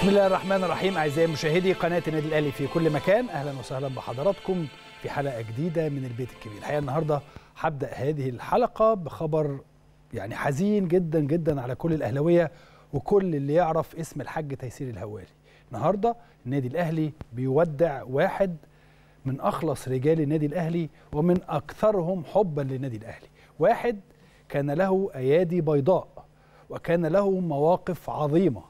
بسم الله الرحمن الرحيم اعزائي مشاهدي قناه النادي الاهلي في كل مكان اهلا وسهلا بحضراتكم في حلقه جديده من البيت الكبير الحقيقه النهارده هبدا هذه الحلقه بخبر يعني حزين جدا جدا على كل الاهلاويه وكل اللي يعرف اسم الحاج تيسير الهواري النهارده النادي الاهلي بيودع واحد من اخلص رجال النادي الاهلي ومن اكثرهم حبا للنادي الاهلي واحد كان له ايادي بيضاء وكان له مواقف عظيمه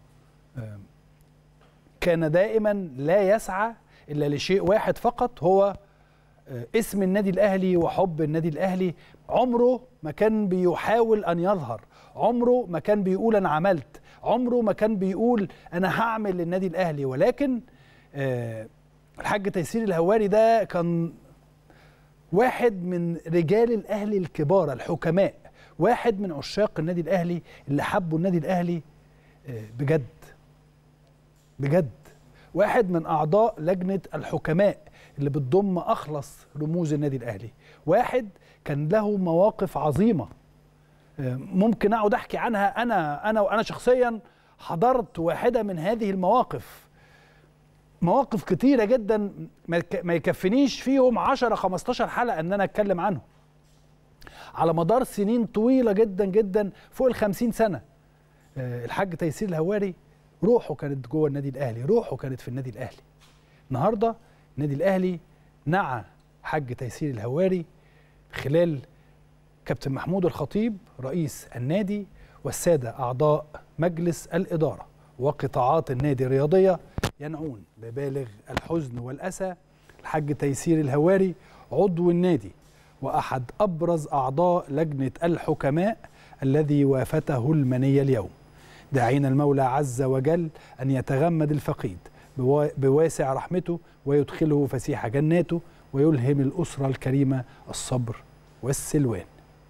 كان دائما لا يسعى الا لشيء واحد فقط هو اسم النادي الاهلي وحب النادي الاهلي عمره ما كان بيحاول ان يظهر عمره ما كان بيقول انا عملت عمره ما كان بيقول انا هعمل للنادي الاهلي ولكن الحاج تيسير الهواري ده كان واحد من رجال الاهلي الكبار الحكماء واحد من عشاق النادي الاهلي اللي حبوا النادي الاهلي بجد بجد واحد من اعضاء لجنه الحكماء اللي بتضم اخلص رموز النادي الاهلي واحد كان له مواقف عظيمه ممكن اقعد احكي عنها انا انا وانا شخصيا حضرت واحده من هذه المواقف مواقف كتيره جدا ما يكفنيش فيهم 10 15 حلقه ان انا اتكلم عنهم على مدار سنين طويله جدا جدا فوق ال 50 سنه الحاج تيسير الهواري روحه كانت جوه النادي الاهلي روحه كانت في النادي الاهلي النهارده النادي الاهلي نعى حاج تيسير الهواري خلال كابتن محمود الخطيب رئيس النادي والساده اعضاء مجلس الاداره وقطاعات النادي الرياضيه ينعون ببالغ الحزن والاسى الحاج تيسير الهواري عضو النادي واحد ابرز اعضاء لجنه الحكماء الذي وافته المنيه اليوم داعين المولى عز وجل أن يتغمد الفقيد بواسع رحمته ويدخله فسيح جناته ويلهم الأسرة الكريمة الصبر والسلوان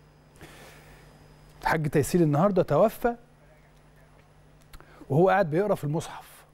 الحاج تيسير النهاردة توفى وهو قاعد بيقرأ في المصحف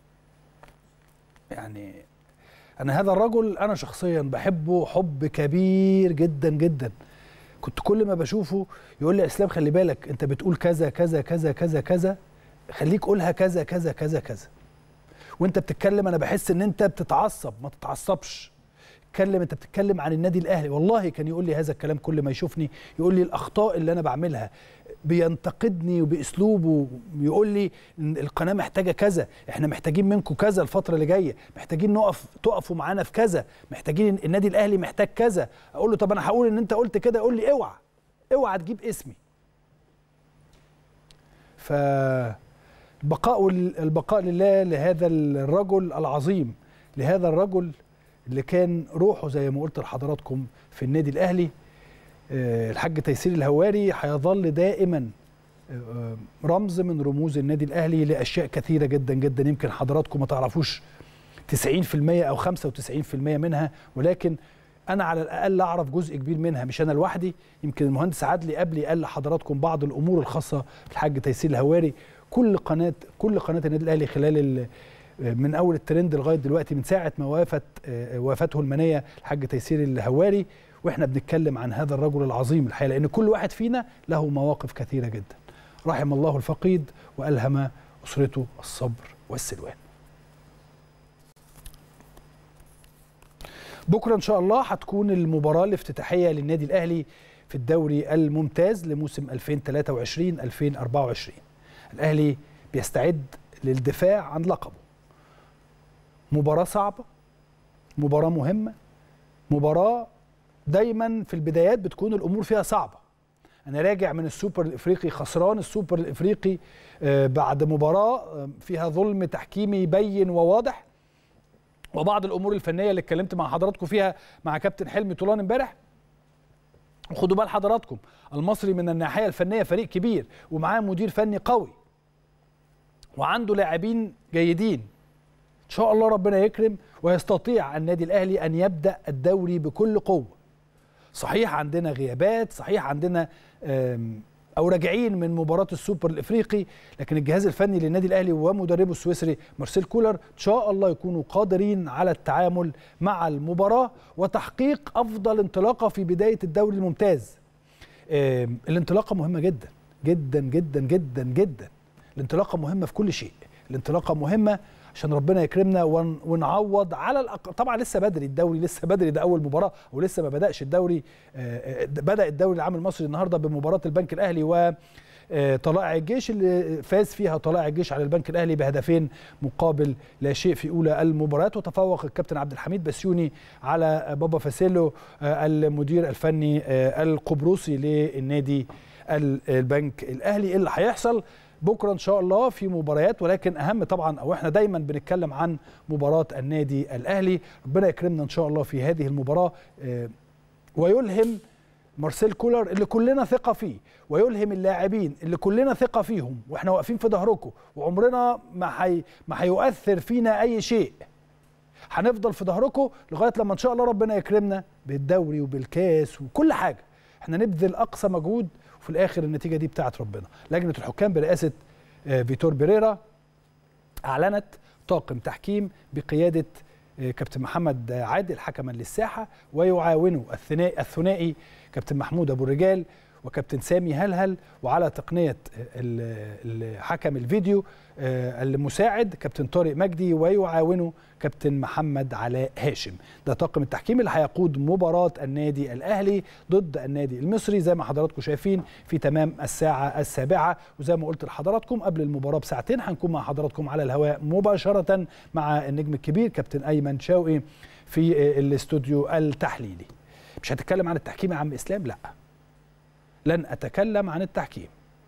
يعني أنا هذا الرجل أنا شخصيا بحبه حب كبير جدا جدا كنت كل ما بشوفه يقول لي اسلام خلي بالك انت بتقول كذا كذا كذا كذا كذا خليك قولها كذا كذا كذا كذا وانت بتتكلم انا بحس ان انت بتتعصب ما تتعصبش اتكلم انت بتتكلم عن النادي الاهلي والله كان يقول لي هذا الكلام كل ما يشوفني يقول لي الاخطاء اللي انا بعملها بينتقدني وباسلوبه يقول لي ان القناه محتاجه كذا احنا محتاجين منكم كذا الفتره اللي جايه محتاجين نقف تقفوا معانا في كذا محتاجين النادي الاهلي محتاج كذا اقول له طب انا هقول ان انت قلت كده يقول لي اوعى اوعى تجيب اسمي ف البقاء البقاء لله لهذا الرجل العظيم لهذا الرجل اللي كان روحه زي ما قلت لحضراتكم في النادي الاهلي الحاج تيسير الهواري هيظل دائما رمز من رموز النادي الاهلي لاشياء كثيره جدا جدا يمكن حضراتكم ما تعرفوش 90% او 95% منها ولكن انا على الاقل اعرف جزء كبير منها مش انا لوحدي يمكن المهندس عدلي قبلي قال لحضراتكم بعض الامور الخاصه بالحاج تيسير الهواري كل قناه كل قناه النادي الاهلي خلال من اول الترند لغايه دلوقتي من ساعه ما وافت وافته المنيه الحاج تيسير الهواري واحنا بنتكلم عن هذا الرجل العظيم الحقيقه لان كل واحد فينا له مواقف كثيره جدا رحم الله الفقيد والهم اسرته الصبر والسلوان بكره ان شاء الله هتكون المباراه الافتتاحيه للنادي الاهلي في الدوري الممتاز لموسم 2023 2024 الاهلي بيستعد للدفاع عن لقبه مباراه صعبه مباراه مهمه مباراه دايما في البدايات بتكون الامور فيها صعبه انا راجع من السوبر الافريقي خسران السوبر الافريقي بعد مباراه فيها ظلم تحكيمي بين وواضح وبعض الامور الفنيه اللي اتكلمت مع حضراتكم فيها مع كابتن حلمي طولان امبارح وخدوا بال حضراتكم المصري من الناحيه الفنيه فريق كبير ومعاه مدير فني قوي وعنده لاعبين جيدين ان شاء الله ربنا يكرم ويستطيع النادي الاهلي ان يبدا الدوري بكل قوه صحيح عندنا غيابات صحيح عندنا او راجعين من مباراه السوبر الافريقي لكن الجهاز الفني للنادي الاهلي ومدربه السويسري مارسيل كولر ان شاء الله يكونوا قادرين على التعامل مع المباراه وتحقيق افضل انطلاقه في بدايه الدوري الممتاز الانطلاقه مهمه جدا جدا جدا جدا جدا الانطلاقه مهمه في كل شيء الانطلاقه مهمه عشان ربنا يكرمنا ون- ونعوض على الأق... طبعا لسه بدري الدوري لسه بدري ده اول مباراه ولسه ما بداش الدوري آه، آه، بدا الدوري العام المصري النهارده بمباراه البنك الاهلي و آه، طلائع الجيش اللي فاز فيها طلائع الجيش على البنك الاهلي بهدفين مقابل لا شيء في اولى المباريات وتفوق الكابتن عبد الحميد بسيوني على بابا فاسيلو آه، المدير الفني آه، القبرصي للنادي ال- البنك الاهلي اللي هيحصل بكره ان شاء الله في مباريات ولكن اهم طبعا او احنا دايما بنتكلم عن مباراه النادي الاهلي ربنا يكرمنا ان شاء الله في هذه المباراه آه، ويلهم مارسيل كولر اللي كلنا ثقه فيه ويلهم اللاعبين اللي كلنا ثقه فيهم واحنا واقفين في ظهركم وعمرنا ما حي ما هيؤثر فينا اي شيء هنفضل في ظهركم لغايه لما ان شاء الله ربنا يكرمنا بالدوري وبالكاس وكل حاجه احنا نبذل اقصى مجهود وفي الاخر النتيجه دي بتاعت ربنا لجنه الحكام برئاسه آه، فيتور بيريرا اعلنت طاقم تحكيم بقياده آه، كابتن محمد عادل حكما للساحه ويعاونه الثنائي الثنائي كابتن محمود ابو الرجال وكابتن سامي هلهل وعلى تقنيه ال- ال- حكم الفيديو آه، المساعد كابتن طارق مجدي ويعاونه كابتن محمد علاء هاشم ده طاقم التحكيم اللي هيقود مباراه النادي الاهلي ضد النادي المصري زي ما حضراتكم شايفين في تمام الساعه السابعه وزي ما قلت لحضراتكم قبل المباراه بساعتين هنكون مع حضراتكم على الهواء مباشره مع النجم الكبير كابتن ايمن شوقي في آه، الاستوديو التحليلي مش هتكلم عن التحكيم يا عم اسلام لا لن اتكلم عن التحكيم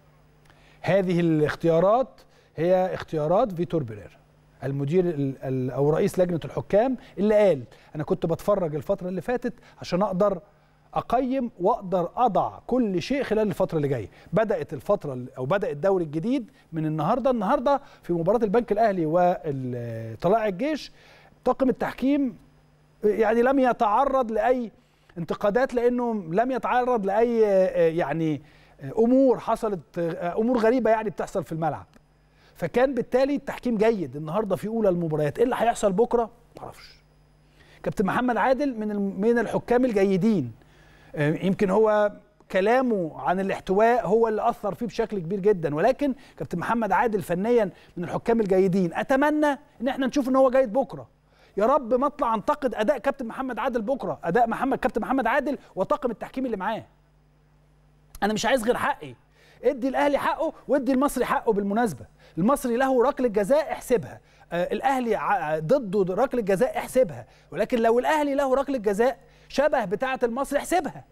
هذه الاختيارات هي اختيارات فيتور بيريرا المدير ال- ال- او رئيس لجنه الحكام اللي قال انا كنت بتفرج الفتره اللي فاتت عشان اقدر اقيم واقدر اضع كل شيء خلال الفتره اللي جايه بدات الفتره ال- او بدا الدوري الجديد من النهارده النهارده في مباراه البنك الاهلي وطلائع الجيش طاقم التحكيم يعني لم يتعرض لاي انتقادات لانه لم يتعرض لاي آه، يعني آه، امور حصلت آه، امور غريبه يعني بتحصل في الملعب فكان بالتالي التحكيم جيد النهارده في اولى المباريات ايه اللي هيحصل بكره معرفش كابتن محمد عادل من الم- من الحكام الجيدين آه، يمكن هو كلامه عن الاحتواء هو اللي اثر فيه بشكل كبير جدا ولكن كابتن محمد عادل فنيا من الحكام الجيدين اتمنى ان احنا نشوف ان هو جيد بكره يا رب ما اطلع انتقد اداء كابتن محمد عادل بكره اداء محمد كابتن محمد عادل وطاقم التحكيم اللي معاه انا مش عايز غير حقي ادي الاهلي حقه وادي المصري حقه بالمناسبه المصري له ركله جزاء احسبها آه الاهلي ع- ضده ركله جزاء احسبها ولكن لو الاهلي له ركله جزاء شبه بتاعه المصري احسبها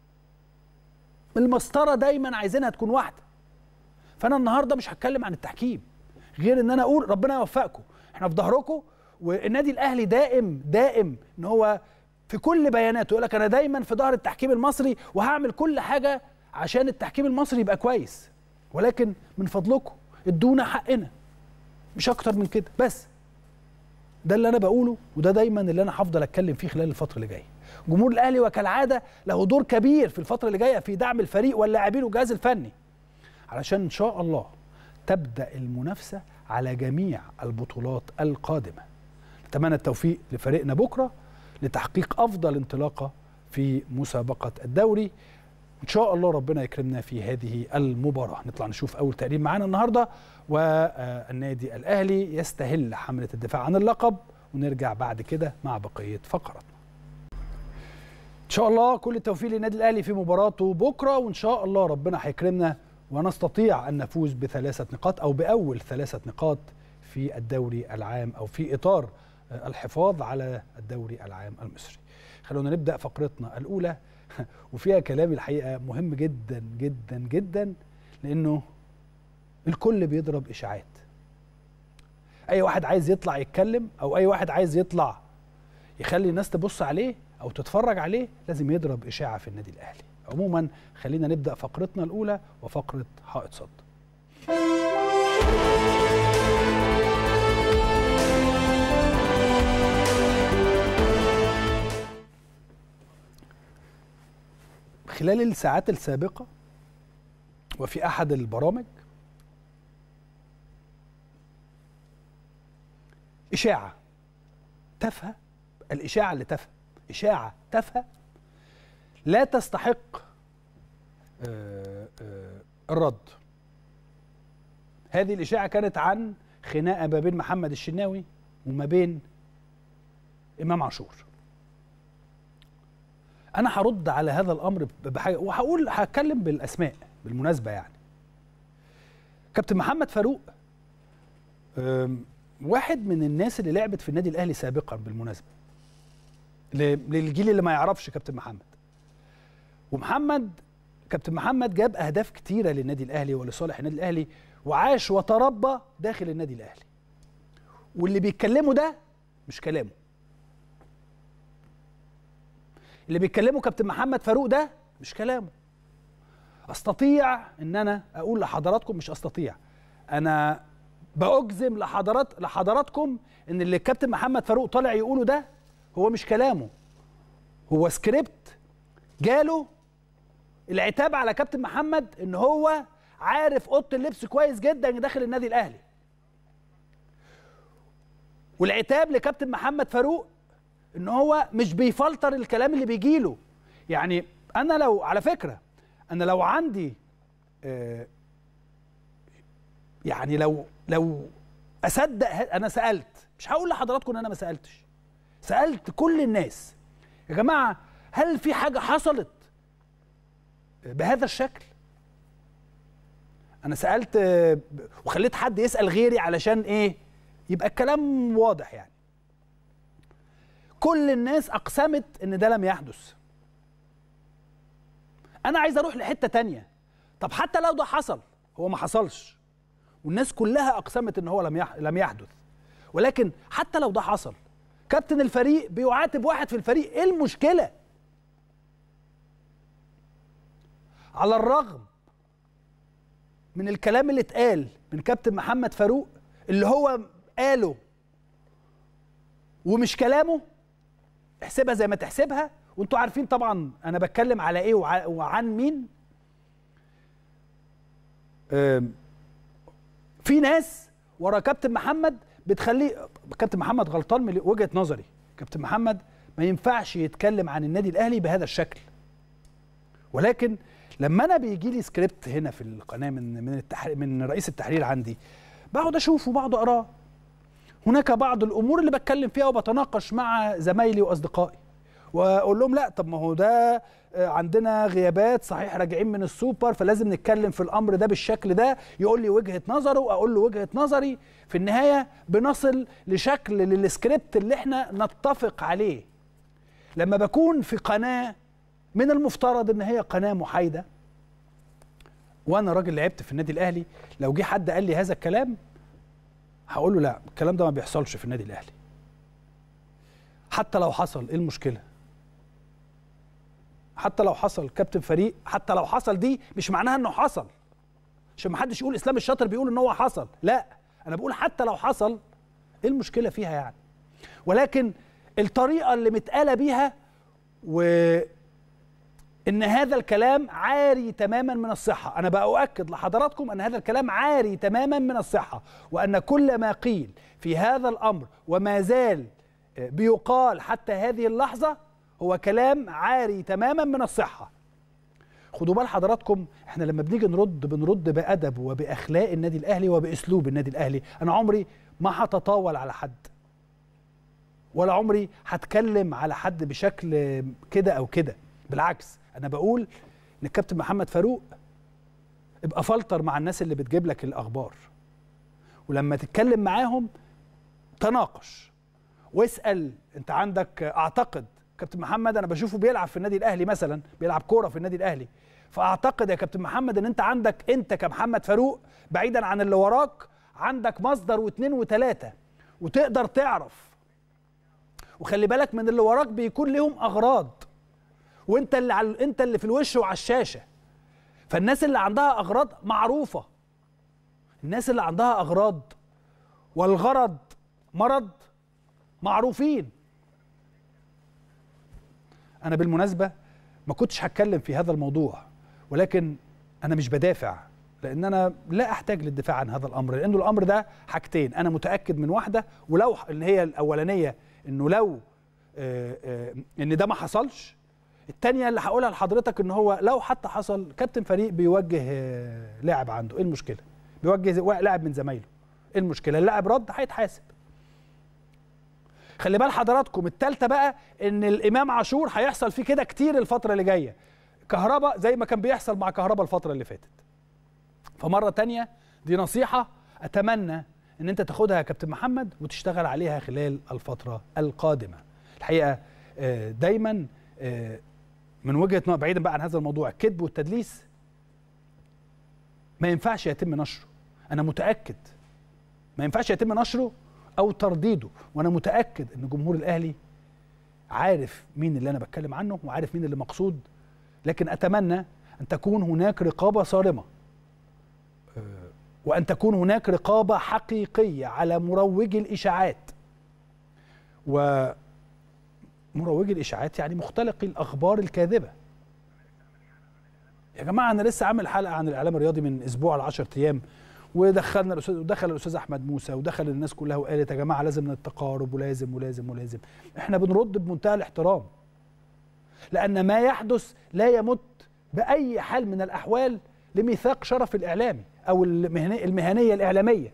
المسطره دايما عايزينها تكون واحده فانا النهارده مش هتكلم عن التحكيم غير ان انا اقول ربنا يوفقكم احنا في ظهركم والنادي الاهلي دائم دائم ان هو في كل بياناته يقول لك انا دايما في ظهر التحكيم المصري وهعمل كل حاجه عشان التحكيم المصري يبقى كويس ولكن من فضلكم ادونا حقنا مش اكتر من كده بس ده اللي انا بقوله وده دايما اللي انا هفضل اتكلم فيه خلال الفتره اللي جايه جمهور الاهلي وكالعاده له دور كبير في الفتره اللي جايه في دعم الفريق واللاعبين والجهاز الفني علشان ان شاء الله تبدا المنافسه على جميع البطولات القادمه نتمنى التوفيق لفريقنا بكره لتحقيق افضل انطلاقه في مسابقه الدوري ان شاء الله ربنا يكرمنا في هذه المباراه نطلع نشوف اول تقرير معانا النهارده والنادي الاهلي يستهل حمله الدفاع عن اللقب ونرجع بعد كده مع بقيه فقراتنا ان شاء الله كل التوفيق للنادي الاهلي في مباراته بكره وان شاء الله ربنا هيكرمنا ونستطيع ان نفوز بثلاثه نقاط او باول ثلاثه نقاط في الدوري العام او في اطار الحفاظ على الدوري العام المصري. خلونا نبدا فقرتنا الاولى وفيها كلام الحقيقه مهم جدا جدا جدا لانه الكل بيضرب اشاعات. اي واحد عايز يطلع يتكلم او اي واحد عايز يطلع يخلي الناس تبص عليه او تتفرج عليه لازم يضرب اشاعه في النادي الاهلي. عموما خلينا نبدا فقرتنا الاولى وفقره حائط صد. خلال الساعات السابقة وفي أحد البرامج إشاعة تافهة الإشاعة اللي تافهة إشاعة تافهة لا تستحق آه، آه، الرد هذه الإشاعة كانت عن خناقه ما بين محمد الشناوي وما بين امام عاشور انا هرد على هذا الامر بحاجه وهقول هتكلم بالاسماء بالمناسبه يعني كابتن محمد فاروق أم، واحد من الناس اللي لعبت في النادي الاهلي سابقا بالمناسبه ل- للجيل اللي ما يعرفش كابتن محمد ومحمد كابتن محمد جاب اهداف كتيره للنادي الاهلي ولصالح النادي الاهلي وعاش وتربى داخل النادي الاهلي واللي بيتكلموا ده مش كلامه اللي بيتكلمه كابتن محمد فاروق ده مش كلامه استطيع ان انا اقول لحضراتكم مش استطيع انا باجزم لحضرات لحضراتكم ان اللي الكابتن محمد فاروق طالع يقوله ده هو مش كلامه هو سكريبت جاله العتاب على كابتن محمد ان هو عارف اوضه اللبس كويس جدا داخل النادي الاهلي والعتاب لكابتن محمد فاروق ان هو مش بيفلتر الكلام اللي بيجيله يعني انا لو على فكره انا لو عندي آه، يعني لو لو اصدق ه- انا سالت مش هقول لحضراتكم ان انا ما سالتش سالت كل الناس يا جماعه هل في حاجه حصلت بهذا الشكل انا سالت آه، ب- وخليت حد يسال غيري علشان ايه يبقى الكلام واضح يعني كل الناس اقسمت ان ده لم يحدث انا عايز اروح لحته تانية طب حتى لو ده حصل هو ما حصلش والناس كلها اقسمت ان هو لم يح... لم يحدث ولكن حتى لو ده حصل كابتن الفريق بيعاتب واحد في الفريق ايه المشكله على الرغم من الكلام اللي اتقال من كابتن محمد فاروق اللي هو قاله ومش كلامه احسبها زي ما تحسبها وانتوا عارفين طبعا انا بتكلم على ايه وع- وعن مين أم، في ناس ورا كابتن محمد بتخليه كابتن محمد غلطان من وجهه نظري كابتن محمد ما ينفعش يتكلم عن النادي الاهلي بهذا الشكل ولكن لما انا بيجي لي سكريبت هنا في القناه من من التحرير من رئيس التحرير عندي بقعد اشوفه وبقعد اقراه هناك بعض الامور اللي بتكلم فيها وبتناقش مع زمايلي واصدقائي واقول لهم لا طب ما هو ده آه، عندنا غيابات صحيح راجعين من السوبر فلازم نتكلم في الامر ده بالشكل ده يقول لي وجهه نظره واقول له وجهه نظري في النهايه بنصل لشكل للسكريبت اللي احنا نتفق عليه لما بكون في قناه من المفترض ان هي قناه محايده وانا راجل لعبت في النادي الاهلي لو جه حد قال لي هذا الكلام هقول له لا الكلام ده ما بيحصلش في النادي الاهلي حتى لو حصل ايه المشكله حتى لو حصل كابتن فريق حتى لو حصل دي مش معناها انه حصل عشان ما حدش يقول اسلام الشاطر بيقول ان هو حصل لا انا بقول حتى لو حصل ايه المشكله فيها يعني ولكن الطريقه اللي متقاله بيها و ان هذا الكلام عاري تماما من الصحه انا باؤكد لحضراتكم ان هذا الكلام عاري تماما من الصحه وان كل ما قيل في هذا الامر وما زال بيقال حتى هذه اللحظه هو كلام عاري تماما من الصحه خدوا بال حضراتكم احنا لما بنيجي نرد بنرد بادب وباخلاق النادي الاهلي وباسلوب النادي الاهلي انا عمري ما هتطاول على حد ولا عمري هتكلم على حد بشكل كده او كده بالعكس انا بقول ان الكابتن محمد فاروق ابقى فلتر مع الناس اللي بتجيب لك الاخبار ولما تتكلم معاهم تناقش واسال انت عندك اعتقد كابتن محمد انا بشوفه بيلعب في النادي الاهلي مثلا بيلعب كوره في النادي الاهلي فاعتقد يا كابتن محمد ان انت عندك انت كمحمد فاروق بعيدا عن اللي وراك عندك مصدر واثنين وثلاثه وتقدر تعرف وخلي بالك من اللي وراك بيكون لهم اغراض وانت اللي على انت اللي في الوش وعلى الشاشه فالناس اللي عندها اغراض معروفه الناس اللي عندها اغراض والغرض مرض معروفين انا بالمناسبه ما كنتش هتكلم في هذا الموضوع ولكن انا مش بدافع لان انا لا احتاج للدفاع عن هذا الامر لانه الامر ده حاجتين انا متاكد من واحده ولو اللي هي الاولانيه انه لو آه آه ان ده ما حصلش التانية اللي هقولها لحضرتك ان هو لو حتى حصل كابتن فريق بيوجه آه لاعب عنده ايه المشكله بيوجه لاعب من زمايله ايه المشكله اللاعب رد هيتحاسب خلي بال حضراتكم التالتة بقى ان الامام عاشور هيحصل فيه كده كتير الفتره اللي جايه كهربا زي ما كان بيحصل مع كهربا الفتره اللي فاتت فمره تانية دي نصيحه اتمنى ان انت تاخدها يا كابتن محمد وتشتغل عليها خلال الفتره القادمه الحقيقه آه، دايما آه، من وجهه نظر بعيدا بقى عن هذا الموضوع الكذب والتدليس ما ينفعش يتم نشره انا متاكد ما ينفعش يتم نشره او ترديده وانا متاكد ان جمهور الاهلي عارف مين اللي انا بتكلم عنه وعارف مين اللي مقصود لكن اتمنى ان تكون هناك رقابه صارمه آه، وان تكون هناك رقابه حقيقيه على مروجي الاشاعات ومروجي الاشاعات يعني مختلقي الاخبار الكاذبه يا جماعه انا لسه عامل حلقه عن الاعلام الرياضي من اسبوع ل 10 ايام ودخلنا الاستاذ ودخل الاستاذ احمد موسى ودخل الناس كلها وقالت يا جماعه لازم التقارب ولازم ولازم ولازم احنا بنرد بمنتهى الاحترام لان ما يحدث لا يمت باي حال من الاحوال لميثاق شرف الاعلامي او المهني- المهنيه الاعلاميه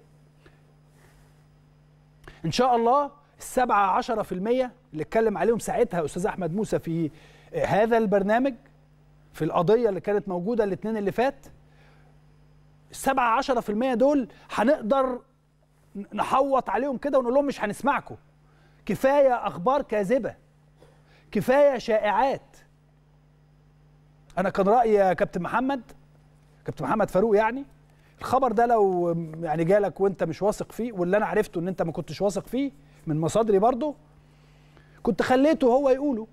ان شاء الله السبعة عشرة في المية اللي اتكلم عليهم ساعتها أستاذ أحمد موسى في هذا البرنامج في القضية اللي كانت موجودة الاثنين اللي فات السبعة عشرة في المية دول هنقدر نحوط عليهم كده ونقول لهم مش هنسمعكم كفاية أخبار كاذبة كفاية شائعات أنا كان رأيي يا كابتن محمد كابتن محمد فاروق يعني الخبر ده لو يعني جالك وانت مش واثق فيه واللي انا عرفته ان انت ما كنتش واثق فيه من مصادري برضه كنت خليته هو يقوله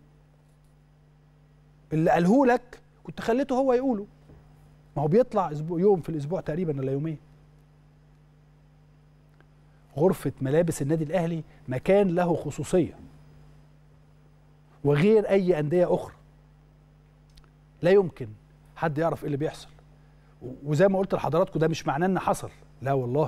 اللي قاله لك كنت خليته هو يقوله ما هو بيطلع اسبوع يوم في الاسبوع تقريبا ولا يومين غرفة ملابس النادي الأهلي مكان له خصوصية وغير أي أندية أخرى لا يمكن حد يعرف إيه اللي بيحصل و- وزي ما قلت لحضراتكم ده مش معناه إن حصل لا والله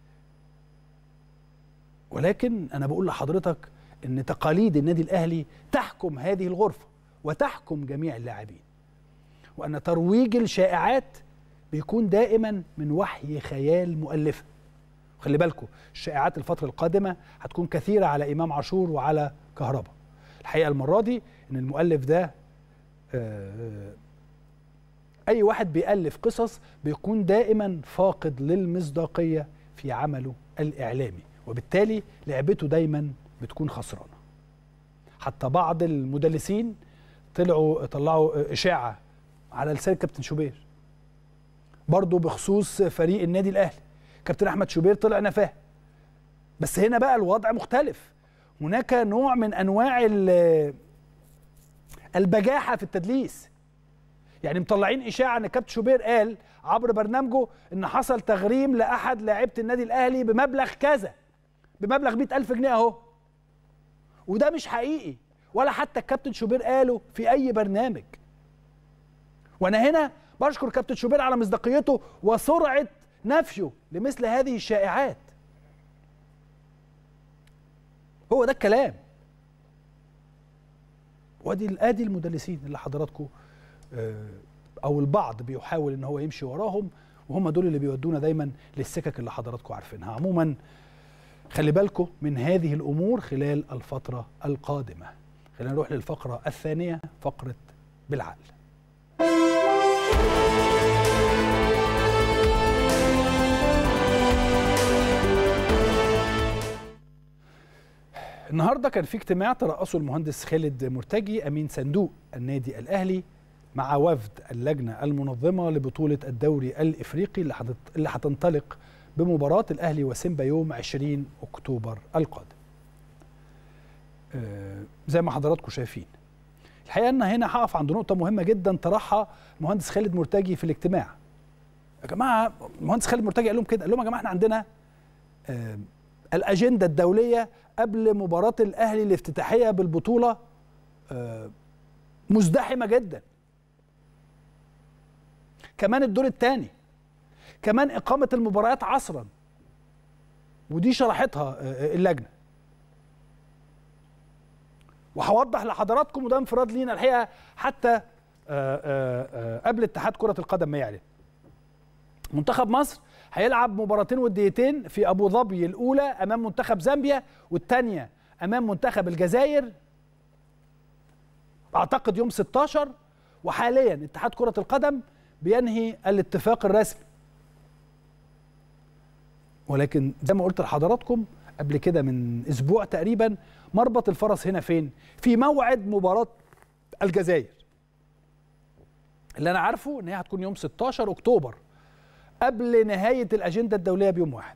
ولكن أنا بقول لحضرتك إن تقاليد النادي الأهلي تحكم هذه الغرفة وتحكم جميع اللاعبين وأن ترويج الشائعات بيكون دائما من وحي خيال مؤلفه خلي بالكم الشائعات الفترة القادمة هتكون كثيرة على إمام عاشور وعلى كهربا الحقيقة المرة دي إن المؤلف ده آه، أي واحد بيألف قصص بيكون دائما فاقد للمصداقية في عمله الإعلامي وبالتالي لعبته دايما بتكون خسرانة حتى بعض المدلسين طلعوا طلعوا إشاعة على لسان كابتن شوبير برضه بخصوص فريق النادي الأهلي كابتن احمد شوبير طلع نفاه بس هنا بقى الوضع مختلف هناك نوع من انواع ال- البجاحه في التدليس يعني مطلعين اشاعه ان كابتن شوبير قال عبر برنامجه ان حصل تغريم لاحد لاعيبه النادي الاهلي بمبلغ كذا بمبلغ 100000 جنيه اهو وده مش حقيقي ولا حتى الكابتن شوبير قاله في اي برنامج وانا هنا بشكر كابتن شوبير على مصداقيته وسرعه نفيه لمثل هذه الشائعات هو ده الكلام وادي ادي المدلسين اللي حضراتكم آه، او البعض بيحاول ان هو يمشي وراهم وهم دول اللي بيودونا دايما للسكك اللي حضراتكم عارفينها عموما خلي بالكم من هذه الامور خلال الفتره القادمه خلينا نروح للفقره الثانيه فقره بالعقل النهارده كان في اجتماع ترأسه المهندس خالد مرتجي امين صندوق النادي الاهلي مع وفد اللجنه المنظمه لبطوله الدوري الافريقي اللي هتت- اللي هتنطلق بمباراه الاهلي وسيمبا يوم 20 اكتوبر القادم. آه، زي ما حضراتكم شايفين. الحقيقه ان هنا هقف عند نقطه مهمه جدا طرحها المهندس خالد مرتجي في الاجتماع. يا جماعه المهندس خالد مرتجي قال لهم كده قال لهم يا جماعه احنا عندنا آه، الاجنده الدوليه قبل مباراه الاهلي الافتتاحيه بالبطوله آه، مزدحمه جدا كمان الدور الثاني كمان اقامه المباريات عصرا ودي شرحتها آه، اللجنه وهوضح لحضراتكم وده انفراد لينا الحقيقه حتى آه، آه، آه، قبل اتحاد كره القدم ما يعلن منتخب مصر هيلعب مباراتين وديتين في ابو ظبي الاولى امام منتخب زامبيا والثانيه امام منتخب الجزائر اعتقد يوم 16 وحاليا اتحاد كره القدم بينهي الاتفاق الرسمي ولكن زي ما قلت لحضراتكم قبل كده من اسبوع تقريبا مربط الفرس هنا فين في موعد مباراه الجزائر اللي انا عارفه ان هي هتكون يوم 16 اكتوبر قبل نهايه الاجنده الدوليه بيوم واحد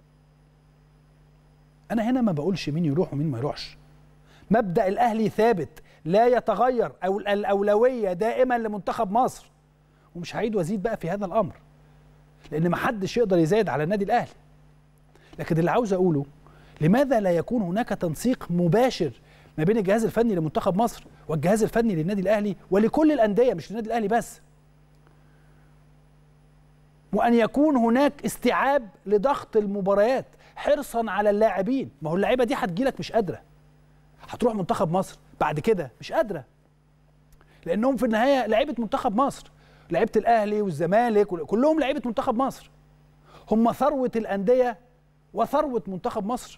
انا هنا ما بقولش مين يروح ومين ما يروحش مبدا الاهلي ثابت لا يتغير او الاولويه دائما لمنتخب مصر ومش هعيد وازيد بقى في هذا الامر لان ما حدش يقدر يزايد على النادي الاهلي لكن اللي عاوز اقوله لماذا لا يكون هناك تنسيق مباشر ما بين الجهاز الفني لمنتخب مصر والجهاز الفني للنادي الاهلي ولكل الانديه مش للنادي الاهلي بس وان يكون هناك استيعاب لضغط المباريات حرصا على اللاعبين ما هو اللعيبه دي هتجيلك مش قادره هتروح منتخب مصر بعد كده مش قادره لانهم في النهايه لعيبه منتخب مصر لعيبه الاهلي والزمالك كلهم لعيبه منتخب مصر هم ثروه الانديه وثروه منتخب مصر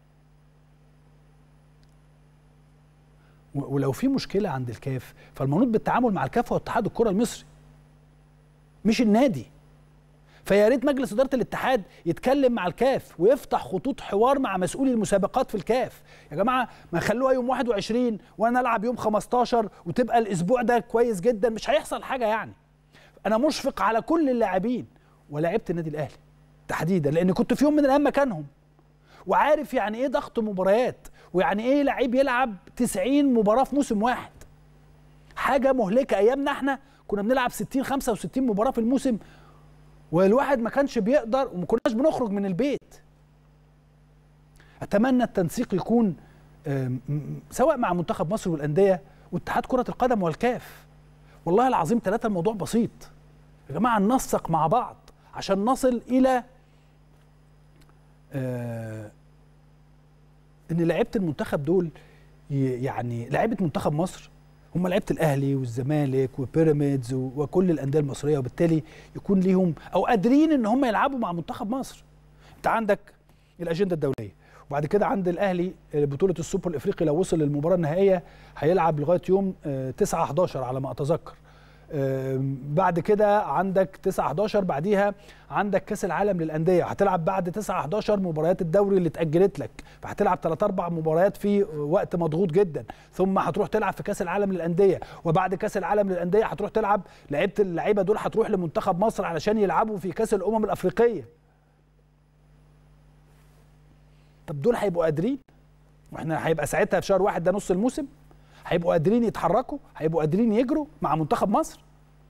ولو في مشكله عند الكاف فالمنوط بالتعامل مع الكاف هو اتحاد الكره المصري مش النادي فيا ريت مجلس اداره الاتحاد يتكلم مع الكاف ويفتح خطوط حوار مع مسؤولي المسابقات في الكاف يا جماعه ما خلوها يوم 21 وانا العب يوم 15 وتبقى الاسبوع ده كويس جدا مش هيحصل حاجه يعني انا مشفق على كل اللاعبين ولاعيبه النادي الاهلي تحديدا لان كنت في يوم من الايام مكانهم وعارف يعني ايه ضغط مباريات ويعني ايه لعيب يلعب 90 مباراه في موسم واحد حاجه مهلكه ايامنا احنا كنا بنلعب 60 65 مباراه في الموسم والواحد ما كانش بيقدر وما كناش بنخرج من البيت اتمنى التنسيق يكون سواء مع منتخب مصر والانديه واتحاد كره القدم والكاف والله العظيم ثلاثه الموضوع بسيط يا جماعه ننسق مع بعض عشان نصل الى آه ان لعيبه المنتخب دول يعني لعيبه منتخب مصر هم لعيبه الاهلي والزمالك وبيراميدز وكل الانديه المصريه وبالتالي يكون ليهم او قادرين ان هم يلعبوا مع منتخب مصر انت عندك الاجنده الدوليه وبعد كده عند الاهلي بطوله السوبر الافريقي لو وصل للمباراه النهائيه هيلعب لغايه يوم 9 11 على ما اتذكر بعد كده عندك 9 11 بعديها عندك كاس العالم للانديه هتلعب بعد 9 11 مباريات الدوري اللي اتاجلت لك فهتلعب 3 4 مباريات في وقت مضغوط جدا ثم هتروح تلعب في كاس العالم للانديه وبعد كاس العالم للانديه هتروح تلعب لعيبه اللعيبه دول هتروح لمنتخب مصر علشان يلعبوا في كاس الامم الافريقيه طب دول هيبقوا قادرين واحنا هيبقى ساعتها في شهر واحد ده نص الموسم هيبقوا قادرين يتحركوا هيبقوا قادرين يجروا مع منتخب مصر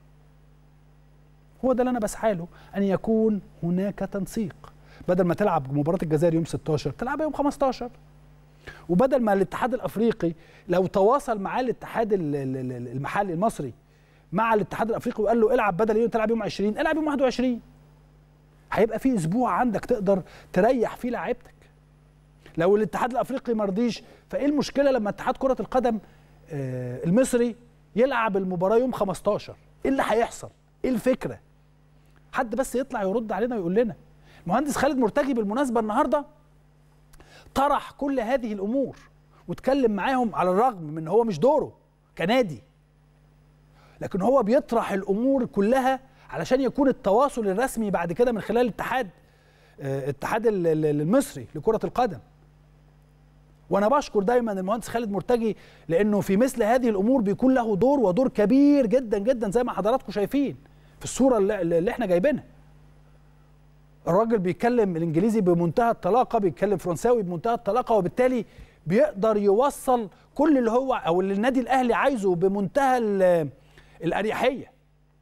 هو ده اللي انا بسعى له ان يكون هناك تنسيق بدل ما تلعب مباراه الجزائر يوم 16 تلعبها يوم 15 وبدل ما الاتحاد الافريقي لو تواصل معاه الاتحاد المحلي المصري مع الاتحاد الافريقي وقال له العب بدل يوم تلعب يوم 20 العب يوم 21 هيبقى في اسبوع عندك تقدر تريح فيه لعيبتك لو الاتحاد الافريقي ما رضيش فايه المشكله لما اتحاد كره القدم المصري يلعب المباراه يوم 15 ايه اللي هيحصل ايه الفكره حد بس يطلع يرد علينا ويقول لنا المهندس خالد مرتجي بالمناسبه النهارده طرح كل هذه الامور واتكلم معاهم على الرغم من ان هو مش دوره كنادي لكن هو بيطرح الامور كلها علشان يكون التواصل الرسمي بعد كده من خلال الاتحاد الاتحاد المصري لكره القدم وانا بشكر دايما المهندس خالد مرتجي لانه في مثل هذه الامور بيكون له دور ودور كبير جدا جدا زي ما حضراتكم شايفين في الصوره اللي, اللي احنا جايبينها الراجل بيتكلم الانجليزي بمنتهى الطلاقه بيتكلم فرنساوي بمنتهى الطلاقه وبالتالي بيقدر يوصل كل اللي هو او اللي النادي الاهلي عايزه بمنتهى الاريحيه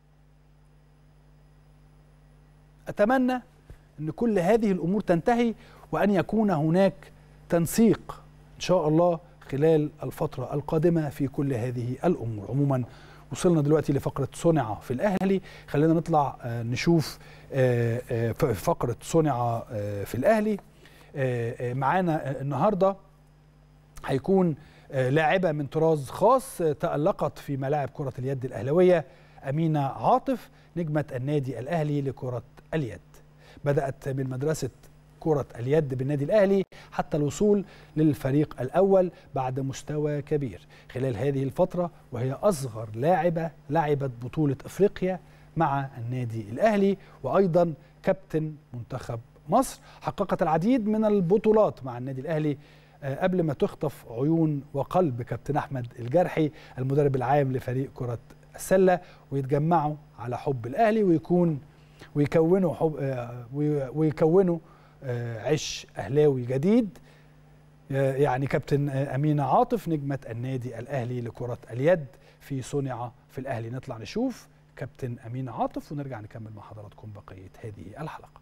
اتمنى ان كل هذه الامور تنتهي وان يكون هناك تنسيق ان شاء الله خلال الفتره القادمه في كل هذه الامور عموما وصلنا دلوقتي لفقره صنع في الاهلي خلينا نطلع نشوف فقره صنع في الاهلي معانا النهارده هيكون لاعبه من طراز خاص تالقت في ملاعب كره اليد الاهلاويه امينه عاطف نجمه النادي الاهلي لكره اليد بدات من مدرسه كرة اليد بالنادي الأهلي حتى الوصول للفريق الأول بعد مستوى كبير خلال هذه الفترة وهي أصغر لاعبة لعبت بطولة أفريقيا مع النادي الأهلي وأيضا كابتن منتخب مصر حققت العديد من البطولات مع النادي الأهلي قبل ما تخطف عيون وقلب كابتن أحمد الجرحي المدرب العام لفريق كرة السلة ويتجمعوا على حب الأهلي ويكون ويكونوا حب ويكونوا عش أهلاوي جديد يعني كابتن أمينة عاطف نجمة النادي الأهلي لكرة اليد في صنع في الأهلي نطلع نشوف كابتن أمينة عاطف ونرجع نكمل مع حضراتكم بقية هذه الحلقة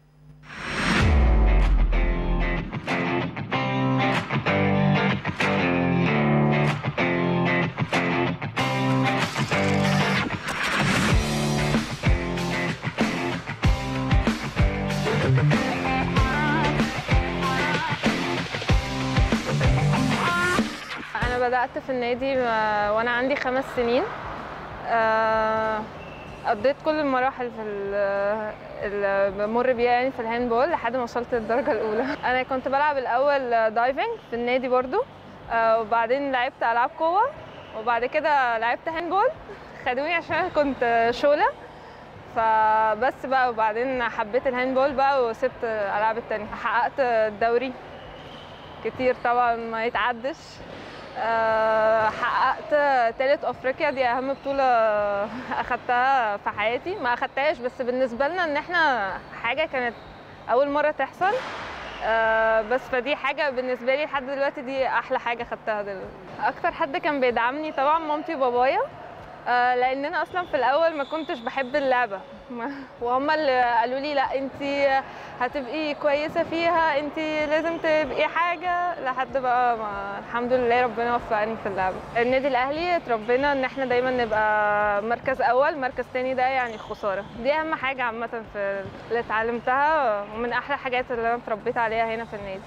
بدأت في النادي وأنا عندي خمس سنين قضيت كل المراحل في اللي بمر بيها يعني في الهاندبول لحد ما وصلت للدرجة الأولى أنا كنت بلعب الأول دايفنج في النادي برضو وبعدين لعبت ألعاب قوة وبعد كده لعبت هاندبول خدوني عشان كنت شولة فبس بقى وبعدين حبيت الهاندبول بقى وسبت الألعاب التانية حققت الدوري كتير طبعا ما يتعدش أه حققت تالت افريقيا دي اهم بطوله اخدتها في حياتي ما اخدتهاش بس بالنسبه لنا ان احنا حاجه كانت اول مره تحصل أه بس فدي حاجه بالنسبه لي لحد دلوقتي دي احلى حاجه خدتها دلوقتي اكتر حد كان بيدعمني طبعا مامتي وبابايا أه لان انا اصلا في الاول ما كنتش بحب اللعبه وهم اللي قالوا لي لا انت هتبقي كويسه فيها انت لازم تبقي حاجه لحد بقى ما الحمد لله ربنا وفقني في اللعبه النادي الاهلي اتربينا ان احنا دايما نبقى مركز اول مركز تاني ده يعني خساره دي اهم حاجه عامه في اللي اتعلمتها ومن احلى الحاجات اللي انا اتربيت عليها هنا في النادي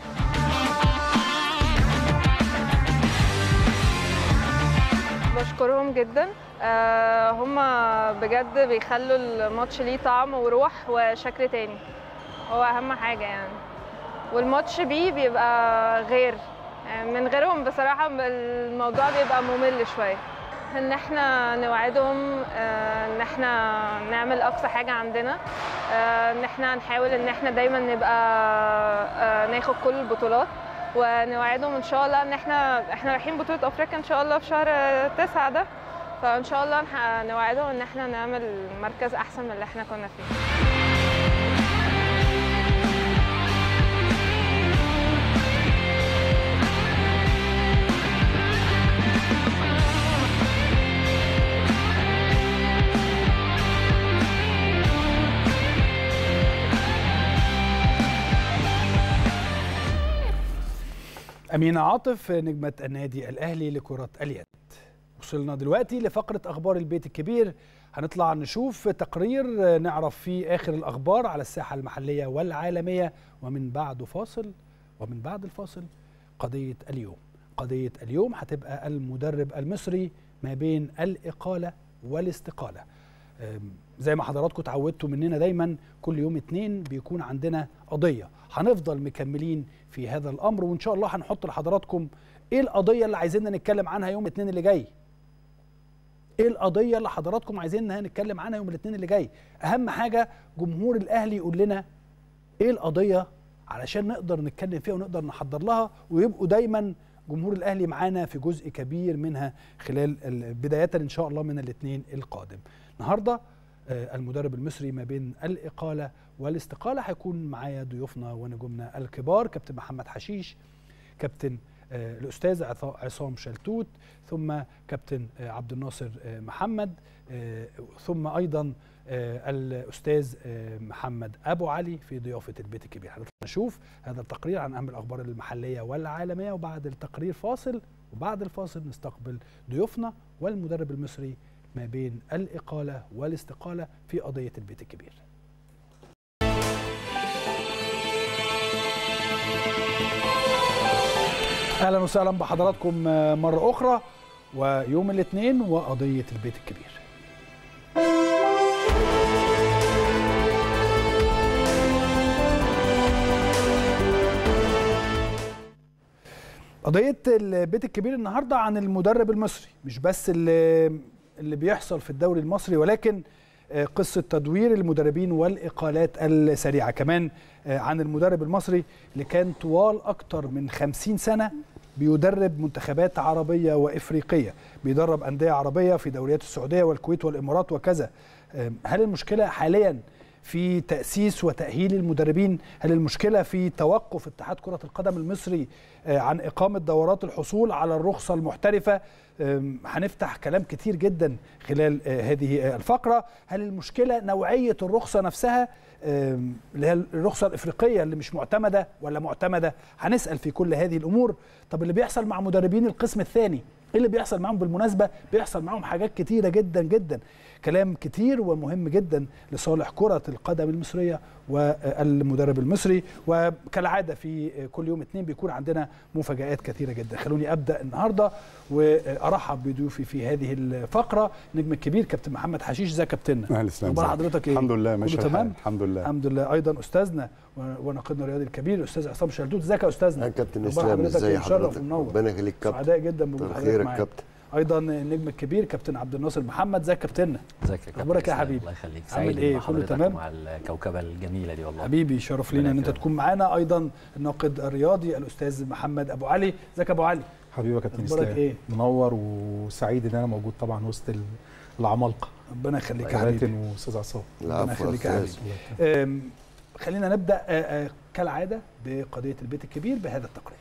بشكرهم جدا آه هم بجد بيخلوا الماتش ليه طعم وروح وشكل تاني هو اهم حاجه يعني والماتش بيه بيبقى غير يعني من غيرهم بصراحه الموضوع بيبقى ممل شويه ان احنا نوعدهم آه ان احنا نعمل اقصى حاجه عندنا آه ان احنا نحاول ان احنا دايما نبقى آه ناخد كل البطولات ونوعدهم ان شاء الله ان احنا احنا رايحين بطوله افريقيا ان شاء الله في شهر تسعة ده فان شاء الله نوعدهم ان احنا نعمل مركز احسن من اللي احنا كنا فيه أمينة عاطف نجمة النادي الأهلي لكرة اليد وصلنا دلوقتي لفقرة أخبار البيت الكبير هنطلع نشوف تقرير نعرف فيه آخر الأخبار على الساحة المحلية والعالمية ومن بعده فاصل ومن بعد الفاصل قضية اليوم قضية اليوم هتبقى المدرب المصري ما بين الإقالة والاستقالة زي ما حضراتكم اتعودتوا مننا دايما كل يوم اتنين بيكون عندنا قضية هنفضل مكملين في هذا الأمر وإن شاء الله هنحط لحضراتكم إيه القضية اللي عايزيننا نتكلم عنها يوم الاثنين اللي جاي ايه القضيه اللي حضراتكم عايزيننا نتكلم عنها يوم الاثنين اللي جاي اهم حاجه جمهور الاهلي يقول لنا ايه القضيه علشان نقدر نتكلم فيها ونقدر نحضر لها ويبقوا دايما جمهور الاهلي معانا في جزء كبير منها خلال بدايه ان شاء الله من الاثنين القادم النهارده المدرب المصري ما بين الاقاله والاستقاله هيكون معايا ضيوفنا ونجومنا الكبار كابتن محمد حشيش كابتن الاستاذ عصام شلتوت ثم كابتن عبد الناصر محمد ثم ايضا الاستاذ محمد ابو علي في ضيافه البيت الكبير نشوف هذا التقرير عن اهم الاخبار المحليه والعالميه وبعد التقرير فاصل وبعد الفاصل نستقبل ضيوفنا والمدرب المصري ما بين الاقاله والاستقاله في قضيه البيت الكبير اهلا وسهلا بحضراتكم مره اخرى ويوم الاثنين وقضيه البيت الكبير قضيه البيت الكبير النهارده عن المدرب المصري مش بس اللي اللي بيحصل في الدوري المصري ولكن آه، قصه تدوير المدربين والاقالات السريعه كمان آه، عن المدرب المصري اللي كان طوال اكتر من 50 سنه بيدرب منتخبات عربيه وافريقيه بيدرب انديه عربيه في دوريات السعوديه والكويت والامارات وكذا آه، هل المشكله حاليا في تأسيس وتأهيل المدربين هل المشكلة في توقف اتحاد كرة القدم المصري آه، عن إقامة دورات الحصول على الرخصة المحترفة آم، هنفتح كلام كتير جدا خلال آه، هذه آه، الفقرة هل المشكلة نوعية الرخصة نفسها آم، اللي هي الرخصة الإفريقية اللي مش معتمدة ولا معتمدة هنسأل في كل هذه الأمور طب اللي بيحصل مع مدربين القسم الثاني ايه اللي بيحصل معاهم بالمناسبة بيحصل معاهم حاجات كتيرة جدا جدا كلام كتير ومهم جدا لصالح كرة القدم المصرية والمدرب المصري وكالعادة في كل يوم اثنين بيكون عندنا مفاجآت كثيرة جدا خلوني أبدأ النهاردة وأرحب بضيوفي في هذه الفقرة نجم الكبير كابتن محمد حشيش ازيك يا كابتننا اهلا وسهلا اخبار ازيك؟ حضرتك ايه الحمد لله كله ماشي تمام الحال الحمد لله الحمد لله ايضا استاذنا و- وناقدنا الرياضي الكبير الاستاذ عصام شلتوت ازيك يا استاذنا يا كابتن أخبار اسلام حضرتك ازي إيه؟ مشرف حضرتك ومنور. ربنا يخليك كابتن سعداء جدا بوجود كتر حضرتك خيرك معانا كابتن ايضا النجم الكبير كابتن عبد الناصر محمد ازيك يا كابتننا ازيك يا كابتن أخبارك إيه يا إسلام؟ حبيبي؟ الله يخليك عامل سعيد إيه؟ مع كله حضرتك تمام؟ مع الكوكبه الجميله دي والله حبيبي شرف لينا ان انت يكرمك. تكون معانا ايضا الناقد الرياضي الاستاذ محمد ابو علي ازيك يا ابو علي حبيبي يا كابتن أخبارك اسلام إيه؟ منور وسعيد ان انا موجود طبعا وسط ال- العمالقه ربنا يخليك يا حبيبي كابتن واستاذ عصام ربنا العفو يا يخليك يا استاذ حبيبي أم، خلينا نبدا آه، آه، كالعاده بقضيه البيت الكبير بهذا التقرير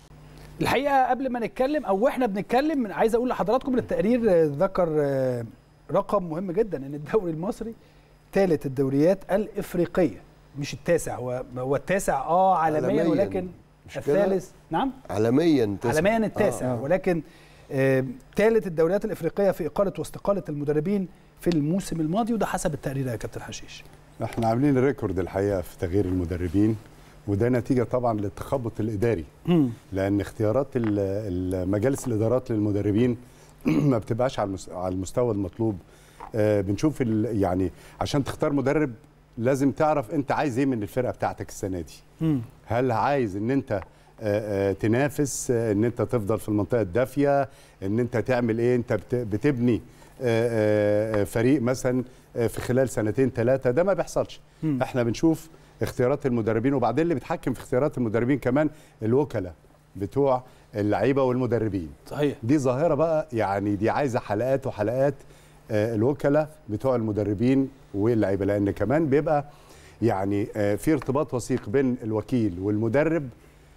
الحقيقه قبل ما نتكلم او واحنا بنتكلم عايز اقول لحضراتكم ان التقرير آه، ذكر آه، رقم مهم جدا ان الدوري المصري ثالث الدوريات الافريقيه مش التاسع هو هو التاسع اه عالميا عالمياً. ولكن مش كده؟ الثالث نعم عالميا تسعة. عالميا التاسع آه. ولكن ثالث الدوريات الافريقيه في اقاله واستقاله المدربين في الموسم الماضي وده حسب التقرير يا كابتن حشيش احنا عاملين ريكورد الحقيقه في تغيير المدربين وده نتيجه طبعا للتخبط الاداري لان اختيارات ال- ال- مجالس الادارات للمدربين ما بتبقاش على المس- على المستوى المطلوب آه، بنشوف ال- يعني عشان تختار مدرب لازم تعرف انت عايز ايه من الفرقه بتاعتك السنه دي مم. هل عايز ان انت آه، آه، تنافس آه، ان انت تفضل في المنطقه الدافيه ان انت تعمل ايه انت بت- بتبني آه، آه، فريق مثلا آه، في خلال سنتين ثلاثه ده ما بيحصلش مم. احنا بنشوف اختيارات المدربين وبعدين اللي بيتحكم في اختيارات المدربين كمان الوكلاء بتوع اللعيبه والمدربين صحيح دي ظاهره بقى يعني دي عايزه حلقات وحلقات آه، الوكلاء بتوع المدربين واللعيبه لان كمان بيبقى يعني آه، في ارتباط وثيق بين الوكيل والمدرب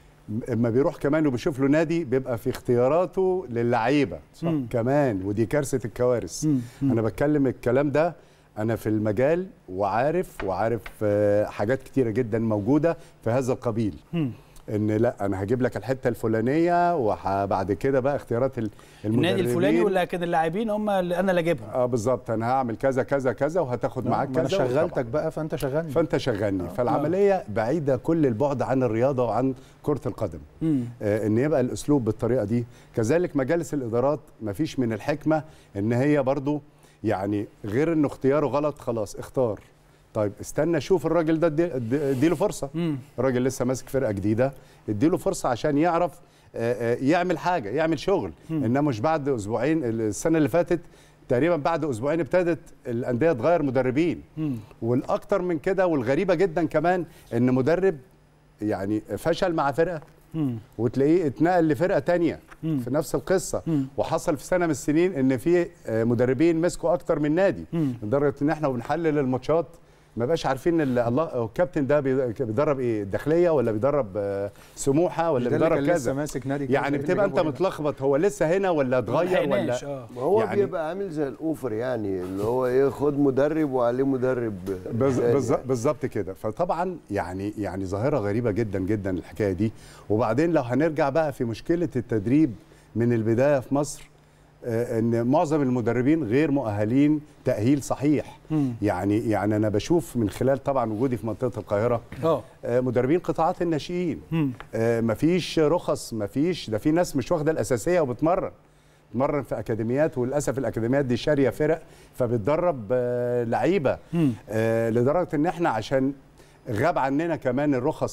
اما بيروح كمان وبيشوف له نادي بيبقى في اختياراته للعيبه صح. كمان ودي كارثه الكوارث مم. مم. انا بتكلم الكلام ده انا في المجال وعارف وعارف آه، حاجات كتيره جدا موجوده في هذا القبيل مم. ان لا انا هجيب لك الحته الفلانيه وبعد كده بقى اختيارات ال- المدربين النادي الفلاني ولكن اللاعبين هم اللي انا اللي اجيبهم اه بالظبط انا هعمل كذا كذا كذا وهتاخد معاك ما كذا انا شغلتك وطبعاً. بقى فانت شغلني فانت شغلني فالعمليه بعيده كل البعد عن الرياضه وعن كره القدم مم. آه، ان يبقى الاسلوب بالطريقه دي كذلك مجالس الادارات مفيش من الحكمه ان هي برضو يعني غير انه اختياره غلط خلاص اختار طيب استنى شوف الراجل ده ادي- ادي- اديله فرصه مم. الراجل لسه ماسك فرقه جديده اديله فرصه عشان يعرف آه، آه، يعمل حاجه يعمل شغل انما مش بعد اسبوعين السنه اللي فاتت تقريبا بعد اسبوعين ابتدت الانديه تغير مدربين مم. والاكتر من كده والغريبه جدا كمان ان مدرب يعني فشل مع فرقه مم. وتلاقيه اتنقل لفرقه تانية مم. في نفس القصه مم. وحصل في سنه من السنين ان في آه، مدربين مسكوا اكتر من نادي مم. لدرجه ان احنا بنحلل الماتشات ما بقاش عارفين ال- الله هو الكابتن ده بي- بيدرب ايه الداخليه ولا بيدرب آه، سموحه ولا ده اللي بيدرب كان لسه كذا ماسك نادي يعني كذا، اللي بتبقى انت جابه هنا. متلخبط هو لسه هنا ولا اتغير ملحقناش، ولا اه ما هو يعني- بيبقى عامل زي الاوفر يعني اللي هو ايه خد مدرب وعليه مدرب بز- تاني بالظ- يعني. بالظبط كده فطبعا يعني يعني ظاهره غريبه جدا جدا الحكايه دي وبعدين لو هنرجع بقى في مشكله التدريب من البدايه في مصر آه، ان معظم المدربين غير مؤهلين تاهيل صحيح مم. يعني يعني انا بشوف من خلال طبعا وجودي في منطقه القاهره اه آه، مدربين قطاعات الناشئين مم. آه، مفيش رخص مفيش ده في ناس مش واخده الاساسيه وبتمرن بتمرن في اكاديميات وللاسف الاكاديميات دي شاريه فرق فبتدرب آه، لعيبه مم. آه، لدرجه ان احنا عشان غاب عننا كمان الرخص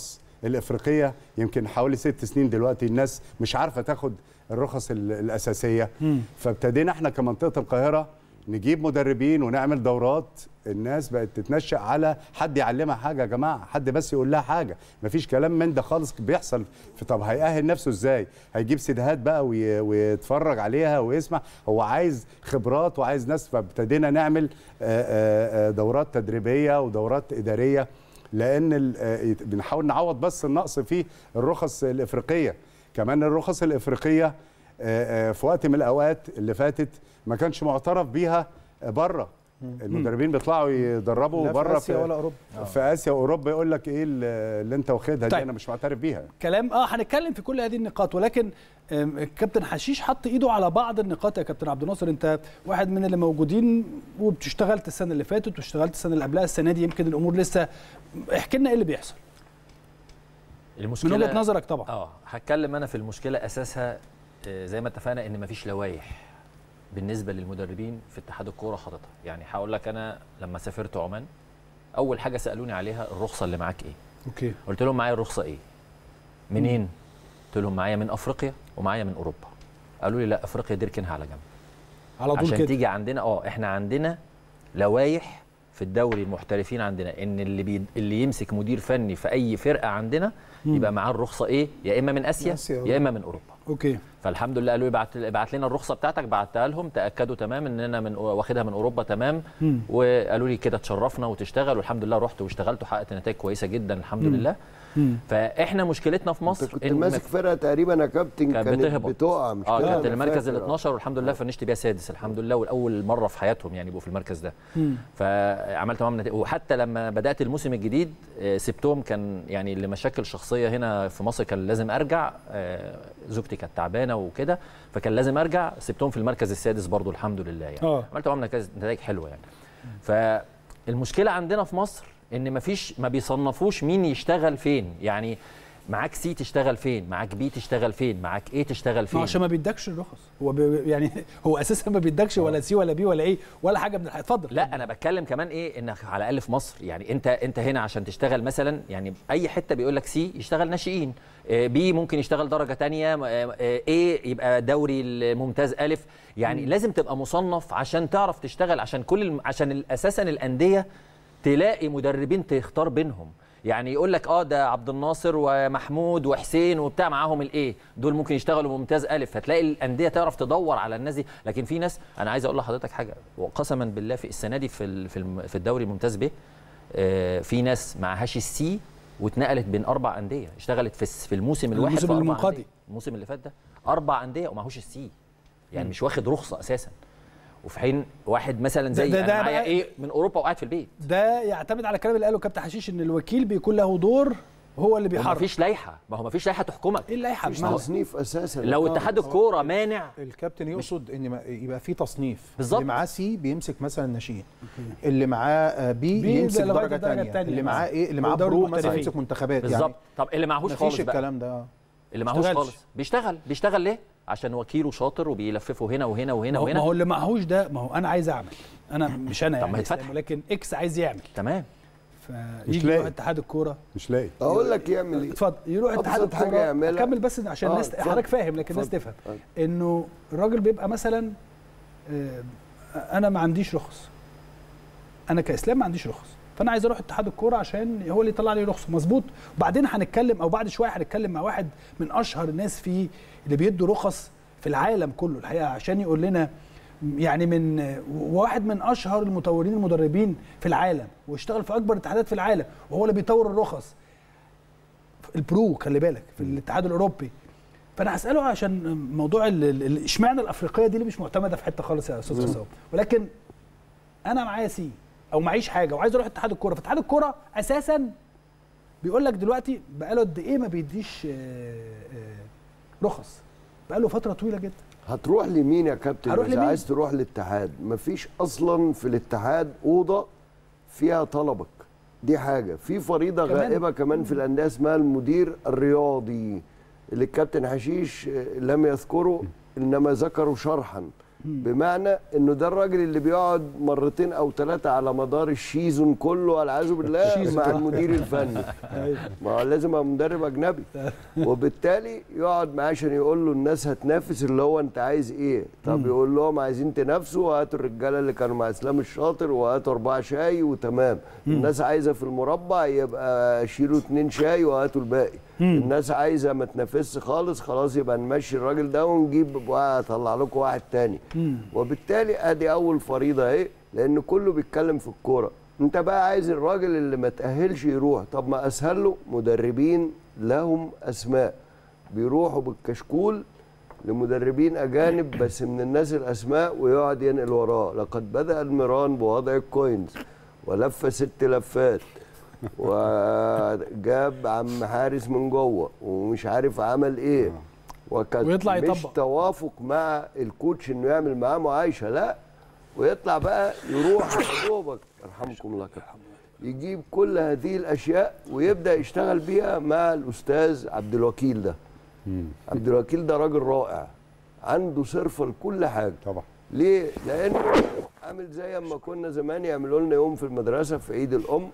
الافريقيه يمكن حوالي ست سنين دلوقتي الناس مش عارفه تاخد الرخص ال- الاساسيه فابتدينا احنا كمنطقه القاهره نجيب مدربين ونعمل دورات الناس بقت تتنشأ على حد يعلمها حاجه يا جماعه حد بس يقول لها حاجه مفيش كلام من ده خالص بيحصل في طب هيأهل نفسه ازاي هيجيب سيدهات بقى وي- ويتفرج عليها ويسمع هو عايز خبرات وعايز ناس فابتدينا نعمل آه، آه، آه، دورات تدريبيه ودورات اداريه لان ال- آه، يت- بنحاول نعوض بس النقص في الرخص الافريقيه كمان الرخص الافريقيه آه، آه، في وقت من الاوقات اللي فاتت ما كانش معترف بيها بره المدربين بيطلعوا يدربوا لا في بره اسيا ولا اوروبا في اسيا واوروبا يقول لك ايه اللي اللي انت واخدها دي طيب. انا مش معترف بيها كلام اه هنتكلم في كل هذه النقاط ولكن آم، الكابتن حشيش حط ايده على بعض النقاط يا كابتن عبد الناصر انت واحد من اللي موجودين وبتشتغلت السنه اللي فاتت واشتغلت السنه اللي قبلها السنه دي يمكن الامور لسه احكي لنا ايه اللي بيحصل من المشكله وجهه نظرك طبعا اه هتكلم انا في المشكله اساسها آه، زي ما اتفقنا ان مفيش لوائح بالنسبه للمدربين في اتحاد الكوره حاططها يعني هقول لك انا لما سافرت عمان اول حاجه سالوني عليها الرخصه اللي معاك ايه اوكي قلت لهم معايا الرخصه ايه منين قلت لهم معايا من افريقيا ومعايا من اوروبا قالوا لي لا افريقيا دي اركنها على جنب على طول عشان كده تيجي عندنا اه احنا عندنا لوائح في الدوري المحترفين عندنا ان اللي بي اللي يمسك مدير فني في اي فرقه عندنا يبقى معاه الرخصه ايه يا اما من اسيا آسيا. يا اما من اوروبا اوكي فالحمد لله قالوا لي ابعت ابعت لنا الرخصه بتاعتك بعتها لهم تاكدوا تمام ان انا من واخدها من اوروبا تمام مم. وقالوا لي كده تشرفنا وتشتغل والحمد لله رحت واشتغلت وحققت نتائج كويسه جدا الحمد مم. لله مم. فاحنا مشكلتنا في انت مصر كنت إن ماسك فرقه تقريبا يا كابتن كانت كانت بتهبط. بتقع مش اه كده؟ كانت أنا المركز ال فاكر. 12 والحمد لله فنشت بيها سادس الحمد لله والاول مره في حياتهم يعني يبقوا في المركز ده مم. فعملت معاهم نتائج وحتى لما بدات الموسم الجديد آه، سبتهم كان يعني لمشاكل شخصيه هنا في مصر كان لازم ارجع آه، زوجتي كانت تعبانه وكده فكان لازم ارجع سبتهم في المركز السادس برضو الحمد لله يعني اه عملت معاهم نتائج نتائج حلوه يعني فالمشكله عندنا في مصر ان مفيش ما بيصنفوش مين يشتغل فين يعني معاك سي تشتغل فين معاك بي تشتغل فين معاك ايه تشتغل ما فين عشان ما بيدكش الرخص هو بي يعني هو اساسا ما بيدكش ولا سي ولا بي ولا ايه ولا حاجه من الحاجات اتفضل لا انا بتكلم كمان ايه انك على الاقل في مصر يعني انت انت هنا عشان تشتغل مثلا يعني اي حته بيقول لك سي يشتغل ناشئين آه، بي ممكن يشتغل درجه تانية ايه يبقى دوري الممتاز الف يعني لازم تبقى مصنف عشان تعرف تشتغل عشان كل الم- عشان اساسا الانديه تلاقي مدربين تختار بينهم يعني يقول لك اه ده عبد الناصر ومحمود وحسين وبتاع معاهم الايه دول ممكن يشتغلوا ممتاز الف فتلاقي الانديه تعرف تدور على الناس دي لكن في ناس انا عايز اقول لحضرتك حاجه وقسما بالله في السنه دي في ال- في الم- في الدوري الممتاز ب آه، في ناس معهاش السي واتنقلت بين اربع انديه اشتغلت في الس- في الموسم الواحد الموسم في أربع المنقضي. أندية. الموسم اللي فات ده اربع انديه ومعهوش السي يعني مش واخد رخصه اساسا وفي حين واحد مثلا زي ده- ده ده ده معايا بقى- ايه من اوروبا وقاعد في البيت ده يعتمد على الكلام اللي قاله كابتن حشيش ان الوكيل بيكون له دور هو اللي ما بيحرك فيش لائحه ما هو ما فيش لائحه تحكمك ايه اللائحه مفيش ما هو- تصنيف اساسا لو اتحاد الكوره مانع الكابتن يقصد ان ما- يبقى في تصنيف بالظبط. اللي معاه سي بيمسك مثلا ناشئين اللي معاه آه، بي, بي يمسك ده لغاية درجه الدرجة ثانيه التانية اللي مثلا. معاه ايه اللي معاه ودوري برو مثلا المحترفين. يمسك منتخبات بالظبط يعني طب اللي معهوش مفيش خالص بقى الكلام ده آه. اللي معهوش اشتغلش. خالص بيشتغل بيشتغل ليه عشان وكيله شاطر وبيلففه هنا وهنا وهنا ما هو- ما وهنا هو اللي معهوش ده ما هو انا عايز اعمل انا مش انا طب ما يعني يتفتح. إسلام، ولكن اكس عايز يعمل تمام فيجي لاقي. يروح اتحاد الكوره مش لاقي اقول لك يعمل ايه اتفضل يروح اتحاد أبسط حاجة الكوره يعملها. اكمل بس عشان آه، الناس اتفضل. حضرتك فاهم لكن الناس اتفضل. تفهم اتفضل. انه الراجل بيبقى مثلا آه، انا ما عنديش رخص انا كاسلام ما عنديش رخص فانا عايز اروح اتحاد الكوره عشان هو اللي يطلع لي رخصه مظبوط وبعدين هنتكلم او بعد شويه هنتكلم مع واحد من اشهر الناس في اللي بيدوا رخص في العالم كله الحقيقه عشان يقول لنا يعني من واحد من اشهر المطورين المدربين في العالم واشتغل في اكبر الاتحادات في العالم وهو اللي بيطور الرخص البرو خلي بالك في الاتحاد الاوروبي فانا هساله عشان موضوع ال- ال- ال- اشمعنى الافريقيه دي اللي مش معتمده في حته خالص يا استاذ عصام ولكن انا معايا سي او معيش حاجه وعايز اروح اتحاد الكوره فاتحاد الكوره اساسا بيقول لك دلوقتي بقاله قد ايه ما بيديش آه، آه، رخص بقاله فتره طويله جدا هتروح لمين يا كابتن هروح اذا لمين؟ عايز تروح للاتحاد مفيش اصلا في الاتحاد اوضه فيها طلبك دي حاجه في فريضه كمان. غائبه كمان في الانديه اسمها المدير الرياضي اللي الكابتن حشيش آه، لم يذكره انما ذكره شرحا بمعنى انه ده الراجل اللي بيقعد مرتين او ثلاثه على مدار الشيزون كله والعياذ بالله مع المدير الفني ما هو لازم يبقى مدرب اجنبي وبالتالي يقعد معاه عشان يقول له الناس هتنافس اللي هو انت عايز ايه طب يقول لهم عايزين تنافسوا وهاتوا الرجاله اللي كانوا مع اسلام الشاطر وهاتوا اربعه شاي وتمام الناس عايزه في المربع يبقى شيلوا اتنين شاي وهاتوا الباقي الناس عايزه ما تنافسش خالص خلاص يبقى نمشي الراجل ده ونجيب اطلع لكم واحد تاني وبالتالي ادي اول فريضه اهي لان كله بيتكلم في الكوره انت بقى عايز الراجل اللي ما تاهلش يروح طب ما اسهل له مدربين لهم اسماء بيروحوا بالكشكول لمدربين اجانب بس من الناس الاسماء ويقعد ينقل وراه لقد بدا الميران بوضع الكوينز ولف ست لفات وجاب عم حارس من جوه ومش عارف عمل ايه وكان ويطلع مش يطبق. توافق مع الكوتش انه يعمل معاه معايشه لا ويطلع بقى يروح يا دوبك يرحمكم الله كابتن يجيب كل هذه الاشياء ويبدا يشتغل بيها مع الاستاذ عبد الوكيل ده عبد الوكيل ده راجل رائع عنده صرفه لكل حاجه طبعا ليه؟ لأنه عامل زي ما كنا زمان يعملوا لنا يوم في المدرسة في عيد الأم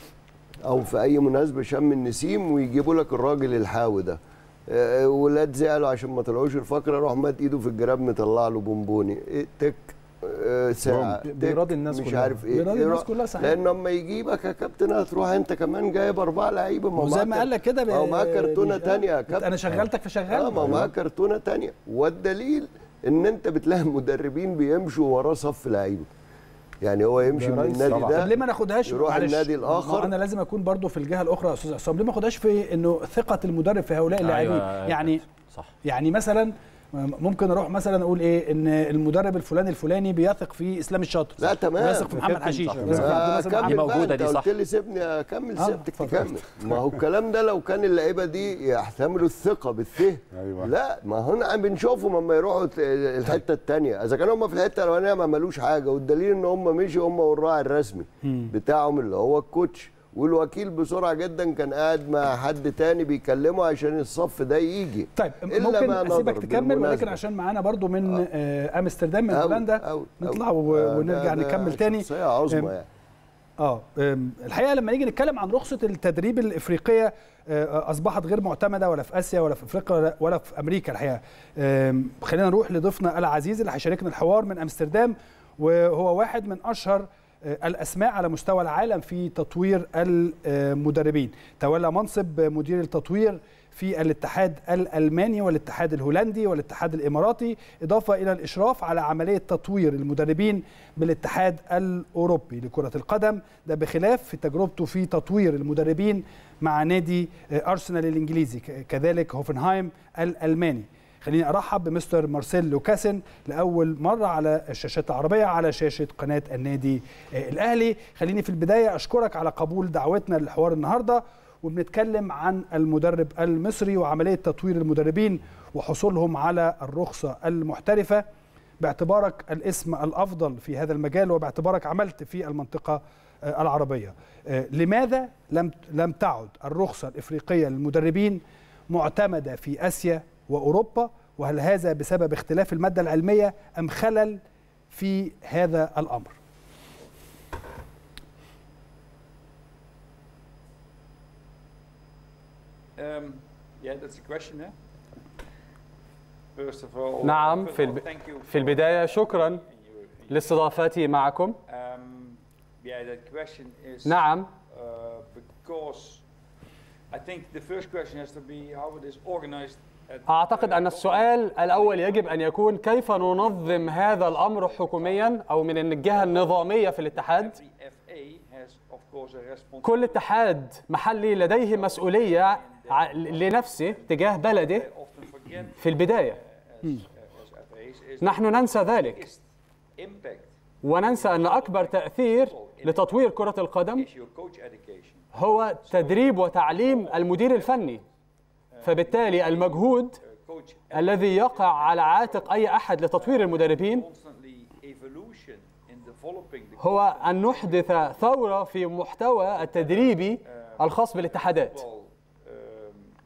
أو في أي مناسبة شم النسيم ويجيبوا لك الراجل الحاوي ده آه، ولاد زعلوا عشان ما طلعوش الفقرة راح مد إيده في الجراب مطلع له بونبوني إيه تك آه، ساعة بوم. تك، بيراضي الناس مش كلها. عارف ايه بيراضي إيه الناس رأ- كلها صحيح. لان لما يجيبك يا كابتن هتروح انت كمان جايب اربعه لعيبه ما هو وزي معاك- ما قال لك كده ما هو معاه كرتونه بي- تانية يا أنت- كابتن انا شغلتك في شغال اه ما هو معاه كرتونه تانية والدليل ان انت بتلاقي مدربين بيمشوا وراه صف لعيبه يعني هو يمشي ده من رئيس النادي طبعا. ده طب ليه ما ناخدهاش يروح معلش، النادي ما الآخر. انا لازم اكون برضو في الجهه الاخرى يا استاذ عصام ليه ما اخدهاش في انه ثقه المدرب في هؤلاء اللاعبين أيوة، يعني صح يعني مثلا ممكن اروح مثلا اقول ايه ان المدرب الفلاني الفلاني بيثق في اسلام الشاطر لا تمام بيثق في محمد كابتن حشيش صح. بيثق في عبد آه الناصر كمل محمد. دي بقى موجودة انت دي صح. قلت لي سيبني اكمل آه، سيبتك اتفضل. تكمل ما هو الكلام ده لو كان اللعيبه دي يحتملوا الثقه بالثه أيوة. لا ما هنا بنشوفهم لما يروحوا ت- الحته الثانيه اذا كانوا هم في الحته الاولانيه ما عملوش حاجه والدليل ان هم مشوا هم والراعي الرسمي بتاعهم اللي هو الكوتش والوكيل بسرعه جدا كان قاعد مع حد تاني بيكلمه عشان الصف ده يجي طيب إلا ممكن ما اسيبك نظر تكمل ولكن بالمناسبة. عشان معانا برضو من آه امستردام من أوي، هولندا أوي، نطلع أوي. و- آه، ونرجع ده- ده نكمل تاني شخصيه عظمى أم، يعني اه أم، الحقيقه لما نيجي نتكلم عن رخصه التدريب الافريقيه آه، اصبحت غير معتمده ولا في اسيا ولا في افريقيا ولا- ولا في امريكا الحقيقه أم، خلينا نروح لضيفنا العزيز اللي هيشاركنا الحوار من امستردام وهو واحد من اشهر آه، الاسماء على مستوى العالم في تطوير المدربين تولى منصب مدير التطوير في الاتحاد الالماني والاتحاد الهولندي والاتحاد الاماراتي اضافه الى الاشراف على عمليه تطوير المدربين بالاتحاد الاوروبي لكره القدم ده بخلاف في تجربته في تطوير المدربين مع نادي آه، ارسنال الانجليزي ك- كذلك هوفنهايم الالماني خليني ارحب بمستر مارسيل لوكاسن لاول مره على الشاشات العربيه على شاشه قناه النادي آه، الاهلي خليني في البدايه اشكرك على قبول دعوتنا للحوار النهارده وبنتكلم عن المدرب المصري وعمليه تطوير المدربين وحصولهم على الرخصه المحترفه باعتبارك الاسم الافضل في هذا المجال وباعتبارك عملت في المنطقه آه، العربيه آه، لماذا لم لم تعد الرخصه الافريقيه للمدربين معتمده في اسيا واوروبا وهل هذا بسبب اختلاف الماده العلميه ام خلل في هذا الامر Um, yeah, that's a question, eh? First of all, نعم first في of all, الب... thank you في for- البداية شكرا in your- لاستضافتي معكم Um, yeah, that question is نعم uh, because I think the first question has to be how it is organized. At أعتقد أن السؤال الأول يجب أن يكون كيف ننظم هذا الأمر حكوميا أو من الجهة النظامية في الاتحاد Every FA has, of course, a responsibility. كل اتحاد محلي لديه مسؤولية ع- لنفسه تجاه بلده I often forget في البداية as, as FAs is نحن ننسى the ذلك biggest impact وننسى أن أكبر تأثير لتطوير كرة القدم is your coach education. هو تدريب وتعليم المدير الفني فبالتالي المجهود Uh, coach الذي يقع على عاتق أي أحد لتطوير المدربين constantly evolution in developing the هو أن نحدث ثورة في محتوى التدريبي الخاص بالاتحادات will, um,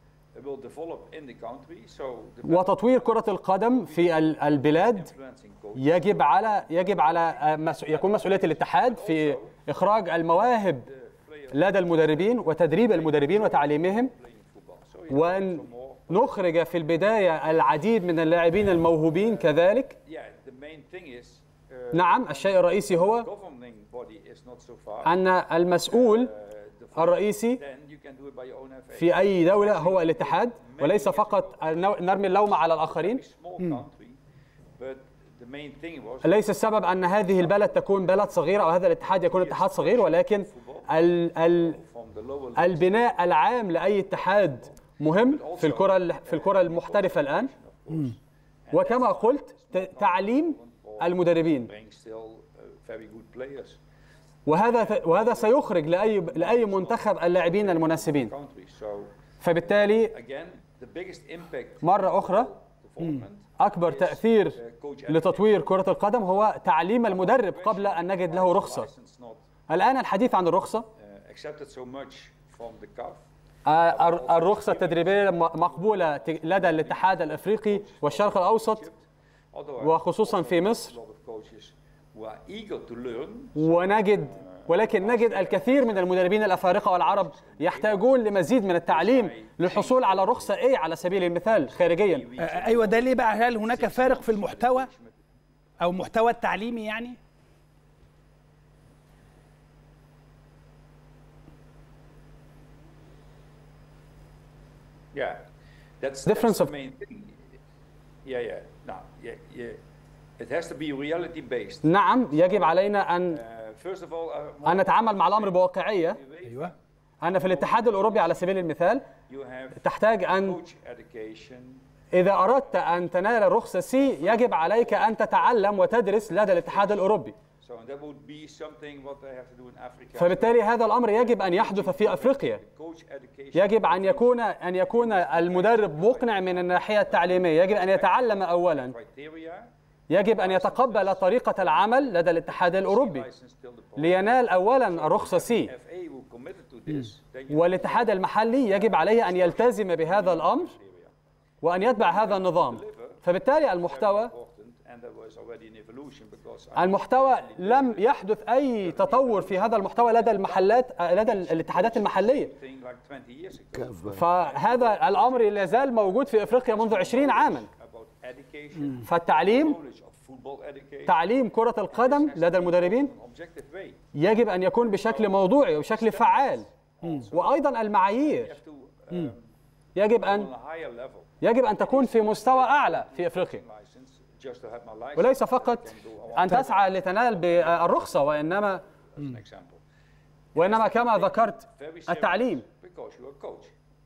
will develop in the country. So the وتطوير كرة القدم في ال- البلاد influencing coach يجب على يجب على آه، مس- يكون مسؤولية الاتحاد في إخراج المواهب لدى المدربين وتدريب المدربين وتعليمهم football. So you وأن نخرج في البداية العديد من اللاعبين الموهوبين كذلك yeah, the main thing is uh, نعم الشيء الرئيسي هو governing body is not so far. أن المسؤول Uh, the الرئيسي then you can do it by your own FA. في أي دولة هو الاتحاد وليس فقط النو- نرمي اللوم على الآخرين small country, but the main thing was ليس السبب أن هذه البلد تكون بلد صغيرة أو هذا الاتحاد يكون اتحاد صغير ولكن ال ال from the lower البناء العام لأي اتحاد مهم في الكرة ال- في الكرة المحترفة الآن وكما قلت ت- تعليم المدربين bring still uh, very good players وهذا وهذا سيخرج لأي لأي منتخب اللاعبين المناسبين country. So فبالتالي again, the biggest impact مرة أخرى development أكبر تأثير لتطوير كرة القدم هو تعليم المدرب قبل أن نجد له رخصة license not الآن الحديث عن الرخصة uh, accepted so much from the CAF. آه، الر- الرخصة التدريبية م- مقبولة ت- لدى الاتحاد الأفريقي والشرق الأوسط Otherwise, وخصوصا في a مصر lot of coaches who are eager to learn ونجد ولكن نجد الكثير من المدربين الأفارقة والعرب يحتاجون لمزيد من التعليم للحصول على رخصة A على سبيل المثال خارجيا آه، ايوه ده ليه بقى هل هناك فارق في المحتوى او محتوى التعليمي يعني Yeah, that's, Difference that's the of- main thing. Yeah, yeah. Now, yeah, yeah. It has to be reality based. نعم يجب علينا أن Uh, first of all, uh, أن نتعامل مع الأمر بواقعية ايوه أن في الاتحاد الأوروبي على سبيل المثال you have تحتاج أن coach education. إذا أردت أن تنال رخصة سي يجب عليك أن تتعلم وتدرس لدى الاتحاد الأوروبي So that would be something what they have to do in Africa. فبالتالي هذا الأمر يجب أن يحدث في أفريقيا coach education. يجب أن يكون أن يكون المدرب مقنع من الناحية التعليمية يجب أن يتعلم أولا criteria. يجب أن يتقبل طريقة العمل لدى الاتحاد الأوروبي License till the لينال أولا الرخصة سي FA who committed to this. Then you والاتحاد المحلي يجب عليه أن يلتزم بهذا الأمر وأن يتبع هذا النظام فبالتالي المحتوى important, and there was already an evolution because I المحتوى لم يحدث أي تطور في هذا المحتوى لدى المحلات لدى الاتحادات المحلية think like 20 years ago كاف بقى. فهذا الأمر لا زال موجود في إفريقيا منذ 20 عاما about education, فالتعليم knowledge of football education, تعليم كرة القدم لدى المدربين in objective way. يجب أن يكون بشكل موضوعي وبشكل فعال وأيضا المعايير To um, يجب on أن a higher level يجب أن تكون في مستوى أعلى في إفريقيا license, just to have my license. وليس فقط أن تسعى لتنال بالرخصة وإنما As an example. وإنما كما ذكرت Very serious التعليم because you're a coach.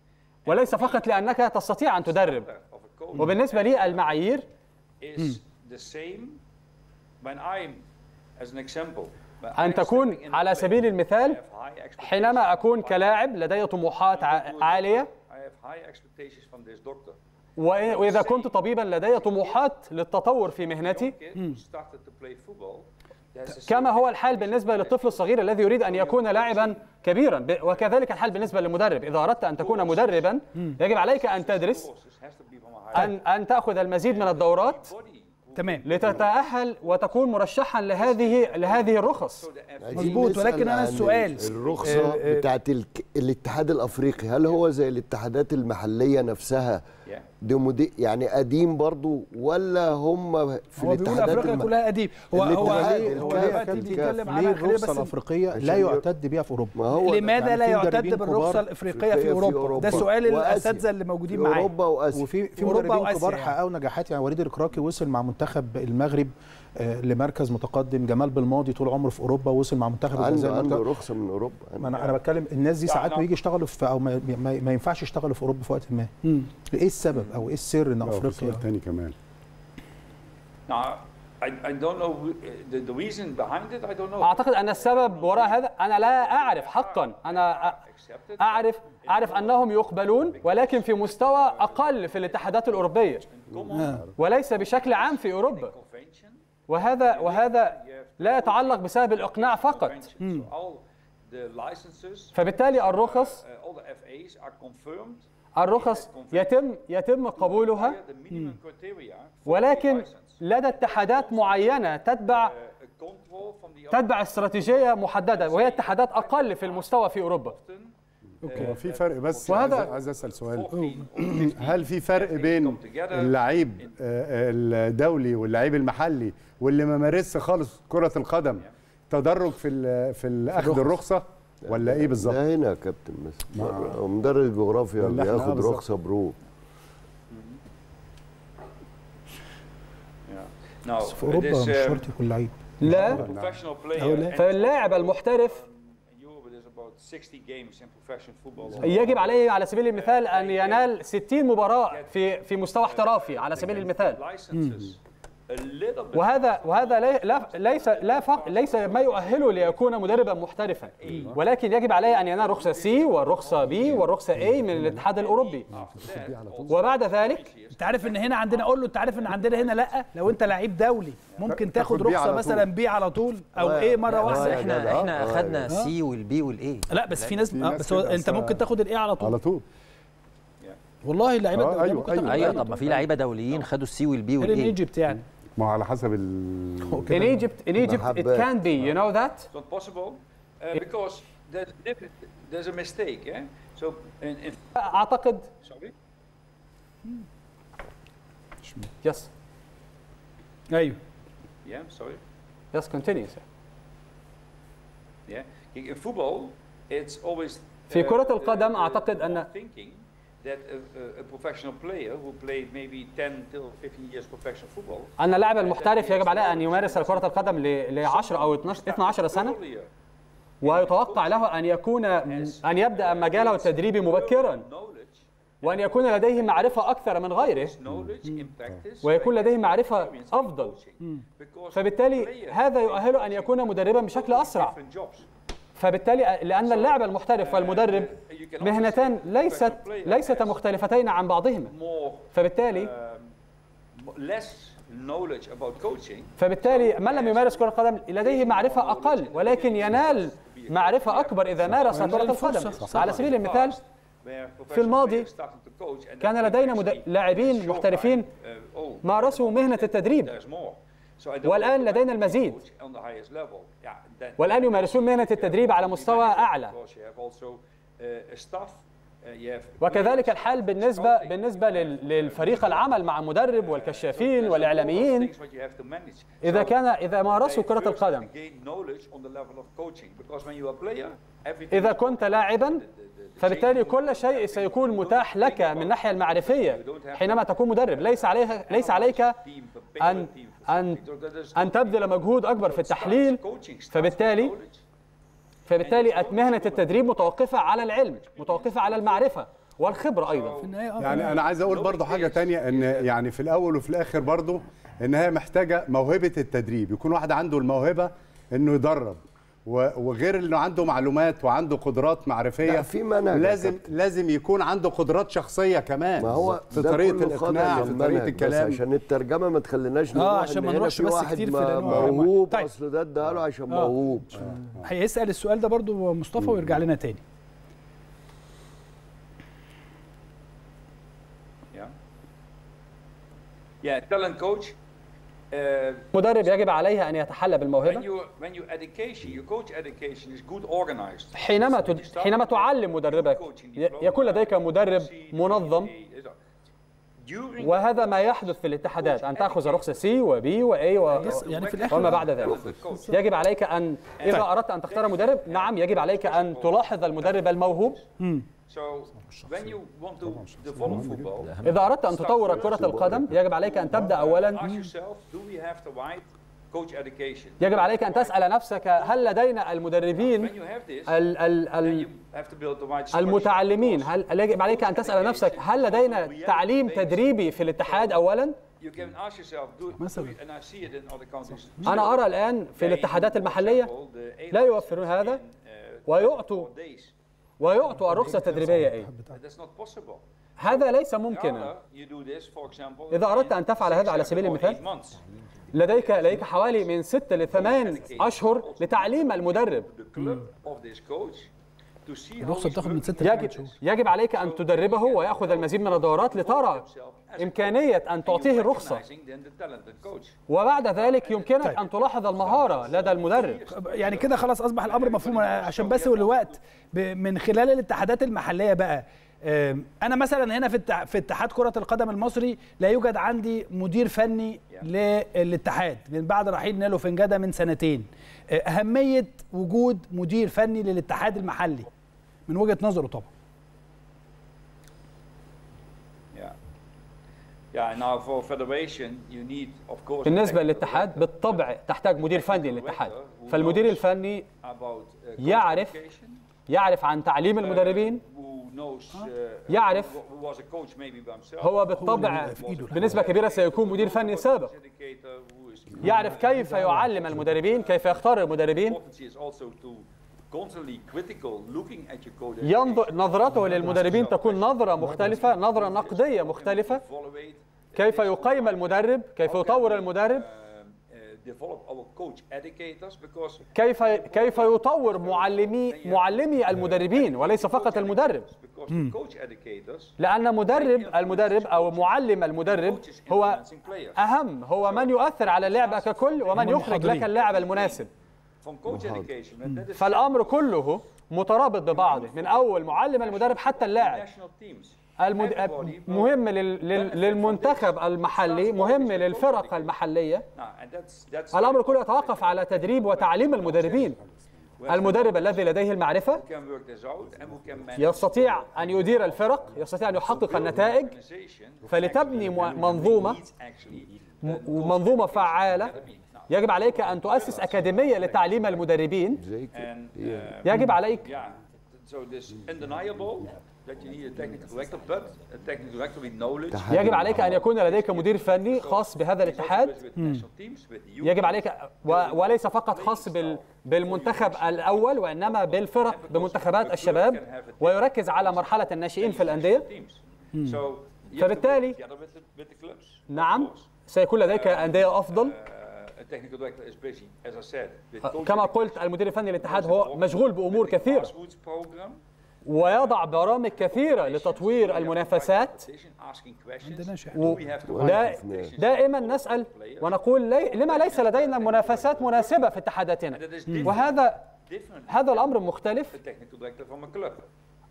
وليس فقط لأنك تستطيع أن تدرب Of a coach وبالنسبة لي المعايير is the same when I'm, as an example, when أن I'm تكون stepping in على the play, سبيل I المثال have high expectations. حينما أكون كلاعب لدي طموحات ع- عالية I have high expectations from this doctor. وإ- وإذا كنت طبيبا لدي طموحات للتطور في مهنتي Kid who started to play football. there's a كما هو الحال بالنسبة للطفل الصغير الذي يريد أن يكون لاعبا كبيرا ب- وكذلك الحال بالنسبة للمدرب إذا أردت أن تكون مدربا يجب عليك أن تدرس courses has to be from a high أن أن تأخذ المزيد من الدورات body. تمام لتتأهل وتكون مرشحا لهذه لهذه الرخص عايزين مظبوط، نسأل ولكن أنا عن السؤال، الرخصة آه، آه، بتاعت الك- الاتحاد الأفريقي هل هو زي الاتحادات المحلية نفسها Yeah. دي مدي يعني قديم برضو ولا هم في هو بيقول الاتحادات افريقيا الم- كلها قديم هو هو الاتحاد هو الكاف دلوقتي الكاف. بيتكلم ليه عنها خلينا الرخصه بس الافريقيه لا عشان ير- يعتد بها في اوروبا ما هو لماذا يعني لا في يعتد مدربين بالرخصه كبار الافريقيه في اوروبا ده سؤال وآسيا. الاساتذه اللي موجودين في معايا اوروبا واسيا وفي في في أوروبا مدربين وآسيا كبار يعني. حققوا نجاحات يعني وليد الكراكي وصل مع منتخب المغرب آه، لمركز متقدم جمال بالماضي طول عمره في اوروبا وصل مع منتخب عنده الجزائر عنده مركز- رخصة من اوروبا ما انا انا بتكلم الناس دي ساعات نعم. بيجي يشتغلوا في او ما, ما, ما ينفعش يشتغلوا في اوروبا في وقت ما ايه السبب او ايه السر ان لا، وفي افريقيا سؤال تاني كمان Now, I, I don't know who- the, the reason behind it. I don't know. أعتقد أن السبب وراء هذا أنا لا أعرف حقا أنا أ- Accepted. أعرف أعرف أنهم يقبلون ولكن في مستوى أقل في الاتحادات الأوروبية وليس بشكل عام في أوروبا Convention. وهذا وهذا لا يتعلق بسبب الإقناع فقط Convention. So all the licenses, فبالتالي الرخص uh, all the FAs are confirmed الرخص يتم يتم قبولها the minimum criteria for ولكن license. لدى اتحادات معينة تتبع Uh, control from the تتبع استراتيجية محددة وهي اتحادات أقل في المستوى في أوروبا هو في فرق بس وهذا- عايز- عايز اسال سؤال 14 or 15 هل في فرق بين اللعيب آه، الدولي واللعيب المحلي واللي ما مارسش خالص كرة القدم تدرج في ال- في ال- اخذ الرخصة ولا ايه بالظبط؟ ده هنا يا كابتن مثلا بره. مدرس جغرافيا اللي احنا- آه بياخد بالظبط. رخصه برو Yeah. Now, في اوروبا it is, مش um, شرط يكون لعيب لا professional player أو لا. and فاللاعب المحترف in Europe it is about 60 games in professional football. يجب عليه على سبيل المثال أن ينال 60 مباراة في في مستوى احترافي على سبيل المثال Licenses a little bit وهذا وهذا لي- لا ليس لا فق ليس ما يؤهله ليكون مدربا محترفا ولكن يجب عليه ان ينال رخصه سي والرخصه بي والرخصه اي من الاتحاد الاوروبي وبعد ذلك انت عارف ان هنا عندنا اقول له انت عارف ان عندنا هنا لا لو انت لعيب دولي ممكن تاخد تاخد بيه رخصه على مثلا بي على طول او ايه مره لا، واحده يا احنا جدع. احنا آه، اخذنا سي والبي والاي لا بس في ناس, في آه ناس بس هو كده انت أصلا- ممكن تاخد الايه على طول على طول والله اللعيبه آه، الدولية أيوة، ممكن أيوة. تاخد ايوه الإيه طب ما في لعيبه دوليين خدوا السي والبي غير ان والاي ايجيبت يعني ما هو على حسب ال in Egypt in Egypt it محبات. can be you know that It's not possible uh, because there's, diff- there's a mistake. Yeah. So in, in اعتقد sorry. يس ايوه Yeah. Sorry. يس continue sir. Yeah. In football, it's always. في uh, كرة the- القدم the- أعتقد the أن- thinking that a, a, a professional player who played maybe 10 till 15 years professional football. ان اللاعب المحترف يجب عليه ان يمارس كرة القدم ل 10 او 12 12 سنة earlier ويتوقع له ان يكون ان يبدا مجاله التدريبي مبكرا knowledge, وان يكون لديه معرفة اكثر من غيره knowledge in practice. ويكون لديه معرفة experience in افضل coaching. Because فبالتالي player هذا يؤهله ان يكون مدربا بشكل اسرع different jobs. فبالتالي لان اللاعب المحترف والمدرب You can also مهنتان say ليست professional player ليستا has مختلفتين عن بعضهما more فبالتالي um, less knowledge about coaching. فبالتالي من لم يمارس كرة القدم لديه معرفة أقل ولكن ينال معرفة أكبر إذا مارس كرة القدم على سبيل المثال في الماضي كان لدينا مد- لاعبين محترفين مارسوا مهنة التدريب والآن لدينا المزيد والآن يمارسون مهنة التدريب على مستوى أعلى وكذلك الحال بالنسبة بالنسبة لل- للفريق العمل مع المدرب والكشافين والإعلاميين إذا كان إذا مارسوا كرة القدم إذا كنت لاعبا فبالتالي كل شيء سيكون متاح لك من الناحية المعرفية حينما تكون مدرب ليس عليها ليس عليك أن أن أن تبذل مجهود أكبر في التحليل فبالتالي فبالتالي مهنة التدريب متوقفة على العلم متوقفة على المعرفة والخبرة أيضا في النهايه آه، يعني انا عايز اقول برضو حاجه تانية ان يعني في الاول وفي الاخر برضو ان هي محتاجه موهبه التدريب يكون واحد عنده الموهبه انه يدرب و- وغير انه عنده معلومات وعنده قدرات معرفيه لا، في منهج يا لازم كابتن. لازم يكون عنده قدرات شخصيه كمان ما هو في ده طريقه كله خاضع الاقناع في للمنهج، طريقه بس الكلام عشان الترجمه ما تخليناش آه، نروح عشان إن ما هنا نروحش في بس واحد كتير في ما- العنوان. موهوب طيب. اصل ده اداها له عشان آه. موهوب هيسال السؤال ده برضو مصطفى ويرجع لنا تاني Yeah, talent coach. Uh, مدرب يجب عليه أن يتحلى when بالموهبة you when your education, your coach education is good organized. حينما So when you تد... start حينما with تعلم مدربك coaching ي- diploma, يكون لديك مدرب C, D, منظم A, during وهذا ما يحدث في الاتحادات أن تأخذ رخصة سي وبي وأي و... يعني في الاخر وما بعد ذلك coach. يجب عليك أن إذا أردت أن تختار مدرب نعم يجب عليك أن تلاحظ المدرب الموهوب So when you want to develop football, إذا أردت أن تطور كرة القدم يجب عليك أن تبدأ أولا ask yourself, do we have the right coach education? يجب عليك أن تسأل نفسك هل لدينا المدربين When you have this, ال ال then ال you have to build the right structure. المتعلمين هل هل يجب عليك أن تسأل نفسك هل لدينا تعليم تدريبي في الاتحاد أولا You can ask yourself, do, do مثلاً. it, and I see it in other countries. أنا أرى الآن في الاتحادات المحلية لا يوفرون هذا ويعطوا days. ويعطوا الرخصة التدريبية أي That's not possible. هذا ليس ممكنا Rather, you do this, for example, إذا أردت in أن تفعل هذا على six, سبيل seven, or المثال eight months. لديك لديك حوالي من ست لثمان أشهر لتعليم المدرب The club of this coach to see how الرخصه he's بتاخد من working 6 ل 8 يجب شهور يجب عليك ان تدربه وياخذ المزيد من الدورات لترى امكانيه ان تعطيه الرخصه recognizing then the talented coach. وبعد ذلك يمكنك ان تلاحظ المهاره لدى المدرب يعني كده خلاص اصبح الامر مفهوم عشان بس الوقت ب- من خلال الاتحادات المحليه بقى آم، انا مثلا هنا في التع- في اتحاد كره القدم المصري لا يوجد عندي مدير فني للاتحاد من بعد رحيل نيلو فنجاده من سنتين آه، اهميه وجود مدير فني للاتحاد المحلي من وجهه نظره طبعا Yeah. Yeah, now for federation, you need, of course, a بالنسبه technical للاتحاد director بالطبع تحتاج مدير فني للاتحاد فالمدير الفني about uh, coach يعرف education, يعرف عن تعليم المدربين who knows, uh, يعرف who was a coach maybe by himself, هو بالطبع بنسبه كبيره سيكون مدير فني سابق educator who is يعرف كيف يعلم المدربين كيف يختار المدربين importance is also to constantly critical looking at your code ينظر نظرته للمدربين تكون نظرة مختلفة نظرة نقدية مختلفة evaluate كيف يقيم المدرب كيف يطور المدرب um, uh, develop our coach educators because كيف كيف يطور معلمي معلمي المدربين وليس فقط المدرب because the coach educators لأن مدرب المدرب أو معلم المدرب هو influencing players أهم هو من يؤثر على اللعبة ككل ومن يخرج لك اللاعب المناسب from coach education and that is فالأمر كله مترابط ببعضه من أول معلم المدرب حتى اللاعب national teams المد... مهم لل... لل... للمنتخب المحلي مهم للفرق المحلية now and that's that's الأمر كله يتوقف على تدريب وتعليم المدربين المدرب الذي لديه المعرفة who can work this out and who can manage يستطيع أن يدير الفرق يستطيع أن يحقق النتائج organization فلتبني م- منظومة needs actually ومنظومة فعالة يجب عليك أن تؤسس أكاديمية لتعليم المدربين زي كده and uh, يجب عليك yeah so this undeniable that you need a technical director but a technical director with knowledge يجب عليك أن يكون لديك مدير فني خاص بهذا الاتحاد with, with national teams with the youth يجب عليك و... وليس فقط خاص بال... بالمنتخب الأول وإنما بالفرق بمنتخبات الشباب ويركز على مرحلة الناشئين في الأندية teams so you have to فبالتالي- work together with the, with the clubs of نعم course. سيكون لديك أندية أفضل Uh, a technical director is busy as I said with coach كما قلت المدير الفني للاتحاد هو مشغول بأمور كثيرة grassroots program ويضع برامج كثيرة لتطوير المنافسات asking questions عندنا شيء. و- we have to دا دائما نسأل ونقول لي لما ليس لدينا منافسات مناسبة في اتحاداتنا that is different, وهذا different هذا الأمر مختلف a technical director from a club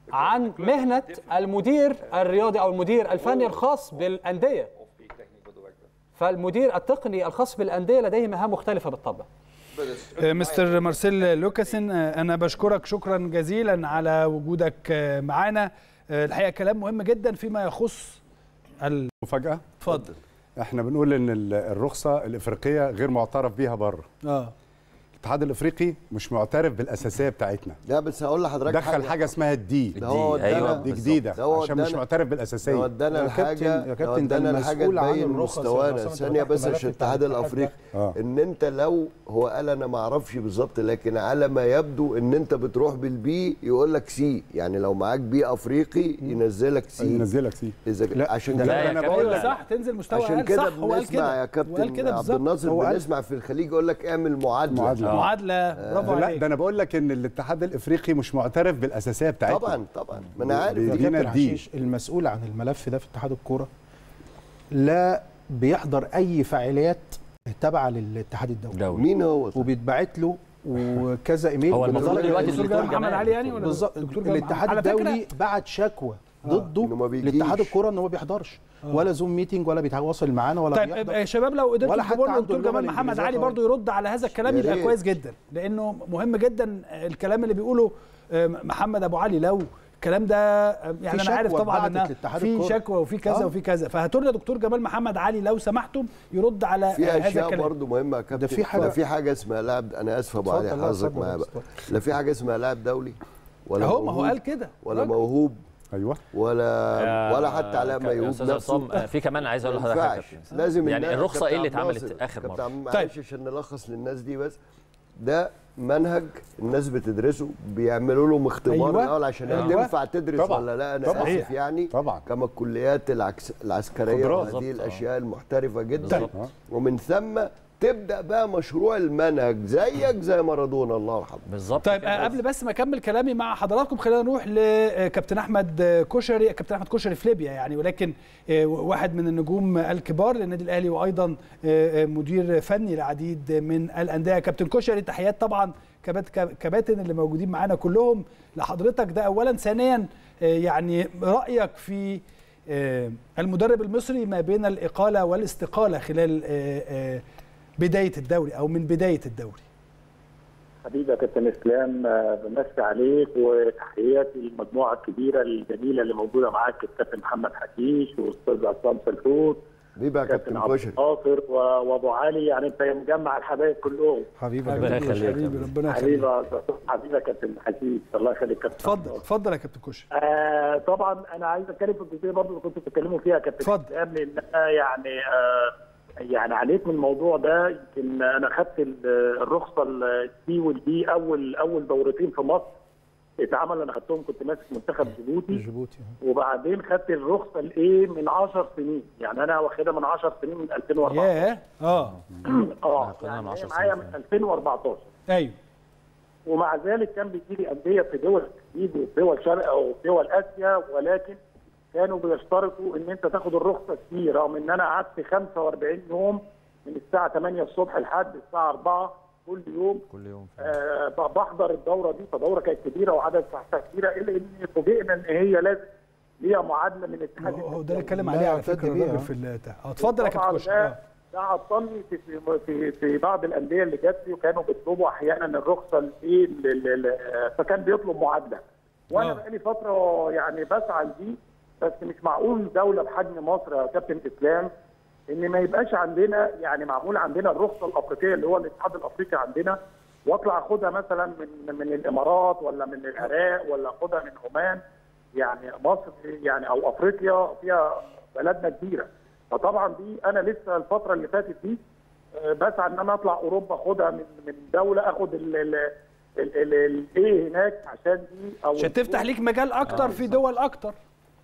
عن مهنة المدير الرياضي أو المدير الفني الخاص بالأندية of a technical director فالمدير التقني الخاص بالأندية لديه مهام مختلفة بالطبع but it's آه، مستر مارسيل لوكاسن آه، انا بشكرك شكرا جزيلا على وجودك آه، معانا آه، الحقيقه كلام مهم جدا فيما يخص ال- مفاجاه اتفضل احنا بنقول ان ال- الرخصه الافريقيه غير معترف بيها بره اه الاتحاد الافريقي مش معترف بالاساسيه بتاعتنا لا بس هقول لحضرتك دخل حاجه اسمها الدي ده هو دي، أيوة. ادانا دي بالظبط. جديده ده هو عشان مش ادانا- معترف ده بالاساسيه ودانا يا الحاجه كابتن- يا ده كابتن ده ودانا الحاجه المسؤول عن تبين الرخص يا مستوانا أسامة، أنت ثانيه فتحت بس ملف عشان الاتحاد الاتحاد الافريقي آه. ان انت لو هو قال انا ما اعرفش بالظبط لكن على ما يبدو ان انت بتروح بالبي يقول لك سي يعني لو معاك بي افريقي ينزلك سي ينزلك سي اذا لا، عشان ده كده لا يا انا كابتن. بقول ايوه لك صح تنزل مستوى عشان أقل. كده صح هو قال بنسمع كده يا وقال كابتن كده عبد بالظبط الناصر هو قال- بنسمع في الخليج يقول لك اعمل معادله معادلة. معادله برافو لا عليك ده انا بقول لك ان الاتحاد الافريقي مش معترف بالاساسيه بتاعتنا طبعا طبعا ما انا عارف بي- يا بيدينا كابتن الدي. حشيش المسؤول عن الملف ده في اتحاد الكوره لا بيحضر اي فعاليات تابعه للاتحاد الدولي دولي مين هو وبيتبعت له وكذا ايميل هو بنقول المفروض لك دلوقتي الدكتور الدكتور جمال محمد جمال. علي يعني ولا بالظبط الدكتور جمال الاتحاد محمد؟ على فكرة- الدولي بعت شكوى ضده إنه ما بيجيش. لاتحاد الكوره ان هو ما بيحضرش ولا زوم ميتنج ولا بيتواصل معانا ولا طيب بيحضر يا شباب لو قدرتوا ولا تجيبوا حتى لنا عنده الدكتور اللغة جمال محمد الإنجليزية علي خالص. برضو يرد على هذا الكلام يا يبقى ريت. كويس جدا لانه مهم جدا الكلام اللي بيقوله آه، محمد ابو علي لو الكلام ده آه، يعني في انا عارف شكوى طبعا اتبعتت ان لاتحاد في الكرة. شكوى وفي كذا آه. وفي كذا فهاتوا لنا دكتور جمال محمد علي لو سمحتم يرد على آه، في هذا اشياء الكلام برضه مهمه يا كابتن ده في حاجة- ده في حاجه اسمها لاعب انا اسف ابو علي اتفضل، لا، حضرتك اتفضل، معايا بقى اتفضل. لا في حاجه اسمها لاعب دولي ولا اهو ما هو موهوب قال كده ولا راجل. موهوب ايوه ولا ولا حتى علاء ك- يا ميهوب استاذ نفسه عصام آه، في كمان عايز اقول ما لحضرتك حاجه ينفعش كابتن. لازم يعني الناس- الرخصه ايه اللي كابتن عبد اتعملت الناصر، اخر كابتن مره عبد- معلش عشان نلخص للناس دي بس ده منهج الناس بتدرسه بيعملوا له اختبار أيوة. الاول عشان أيوة. تنفع تدرس طبعا. ولا لا انا طبعا. اسف يعني طبعا. كما الكليات العكس العسكريه خبرات. وهذه بالظبط، آه. الاشياء المحترفه جدا بالظبط. آه. ومن ثم تبدا بقى مشروع المنهج زيك زي مارادونا الله يرحمه بالظبط طيب كده. آه، قبل بس ما اكمل كلامي مع حضراتكم خلينا نروح لكابتن احمد آه، كشري كابتن احمد كشري في ليبيا يعني ولكن آه، واحد من النجوم الكبار للنادي الاهلي وايضا آه، آه، مدير فني لعديد من الانديه كابتن كشري تحيات طبعا كبات كباتن اللي موجودين معانا كلهم لحضرتك ده اولا ثانيا آه، يعني رايك في آه، المدرب المصري ما بين الاقاله والاستقاله خلال آه، آه، بدايه الدوري او من بدايه الدوري حبيبي يا كابتن اسلام آه، بمسي عليك وتحياتي للمجموعه الكبيره الجميله اللي موجوده معاك الكابتن محمد حكيش والاستاذ عصام سلفوت بيبقى يا كابتن كابتن عبد كشري الناصر و- وابو علي يعني انت مجمع الحبايب كلهم حبيبي ربنا حبيبي يخليك. حبيبي ربنا حبيبي يخليك يا- حبيبي يا كابتن حكيش الله يخليك كابتن اتفضل اتفضل يا كابتن كشري آه طبعا انا عايز اتكلم في الجزئيه برضه اللي كنتوا بتتكلموا فيها يا كابتن اتفضل. اسلام لان انا يعني آه يعني عليك من الموضوع ده يمكن انا خدت ال- الرخصه السي والبي اول اول دورتين في مصر اتعمل انا خدتهم كنت ماسك منتخب جيبوتي جيبوتي وبعدين خدت الرخصه الايه من 10 سنين يعني انا واخدها من 10 سنين من 2004 ياه اه اه خدناها يعني من 10 هي معايا سنين من 2014 ايوه ومع ذلك كان بيجي لي انديه في دول الخليج وفي دول شرق او في دول اسيا ولكن كانوا بيشترطوا ان انت تاخد الرخصه السي رغم ان انا قعدت 45 يوم من الساعه 8 الصبح لحد الساعه 4 كل يوم كل يوم آه بحضر الدوره دي فدوره كانت كبيره وعدد ساعتها كبيره الا ان فوجئنا ان هي لازم ليها معادله من الاتحاد هو ده اللي اتكلم لا، عليه على اعتد فكره بيها. الراجل في ال- اه اتفضل يا كابتن طبعاً كشري ده آه. ده عطلني في في في, في بعض الانديه اللي جات لي وكانوا بيطلبوا احيانا الرخصه الايه ال- ال- ال- فكان بيطلب معادله وانا آه. بقالي فتره يعني بسعى لدي بس مش معقول دوله بحجم مصر يا كابتن اسلام ان ما يبقاش عندنا يعني معمول عندنا الرخصه الافريقيه اللي هو الاتحاد الافريقي عندنا واطلع اخدها مثلا من من الامارات ولا من العراق ولا اخدها من عمان يعني مصر يعني او افريقيا فيها بلدنا كبيره فطبعا دي انا لسه الفتره اللي فاتت دي آه، بسعى ان انا اطلع اوروبا اخدها من من دوله اخد ال ال ال- ال- الايه هناك عشان دي او عشان تفتح ليك مجال اكتر في دول اكتر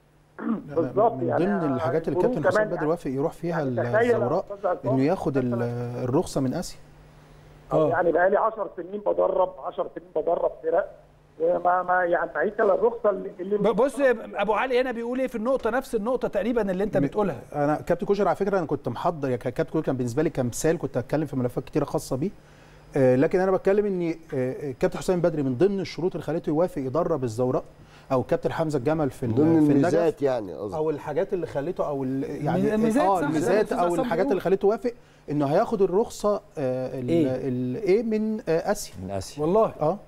بالظبط من يعني ضمن الحاجات اللي الفروق الكابتن حسام كمان بدر وافق يروح فيها يعني تخيل يا الزوراء أستاذ عصام انه ياخد ال- مثلاً الرخصه من اسيا أو يعني بقى لي 10 سنين بدرب 10 سنين بدرب فرق وما ما يعني معيش الا الرخصه اللي, اللي ب- بص ابو علي هنا بيقول ايه في النقطه نفس النقطه تقريبا اللي انت بتقولها انا كابتن كوشر على فكره انا كنت محضر يعني كابتن كوشر كان بالنسبه لي كمثال كنت هتكلم في ملفات كتيره خاصه بيه آه، لكن انا بتكلم ان آه، كابتن حسام بدري من ضمن الشروط اللي خليته يوافق يدرب الزوراء او كابتن حمزه الجمل في ال- ضمن في النجف الميزات يعني قصدي او الحاجات اللي خليته او ال- يعني الميزات اه صح، زي ما الميزات الأستاذ او عصام الحاجات بيقول. اللي خليته يوافق انه هياخد الرخصه إيه؟ الايه من آه، اسيا من اسيا والله اه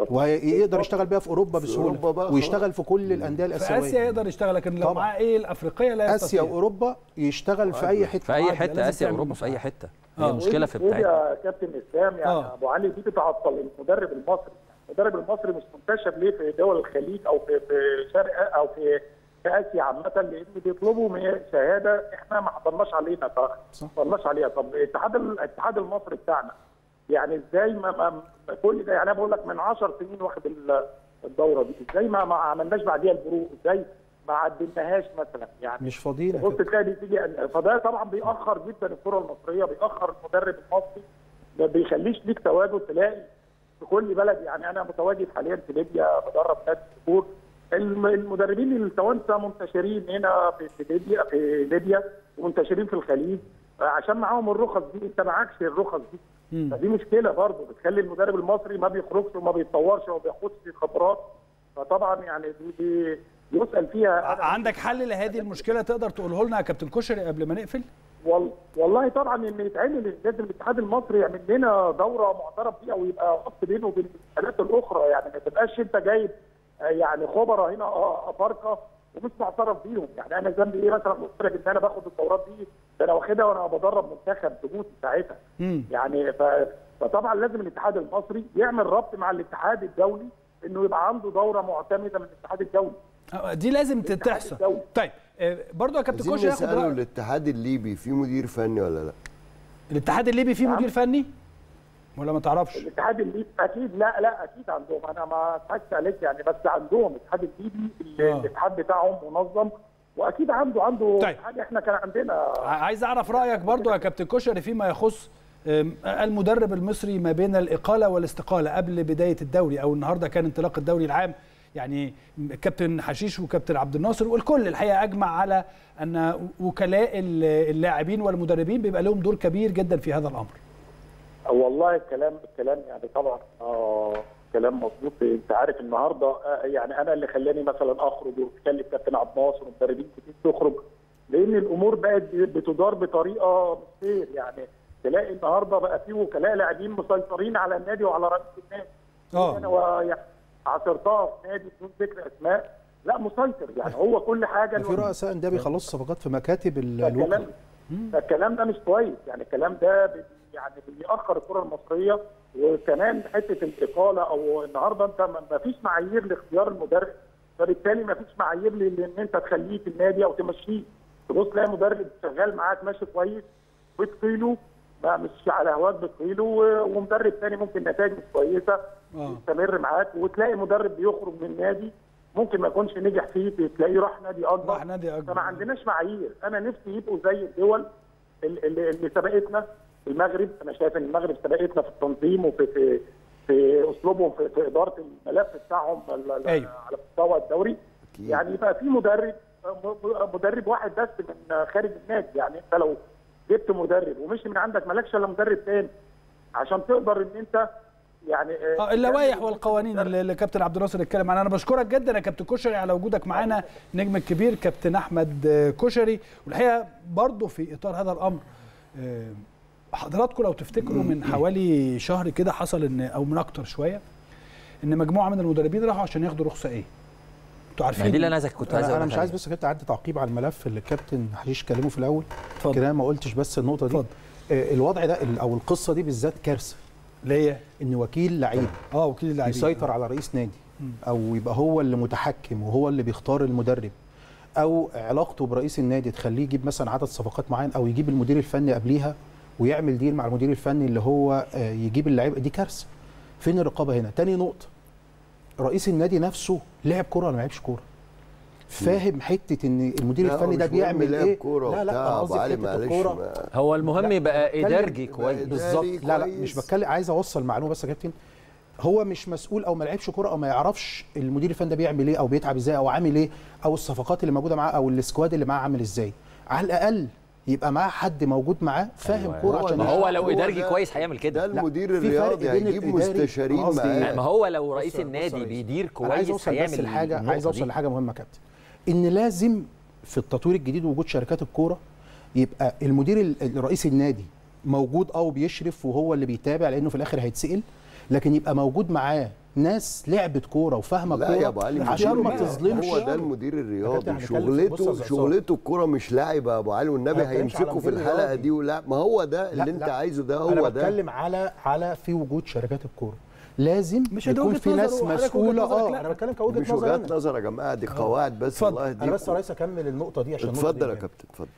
ويقدر يشتغل بيها في اوروبا بسهوله أوروبا بقى ويشتغل في كل الانديه في الاسيويه اسيا يقدر يشتغل لكن لو طبعاً. معاه ايه الافريقيه لا اسيا يستطيع. واوروبا يشتغل في اي حته في اي معادلة، حته لازم اسيا تعمل اوروبا في اي مساحة. حته آه. هي المشكله في ودي بتاعتنا يا كابتن اسلام يعني آه. ابو علي دي بتعطل المدرب المصري المدرب المصري مش منتشر ليه في دول الخليج او في في شرق او في في اسيا عامه لان بيطلبوا من شهاده احنا ما حضرناش علينا ف- صح. ما حضرناش عليها طب الاتحاد الاتحاد المصري بتاعنا يعني ازاي ما, ما ما- كل ده يعني انا بقول لك من 10 سنين واخد ال- الدوره دي ازاي ما, ما عملناش بعديها البروق ازاي ما عدلناهاش مثلا يعني مش فاضيين يا بص كابتن. تلاقي بتيجي فده طبعا بيأخر جدا الكره المصريه بيأخر المدرب المصري ما بيخليش ليك تواجد تلاقي في كل بلد يعني انا متواجد حاليا في ليبيا بدرب نادي الصقور الم- المدربين التوانسه منتشرين هنا في في ليبيا في ليبيا ومنتشرين في الخليج عشان معاهم الرخص دي انت معكش الرخص دي فدي مشكله برضه بتخلي المدرب المصري ما بيخرجش وما بيتطورش وما بياخدش خبرات فطبعا يعني دي, دي يسال فيها ع- عندك حل لهذه المشكله تقدر تقوله لنا يا كابتن كشري قبل ما نقفل وال- والله طبعا ان يتعمل لازم الاتحاد المصري يعمل لنا دوره معترف بيها ويبقى ربط بينه وبين الاتحادات الاخرى يعني ما تبقاش انت جايب آه، يعني خبراء هنا آه، افارقه ومش معترف بيهم يعني انا ذنبي ايه مثلا قلت لك ان انا باخد الدورات دي ده انا واخدها وانا بدرب منتخب جيبوتي ساعتها مم. يعني ف... فطبعا لازم الاتحاد المصري يعمل ربط مع الاتحاد الدولي انه يبقى عنده دوره معتمده من الاتحاد الدولي آه، دي لازم تحصل الدولي. طيب آه، برضو يا كابتن عايزين كشري ياخد نساله رأي الاتحاد الليبي فيه مدير فني ولا لا؟ الاتحاد الليبي فيه مدير فني ولا ما تعرفش الاتحاد الليبي اكيد لا لا اكيد عندهم انا ما اضحكش عليك يعني بس عندهم الاتحاد الليبي اللي آه. الاتحاد بتاعهم منظم واكيد عنده عنده طيب. اتحاد احنا كان عندنا ع- عايز اعرف رايك برضو يا كابتن كشري فيما يخص أم، المدرب المصري ما بين الاقاله والاستقاله قبل بدايه الدوري او النهارده كان انطلاق الدوري العام يعني كابتن حشيش وكابتن عبد الناصر والكل الحقيقه اجمع على ان وكلاء اللاعبين والمدربين بيبقى لهم دور كبير جدا في هذا الامر والله الكلام الكلام يعني طبعا آه كلام مظبوط انت عارف النهارده آه يعني انا اللي خلاني مثلا اخرج واتكلم كابتن عبد الناصر ومدربين كتير تخرج لان الامور بقت بتدار بطريقه مش خير يعني تلاقي النهارده بقى في وكلاء لاعبين مسيطرين على النادي وعلى رئيس النادي اه انا و- يعني عاصرتها في نادي بدون ذكر اسماء لا مسيطر يعني هو كل حاجه في رؤساء انديه بيخلصوا صفقات في مكاتب ال- الوكلاء الكلام الكلام ده مش كويس يعني الكلام ده بي- يعني بيأخر الكره المصريه وكمان حته الاقاله او النهارده انت ما ما فيش معايير لاختيار المدرب فبالتالي ما فيش معايير ل- لان انت تخليه في النادي او تمشيه تبص تلاقي مدرب شغال معاك ماشي كويس بتقيله ما مش على هواك بتقيله و- ومدرب ثاني ممكن نتائج مش كويسه اه يستمر معاك وتلاقي مدرب بيخرج من النادي ممكن ما يكونش نجح فيه تلاقيه راح نادي اكبر راح نادي اكبر فما عندناش معايير انا نفسي يبقوا زي الدول ال- ال- اللي سبقتنا المغرب انا شايف ان المغرب سبقتنا في التنظيم وفي في, في اسلوبهم في, في اداره الملف بتاعهم ال- ال- أيوة. على مستوى الدوري يعني يبقى في مدرب م- مدرب واحد بس من خارج النادي يعني انت لو جبت مدرب ومشي من عندك مالكش الا مدرب تاني عشان تقدر ان انت يعني اه اللوائح والقوانين اللي اللي كابتن عبد الناصر اتكلم عنها انا بشكرك جدا يا كابتن كشري على وجودك معانا نجم الكبير كابتن احمد آه، كشري والحقيقه برضه في اطار هذا الامر آه، حضراتكم لو تفتكروا من حوالي شهر كده حصل ان او من اكتر شويه ان مجموعه من المدربين راحوا عشان ياخدوا رخصه ايه انتوا ما دي عارفين اللي انا عايزك كنت عايز انا, أنا أقول مش لك عايز عليه. بس كنت اعدي تعقيب على الملف اللي الكابتن حشيش كلمه في الاول اتفضل. كده أنا ما قلتش بس النقطه دي اتفضل. آه، الوضع ده ال- او القصه دي بالذات كارثه ليه ان وكيل لعيب اه وكيل اللاعبين يسيطر على رئيس نادي او يبقى هو اللي متحكم وهو اللي بيختار المدرب او علاقته برئيس النادي تخليه يجيب مثلا عدد صفقات معين او يجيب المدير الفني قبليها ويعمل ديل مع المدير الفني اللي هو آه، يجيب اللعيبه دي كارثه فين الرقابه هنا تاني نقطه رئيس النادي نفسه لعب كوره ولا ما لعبش كوره فاهم حته ان المدير لا، الفني مش ده مهم بيعمل لعب ايه كورة لا لا وبتاع، انا أبو قصدي علي حته معلش الكوره ما- هو المهم لا، يبقى بتكلم- ادارجي كويس بالظبط لا لا كويس. مش بتكلم عايز اوصل معلومه بس يا كابتن هو مش مسؤول او ما لعبش كوره او ما يعرفش المدير الفني ده بيعمل ايه او بيتعب ازاي او عامل ايه او الصفقات اللي موجوده معاه او السكواد اللي معاه عامل ازاي على الاقل يبقى معاه حد موجود معاه فاهم أيوة. كوره عشان ما هو لو هو ادارجي ده- كويس هيعمل ده كده المدير في فرق الرياضي بين هيجيب الإداري. مستشارين أنا قصدي إيه؟ معاه ما هو لو رئيس بص- بص النادي يا ريس. بيدير انا عايز كويس اوصل هيعمل بس لحاجه النقطة عايز اوصل دي. لحاجه مهمه يا كابتن ان لازم في التطوير الجديد ووجود شركات الكوره يبقى المدير ال- رئيس النادي موجود او بيشرف وهو اللي بيتابع لانه في الاخر هيتسال لكن يبقى موجود معاه ناس لعبت كوره وفاهمه لا يا ابو كوره علي عشان ما مش- تظلمش هو ده المدير كابتن الرياضي هنتكلم في- بص يا شغلته زعزعة. شغلته الكوره مش لاعب يا ابو علي والنبي أنا ما بتكلمش على هيمسكه في مدير الحلقه رياضي. دي ولا ما هو ده لا، اللي انت لا. عايزه ده انا هو ده بتكلم على على في وجود شركات الكوره لازم مش ده يكون وجهة في نظر ناس وحضرتك وجهة مسؤوله نظرك اه لا. انا بتكلم كوجهه مش نظر وجهات انا نظر يا جماعه دي قواعد بس اتفضل. الله انا يهديكم بس يا ريس اكمل النقطه دي عشان النقطة اتفضل دي يا مهمة. كابتن اتفضل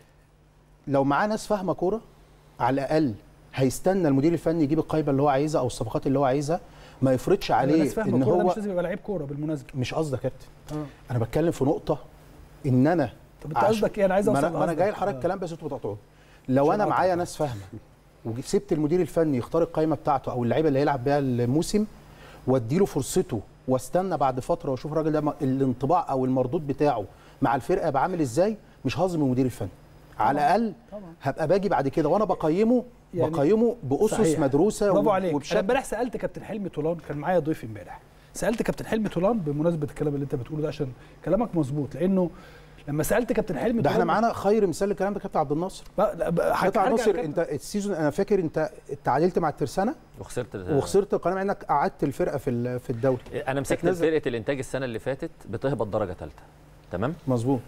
لو معاه ناس فاهمه كوره على الاقل هيستنى المدير الفني يجيب القايمه اللي هو عايزها او الصفقات اللي هو عايزها ما يفرضش عليه الناس فاهمه ان الكوره ده هو مش لازم يبقى لعيب كوره بالمناسبه مش قصدي يا كابتن اه انا بتكلم في نقطه ان انا طب انت عشان- قصدك ايه انا عايز ما اوصل انا, ما أنا لقصدك. جاي لحضرتك آه. كلام بس انتوا بتقطعوا لو عشان انا أقطع. معايا ناس فاهمه وسبت المدير الفني يختار القائمه بتاعته او اللعيبه اللي هيلعب بيها الموسم واديله فرصته واستنى بعد فتره واشوف الراجل ده م- الانطباع او المردود بتاعه مع الفرقه يبقى عامل ازاي مش هظلم المدير الفني على الاقل طبعا. هبقى باجي بعد كده وانا بقيمه يعني بقيمه باسس صحيح. مدروسه برافو و- عليك انا وبشكل امبارح سالت كابتن حلمي طولان كان معايا ضيف امبارح سالت كابتن حلمي طولان بمناسبه الكلام اللي انت بتقوله ده عشان كلامك مظبوط لانه لما سالت كابتن حلمي ده احنا طولان- معانا خير مثال للكلام ده كابتن عبد الناصر بقى- لا، بقى حك- كابتن عبد هرجع الناصر لكابتن- انت السيزون انا فاكر انت تعادلت مع الترسانه وخسرت وخسرت القناه مع انك قعدت الفرقه في ال- في الدوري انا مسكت نزل. فرقه الانتاج السنه اللي فاتت بتهبط درجه ثالثه تمام مظبوط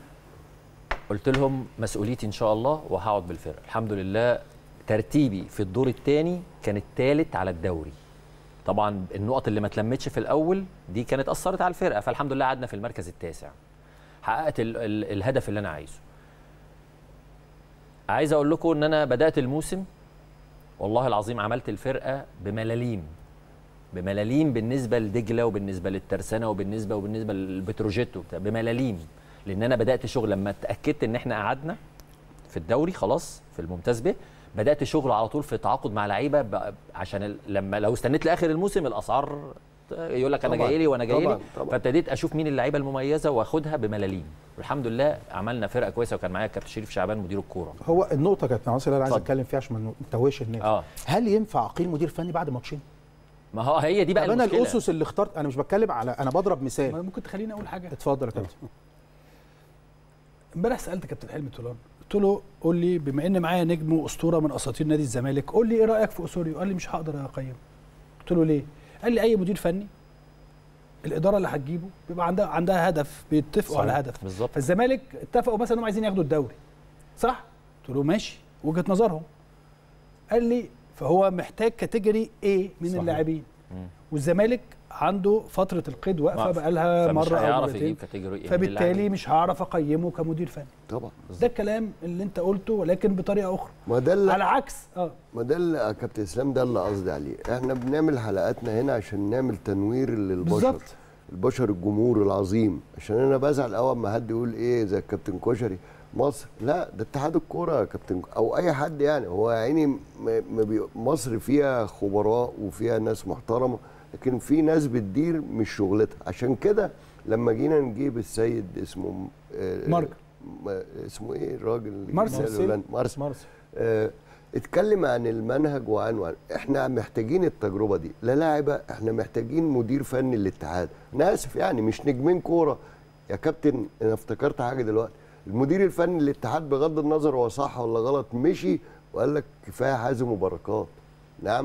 قلت لهم مسؤوليتي ان شاء الله وهقعد بالفرقه الحمد لله ترتيبي في الدور الثاني كان الثالث على الدوري طبعا النقط اللي ما اتلمتش في الاول دي كانت اثرت على الفرقه فالحمد لله قعدنا في المركز التاسع حققت ال ال الهدف اللي انا عايزه عايز اقول لكم ان انا بدات الموسم والله العظيم عملت الفرقه بملاليم بملاليم بالنسبه لدجله وبالنسبه للترسانه وبالنسبه وبالنسبه للبتروجيت وبتاع بملاليم لان انا بدات شغل لما اتاكدت ان احنا قعدنا في الدوري خلاص في الممتاز به بدات شغل على طول في تعاقد مع لعيبه ب- عشان ال- لما لو استنيت لاخر الموسم الاسعار يقول لك انا طبعاً، جاي لي وانا جاي لي طبعاً، طبعاً. فابتديت اشوف مين اللعيبه المميزه واخدها بملاليم والحمد لله عملنا فرقه كويسه وكان معايا كابتن شريف شعبان مدير الكوره هو النقطه كانت مع اللي انا عايز اتفضل. اتكلم فيها عشان ما نتوهش الناس اه هل ينفع اقيل مدير فني بعد ماتشين؟ ما هو هي دي بقى طب انا المشكله الاسس اللي اخترت انا مش بتكلم على انا بضرب مثال ممكن تخليني اقول حاجه اتفضل يا كابتن امبارح سالت كابتن حلمي طولان قلت له قول لي بما ان معايا نجم واسطوره من اساطير نادي الزمالك قول لي ايه رايك في اسوريو قال لي مش هقدر اقيم قلت له ليه قال لي اي مدير فني الاداره اللي هتجيبه بيبقى عندها عندها هدف بيتفقوا صحيح. على هدف بالظبط فالزمالك اتفقوا مثلا انهم عايزين ياخدوا الدوري صح قلت له ماشي وجهه نظرهم قال لي فهو محتاج كاتيجوري ايه من صحيح. اللاعبين مم. والزمالك عنده فتره القيد واقفه واقفة. بقى لها فمش مره او هيعرف مرتين يجيب كاتيجوري إيه من فبالتالي اللاعبين. مش هعرف اقيمه كمدير فني طبعا ده الكلام اللي انت قلته ولكن بطريقه اخرى ما ده اللي على عكس اه ما ده اللي يا كابتن اسلام ده اللي قصدي عليه احنا بنعمل حلقاتنا هنا عشان نعمل تنوير للبشر بالظبط البشر الجمهور العظيم عشان انا بزعل اول ما حد يقول ايه زي الكابتن كشري مصر لا ده اتحاد الكوره يا كابتن او اي حد يعني هو يا عيني م- ما بي- مصر فيها خبراء وفيها ناس محترمه لكن في ناس بتدير مش شغلتها عشان كده لما جينا نجيب السيد اسمه آه، مارك. ما- اسمه ايه الراجل اللي مارسيل. جبناه الهولندي؟ مارسيل مارس آه، اتكلم عن المنهج وعن وعن احنا محتاجين التجربه دي لا لاعبه احنا محتاجين مدير فني للاتحاد انا اسف يعني مش نجمين كوره يا كابتن انا افتكرت حاجه دلوقتي المدير الفني للاتحاد بغض النظر هو صح ولا غلط مشي وقال لك كفايه حازم وبركات نعم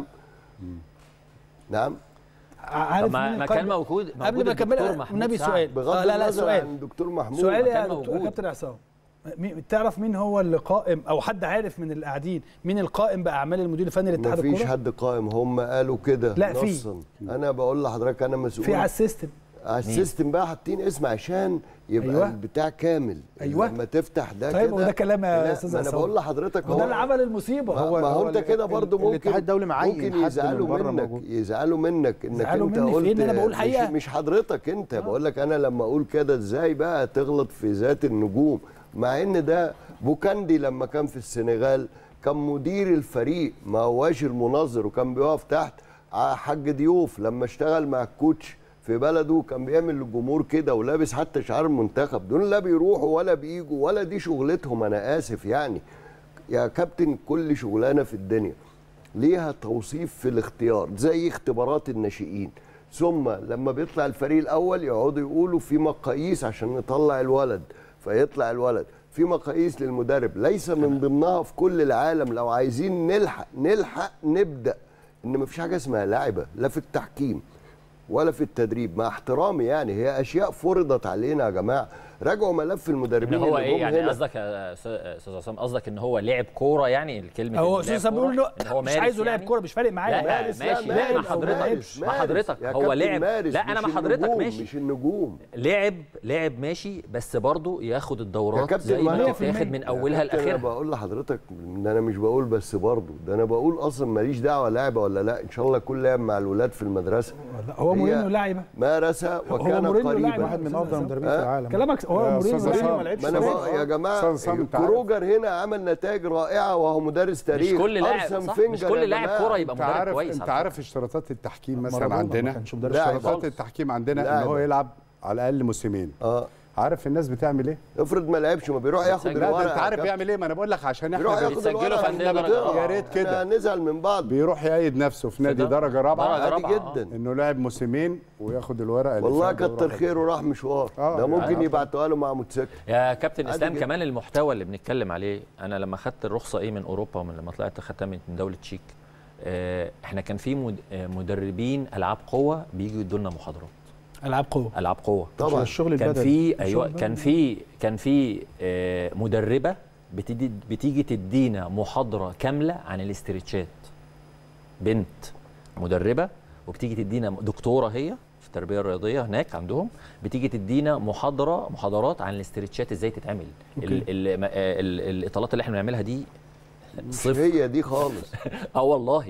نعم عارف طب ما مين ما القائد؟ كان موجود قبل ما موجود الدكتور اكمل محمود النبي سعد. سؤال بغض آه لا لا النظر سؤال عن دكتور محمود سؤال ما يا كان دكتور- موجود. كابتن عصام مين- تعرف مين هو اللي قائم او حد عارف من اللي قاعدين مين القائم باعمال المدير الفني ما لاتحاد فيش الكوره حد قائم هم قالوا كده لا، في. نصاً. انا بقول لحضرتك انا مسؤول في على السيستم على السيستم بقى حاطين اسم عشان يبقى أيوة. أيوة. البتاع كامل أيوة. لما تفتح ده طيب، كده وده كلام يا لا، أستاذ ما انا عصام. بقول لحضرتك وده اللي عمل المصيبه ما هو هو, ما هو انت ال- كده ال- برضه ممكن الاتحاد الدولي معين ممكن حد من يزعلوا بره منك موجود. يزعلوا منك انك يزعلوا انت مني في قلت إيه؟ إن أنا بقول مش- حقيقة؟ مش حضرتك انت بقول لك انا لما اقول كده ازاي بقى تغلط في ذات النجوم مع ان ده بوكاندي لما كان في السنغال كان مدير الفريق ما هواش المنظر وكان بيقف تحت ع- حاج ضيوف لما اشتغل مع الكوتش في بلده كان بيعمل للجمهور كده ولابس حتى شعار المنتخب دول لا بيروحوا ولا بيجوا ولا دي شغلتهم انا اسف يعني يا كابتن كل شغلانه في الدنيا ليها توصيف في الاختيار زي اختبارات الناشئين ثم لما بيطلع الفريق الاول يقعدوا يقولوا في مقاييس عشان نطلع الولد فيطلع الولد في مقاييس للمدرب ليس من ضمنها في كل العالم لو عايزين نلحق نلحق نبدا ان مفيش حاجه اسمها لعبه لا في التحكيم ولا في التدريب مع احترامي يعني هي اشياء فرضت علينا يا جماعه راجعوا ملف ان المدربين هو اللي ايه جم يعني هنا. قصدك يا أستاذ- استاذ عصام قصدك ان هو لعب كوره يعني الكلمه هو اللي استاذ لعب عصام بيقول كورة؟ له إن هو مش مارس عايزه لاعب يعني؟ كوره مش فارق معايا لا مارس، لا، ماشي لا مارس، مع حضرتك مارس، مع مارس. حضرتك يا هو كابتن لعب مارس، لا انا مش مع حضرتك النجوم، ماشي مش النجوم لعب لعب ماشي بس برضه ياخد يا الدورات كابتن زي ما ما- تتاخد من يا اولها كابتن انا لاخرها بقول لحضرتك ده انا مش بقول بس برضه ده انا بقول اصلا ماليش دعوه لعبه ولا لا ان شاء الله كل لعب مع الولاد في المدرسه لا، هو هي مورينيو لاعب مارس وكان مورينيو لاعب قريبا واحد من افضل المدربين في آه. العالم كلامك هو يا مورينيو أستاذ لاعب عصام. ما لعبش ما انا فريق. بقى يا جماعه أستاذ سام، أنت عارف- كروجر هنا عمل نتائج رائعه وهو مدرس تاريخ مش كل لاعب أرسن صح فينجر مش يا كل لاعب جماعة. كوره يبقى انت مدرب عارف كويس انت على عارف اشتراطات التحكيم مثلا مارادونا ما عندنا كانش مدرب لا، شرطة. اشتراطات خالص. التحكيم عندنا لا، ان هو بس. يلعب على الاقل موسمين اه عارف الناس بتعمل ايه؟ افرض ما لعبش ما بيروح ياخد لا، لا الورقه ده انت يا عارف كابتن. يعمل ايه ما انا بقول لك عشان يروح احنا ياخد بيتسجلوا الورقه في أندية إحنا درجة بنقرا. يا ريت كده. إحنا نزعل من بعض بيروح يأيد نفسه في نادي ده- درجه رابعه درجة عادي رابعة، آه. جدا انه لعب موسمين وياخد الورقه اللي والله فيها كتر دورة. خيره راح مشوار آه، ده ممكن يعني يبعتوها له مع موتوسيكل يا كابتن عادي اسلام جدا. كمان المحتوى اللي بنتكلم عليه انا لما خدت الرخصه ايه من اوروبا ومن لما طلعت خدتها من من دوله تشيك آه، احنا كان في مد- آه، مدربين العاب قوه بيجوا يدوا لنا محاضرات العاب قوه العاب قوه طبعا الشغل كان البدني في ايوه كان في كان في آه، مدربه بتدي بتيجي تدينا محاضره كامله عن الاسترتشات بنت مدربه وبتيجي تدينا دكتوره هي في التربيه الرياضيه هناك عندهم بتيجي تدينا محاضره محاضرات عن الاسترتشات ازاي تتعمل ال- ال- ال- ال- الاطالات اللي احنا بنعملها دي مش صفر هي دي خالص اه والله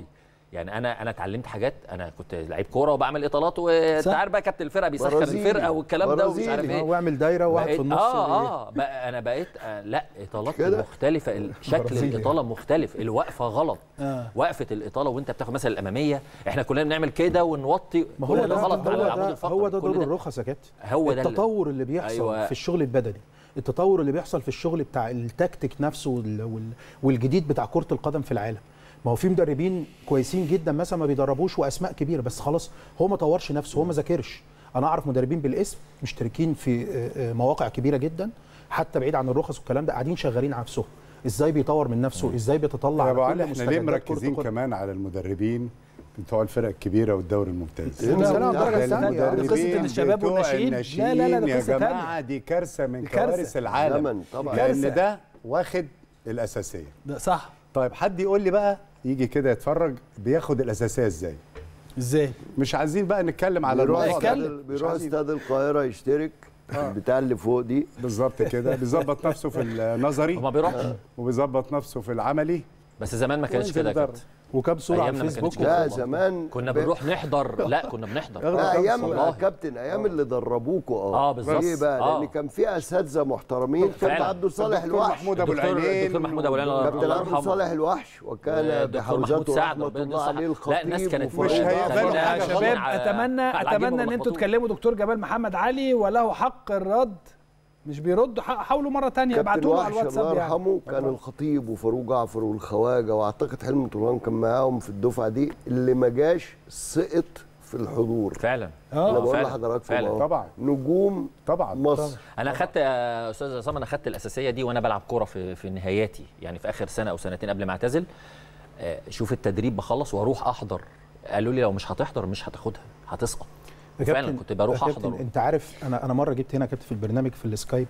يعني انا انا اتعلمت حاجات انا كنت لعيب كوره وبعمل اطالات وانت صح. عارف بقى كابتن الفرقه بيسخن برازيلي. الفرقه والكلام ده ومش عارف برازيلي. ايه آه، واعمل دايره وواحد في بقيت- النص اه وإيه. اه بقى انا بقيت آه لا اطالات كده. مختلفه ال- شكل برازيلي. الاطاله مختلف الوقفه غلط آه. وقفه الاطاله وانت بتاخد مثلا الاماميه احنا كلنا بنعمل كده ونوطي ما هو كل ده, ده غلط على هو العمود ده, الفقري هو ده كل دور الرخص يا كابتن هو ده اللي- التطور اللي بيحصل أيوة. أيوة. في الشغل البدني التطور اللي بيحصل في الشغل بتاع التكتيك نفسه وال... وال... والجديد بتاع كرة القدم في العالم ما هو في مدربين كويسين جدا مثلا ما بيدربوش واسماء كبيره بس خلاص هو ما طورش نفسه هو ما ذاكرش انا اعرف مدربين بالاسم مشتركين في آه، آه، مواقع كبيره جدا حتى بعيد عن الرخص والكلام ده قاعدين شغالين على نفسهم ازاي بيطور من نفسه ازاي بيتطلع يا ابو على علي كل احنا ليه مستجدات كرة مركزين القدم. كمان على المدربين بتوع الفرق الكبيره والدوري الممتاز لا، لا، لا، الدرجة الثانية. المدربين قصة الشباب بتوع والناشئين. لا، لا، لا، ده الناشئين قصة يا جماعه تانية. دي كارثه من دي كارثة. كوارث العالم زمن طبعا. لان كارثة. ده واخد الاساسيه ده صح طيب حد يقول لي بقى يجي كده يتفرج بياخد الاساسيه ازاي ازاي مش عايزين بقى نتكلم على بيروح الموضوع استاد ده اتكلم. ال- مش بيروح عايزين. استاد القاهره يشترك بتاع اللي فوق دي بالظبط كده بيظبط نفسه في النظري وما بيروحش وبيظبط نفسه في العملي بس زمان ما كانش وينزل كده يا يدرب. كابتن وكم صوره على أيامنا ما الفيسبوك كانتش لا وكم- زمان كنا ب- بنروح نحضر لا كنا بنحضر لا ايام يا والله. كابتن ايام اللي دربوكوا اه آه، بالظبط. ليه بقى آه. لان كان في اساتذه محترمين كابتن فعلا. عبد الصالح الدكتور الوحش محمود ابو الدكتور- العينين الدكتور محمود أبو العينين الله- كابتن الله عبد يرحمه. الصالح الوحش وكان الدكتور محمود بحوزته سعد رحمه ربنا الله يصلح. عليه لا الناس الخطيب كانت مش وفؤاد هيقبلوا عبد حاجة يا الحميد. شباب على- اتمنى على العجيب اتمنى ان انتوا ولخبطوه. تكلموا دكتور جمال محمد علي وله حق الرد مش بيرد ح- حاولوا مره تانية كابتن ابعتوا له على وحش الله الواتساب يعني يرحمه كان الخطيب وفاروق جعفر والخواجه واعتقد حلمي طولان كان معاهم في الدفعه دي اللي ما جاش سقط في الحضور فعلا آه، انا بقول فعلا، لحضراتكم فعلا. أهو. طبعا. نجوم طبعا مصر انا اخدت يا استاذ عصام انا اخدت الاساسيه دي وانا بلعب كوره في في نهاياتي يعني في اخر سنه او سنتين قبل ما اعتزل آه، شوف التدريب بخلص واروح احضر قالوا لي لو مش هتحضر مش هتاخدها هتسقط يا فعلا كابتن- كنت بروح يا كابتن احضر انت عارف انا انا مره جبت هنا كابتن في البرنامج في السكايب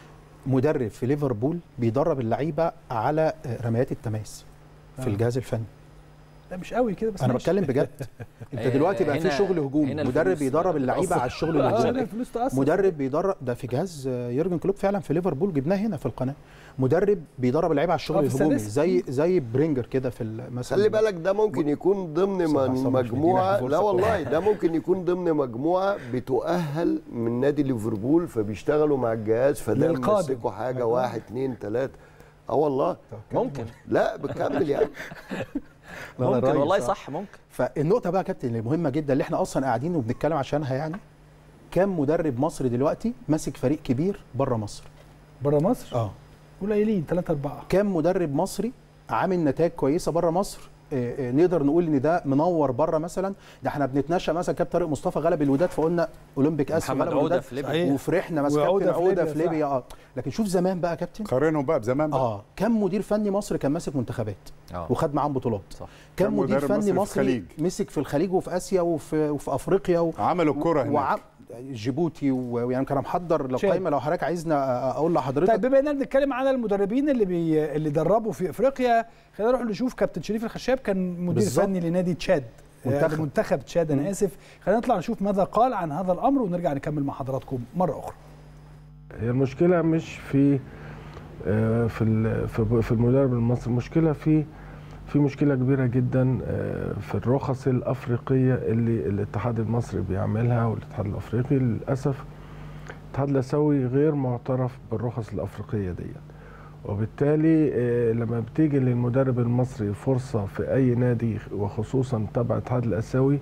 مدرب في ليفربول بيدرب اللعيبه على رميات التماس في الجهاز الفني لا مش قوي كده بس انا ماشي. بتكلم بجد انت آه، دلوقتي بقى في هنا- شغل هجوم هنا مدرب الفلوس بيدرب اللعيبه بتأثر. على الشغل اه هنا الهجومي الفلوس تاثر مدرب بيدرب ده في جهاز يورجن كلوب فعلا في ليفربول جبناه هنا في القناه مدرب بيدرب اللعيبه على الشغل آه، في الهجومي السادسة. زي زي برينجر كده في ال- مثلا خلي بالك ده ممكن يكون ضمن صح، من صح، مش مجموعه مدينا لا فرصة. والله ده ممكن يكون ضمن مجموعه بتؤهل من نادي ليفربول فبيشتغلوا مع الجهاز فده للقادم. يمسكوا حاجه واحد اتنين تلاته اه والله ممكن لا بكمل يعني لا، لا، ممكن ريس، والله آه. صح ممكن فالنقطه بقى يا كابتن اللي مهمه جدا اللي احنا اصلا قاعدين وبنتكلم عشانها يعني كام مدرب مصري دلوقتي ماسك فريق كبير بره مصر بره مصر اه قليلين ثلاثة أربعة كام مدرب مصري عامل نتائج كويسه بره مصر آه، آه، نقدر نقول ان ده منور بره مثلا ده احنا بنتناشى مثلا كابتن طارق مصطفى غلب الوداد فقلنا اولمبيك اسيا محمد غلب عودة الوداد في ليبيا. صحيح. وفرحنا مثلا وعودة كابتن في عوده ليبيا، في ليبيا اه لكن شوف زمان بقى يا كابتن قارنهم بقى بزمان بقى اه كم مدير فني مصري كان ماسك منتخبات اه وخد معاهم بطولات صح. كم كم مدير مدرب فني مصري في مصري الخليج؟ مسك في الخليج وفي اسيا وفي, وفي افريقيا و... عملوا الكرة هناك وع... جيبوتي ويعني كان محضر لو شاد. قايمه لو حضرتك عايزنا اقول لحضرتك طيب بما اننا بنتكلم على المدربين اللي بي... اللي دربوا في افريقيا خلينا نروح نشوف كابتن شريف الخشاب كان مدير بالظبط. فني لنادي تشاد منتخب. آه، منتخب تشاد انا اسف خلينا نطلع نشوف ماذا قال عن هذا الامر ونرجع نكمل مع حضراتكم مره اخرى هي المشكلة مش في آه، في ال- في في المدرب المصري المشكلة في في مشكلة كبيرة جدا آه، في الرخص الأفريقية اللي الاتحاد المصري بيعملها والاتحاد الأفريقي للأسف الاتحاد الآسيوي غير معترف بالرخص الأفريقية دي وبالتالي آه، لما بتيجي للمدرب المصري فرصة في أي نادي وخصوصا تبع الاتحاد الآسيوي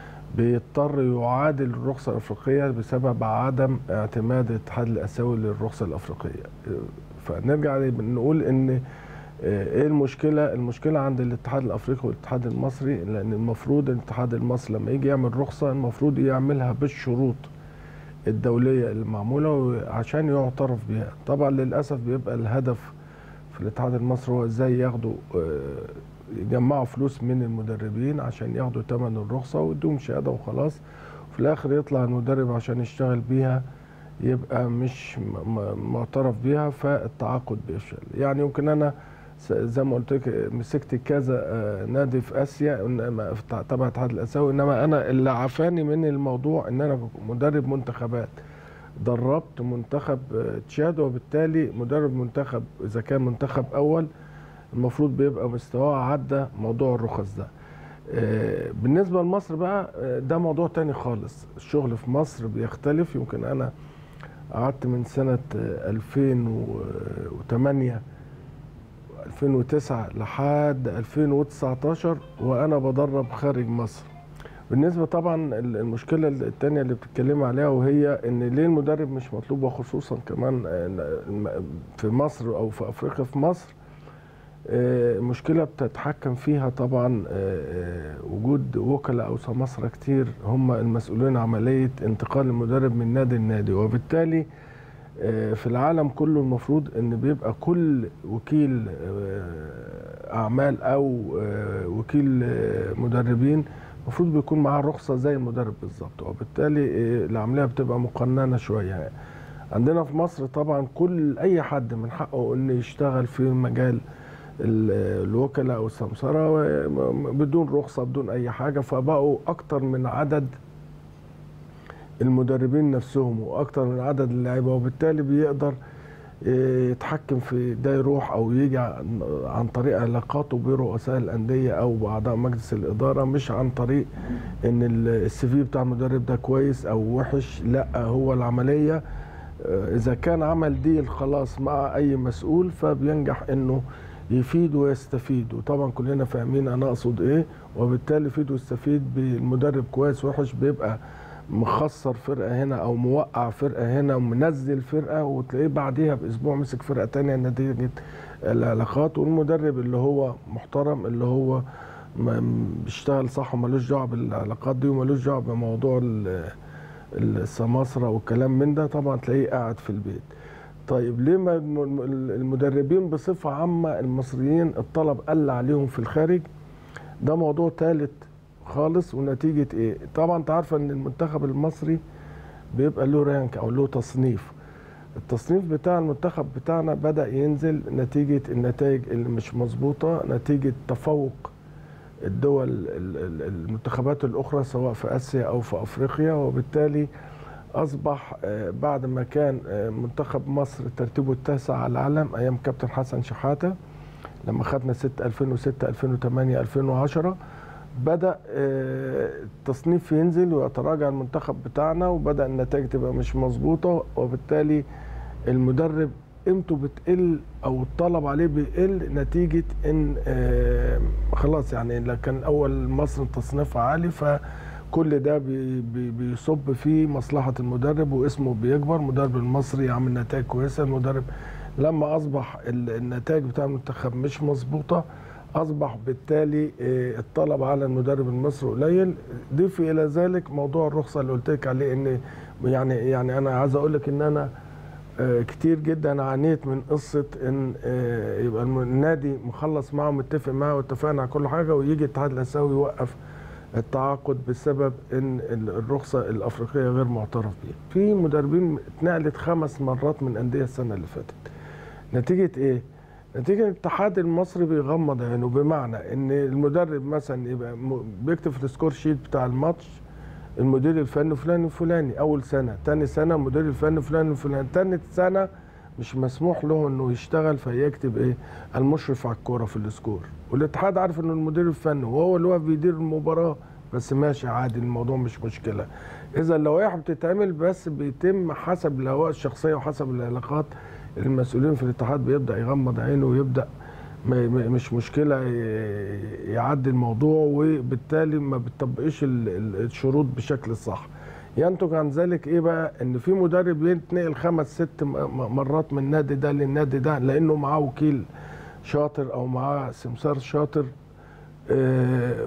بيضطر يعادل الرخصة الأفريقية بسبب عدم اعتماد الاتحاد الآسيوي للرخصة الأفريقية فنرجع نقول إن آه، إيه المشكلة؟ المشكلة عند الاتحاد الأفريقي والاتحاد المصري لأن المفروض الاتحاد المصري لما يجي يعمل رخصة المفروض يعملها بالشروط الدولية المعمولة عشان يعترف بها طبعا للأسف بيبقى الهدف في الاتحاد المصري هو ازاي ياخدوا آه، يجمعوا فلوس من المدربين عشان ياخدوا ثمن الرخصة ويدوهم شهادة وخلاص وفي الآخر يطلع المدرب عشان يشتغل بيها يبقى مش م- م- معترف بيها فالتعاقد بيفشل يعني يمكن أنا س- زي ما قلت لك مسكت كذا آه، نادي في اسيا إنما في- تبع الاتحاد الاسيوي انما انا اللي عفاني من الموضوع ان انا مدرب منتخبات دربت منتخب آه، تشاد وبالتالي مدرب منتخب اذا كان منتخب اول المفروض بيبقى مستواه عدى موضوع الرخص ده آه، بالنسبه لمصر بقى آه، ده موضوع تاني خالص الشغل في مصر بيختلف يمكن انا قعدت من سنه آه، 2008 2009 لحد 2019 وانا بدرب خارج مصر بالنسبه طبعا المشكله الثانيه اللي بتتكلم عليها وهي ان ليه المدرب مش مطلوب وخصوصا كمان في مصر او في افريقيا في مصر آه، مشكله بتتحكم فيها طبعا آه، آه، وجود وكلاء او سماسره كتير هم المسؤولين عمليه انتقال المدرب من نادي لنادي وبالتالي آه، في العالم كله المفروض ان بيبقى كل وكيل آه، اعمال او آه، وكيل آه، مدربين المفروض بيكون معاه رخصه زي المدرب بالظبط وبالتالي آه، العمليه بتبقى مقننه شويه عندنا في مصر طبعا كل اي حد من حقه انه يشتغل في مجال ال- الوكلاء او السمسره و- بدون رخصه بدون اي حاجه فبقوا اكتر من عدد المدربين نفسهم واكتر من عدد اللعيبه وبالتالي بيقدر آه، يتحكم في ده يروح او يجي عن عن طريق علاقاته برؤساء الانديه او باعضاء مجلس الاداره مش عن طريق ان السي في بتاع المدرب ده كويس او وحش لا هو العمليه آه، اذا كان عمل ديل خلاص مع اي مسؤول فبينجح انه يفيد ويستفيد وطبعا كلنا فاهمين انا اقصد ايه وبالتالي يفيد ويستفيد بالمدرب كويس وحش بيبقى مخسر فرقه هنا او موقع فرقه هنا ومنزل فرقه وتلاقيه بعديها باسبوع مسك فرقه تانية نتيجه العلاقات والمدرب اللي هو محترم اللي هو م- بيشتغل صح ومالوش دعوه بالعلاقات دي ومالوش دعوه بموضوع ال- السماسره والكلام من ده طبعا تلاقيه قاعد في البيت طيب ليه ما الم- المدربين بصفه عامه المصريين الطلب قل عليهم في الخارج ده موضوع ثالث خالص ونتيجه ايه طبعا انت عارفه ان المنتخب المصري بيبقى له رانك او له تصنيف التصنيف بتاع المنتخب بتاعنا بدا ينزل نتيجه النتائج اللي مش مظبوطه نتيجه تفوق الدول ال- ال- المنتخبات الاخرى سواء في اسيا او في افريقيا وبالتالي اصبح آه، بعد ما كان آه، منتخب مصر ترتيبه التاسع على العالم ايام كابتن حسن شحاته لما خدنا 6 2006 2008 2010 بدا آه، التصنيف ينزل ويتراجع المنتخب بتاعنا وبدا النتائج تبقى مش مظبوطه وبالتالي المدرب قيمته بتقل او الطلب عليه بيقل نتيجه ان آه، خلاص يعني لو كان اول مصر تصنيفها عالي فكل ده بي بي بيصب في مصلحه المدرب واسمه بيكبر المدرب المصري عامل نتائج كويسه المدرب لما اصبح ال- النتائج بتاع المنتخب مش مظبوطه اصبح بالتالي آه، الطلب على المدرب المصري قليل ضيف الى ذلك موضوع الرخصه اللي قلت لك عليه ان يعني يعني انا عايز اقول لك ان انا آه، كتير جدا عانيت من قصه ان آه، يبقى الم- النادي مخلص معاه متفق معاه واتفقنا على كل حاجه ويجي الاتحاد الاسيوي يوقف التعاقد بسبب ان ال- الرخصه الافريقيه غير معترف بيها. في مدربين اتنقلت خمس مرات من انديه السنه اللي فاتت. نتيجه ايه؟ نتيجه الاتحاد المصري بيغمض عينه بمعنى ان المدرب مثلا يبقى م- بيكتب في السكور شيت بتاع الماتش المدير الفني فلان الفلاني اول سنه تاني سنه المدير الفني فلان الفلاني تاني سنه مش مسموح له انه يشتغل فيكتب ايه المشرف على الكوره في السكور والاتحاد عارف انه المدير الفني وهو اللي واقف بيدير المباراه بس ماشي عادي الموضوع مش مشكله اذا اللوائح بتتعمل بس بيتم حسب اللوائح الشخصيه وحسب العلاقات المسؤولين في الاتحاد بيبدا يغمض عينه ويبدا ما- ما- مش مشكله ي- يعدي الموضوع وبالتالي ما بتطبقش ال- ال- الشروط بشكل الصح ينتج عن ذلك ايه بقى ان في مدرب يتنقل خمس ست م- م- مرات من النادي ده للنادي ده لانه معاه وكيل شاطر او معاه سمسار شاطر آه،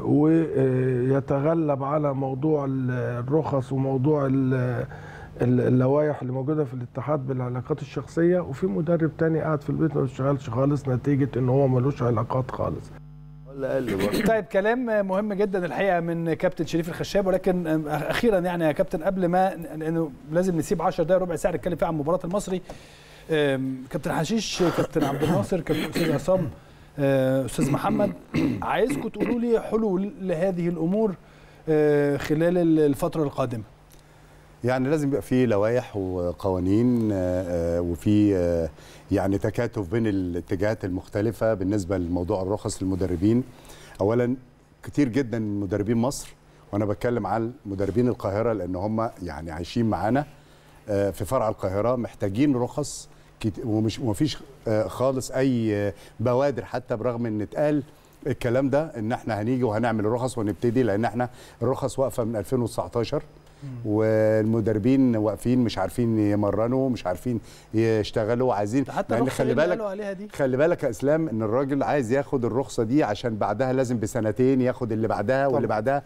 ويتغلب على موضوع ال- الرخص وموضوع ال- ال- اللوائح اللي موجوده في الاتحاد بالعلاقات الشخصيه وفي مدرب تاني قاعد في البيت ما بيشتغلش خالص نتيجه ان هو ملوش علاقات خالص ولا اقل برضه طيب كلام مهم جدا الحقيقه من كابتن شريف الخشاب ولكن اخيرا يعني يا كابتن قبل ما لانه لازم نسيب 10 دقائق ربع ساعه نتكلم فيها عن مباراه المصري أم، كابتن حشيش كابتن عبد الناصر كابتن استاذ عصام أه، استاذ محمد عايزكم تقولوا لي حلول لهذه الامور أه، خلال الفتره القادمه يعني لازم يبقى في لوائح وقوانين آه، آه، وفي آه، يعني تكاتف بين الاتجاهات المختلفة بالنسبة لموضوع الرخص للمدربين أولا كتير جدا من مدربين مصر وانا بتكلم على مدربين القاهره لان هم يعني عايشين معانا آه، في فرع القاهره محتاجين رخص كت- ومش ومفيش آه، خالص اي آه، بوادر حتى برغم ان اتقال الكلام ده ان احنا هنيجي وهنعمل الرخص ونبتدي لان احنا الرخص واقفه من 2019 والمدربين واقفين مش عارفين يمرنوا مش عارفين يشتغلوا عايزين حتى لأن الرخصة خلي اللي بالك قالوا عليها دي خلي بالك يا اسلام ان الراجل عايز ياخد الرخصه دي عشان بعدها لازم بسنتين ياخد اللي بعدها واللي بعدها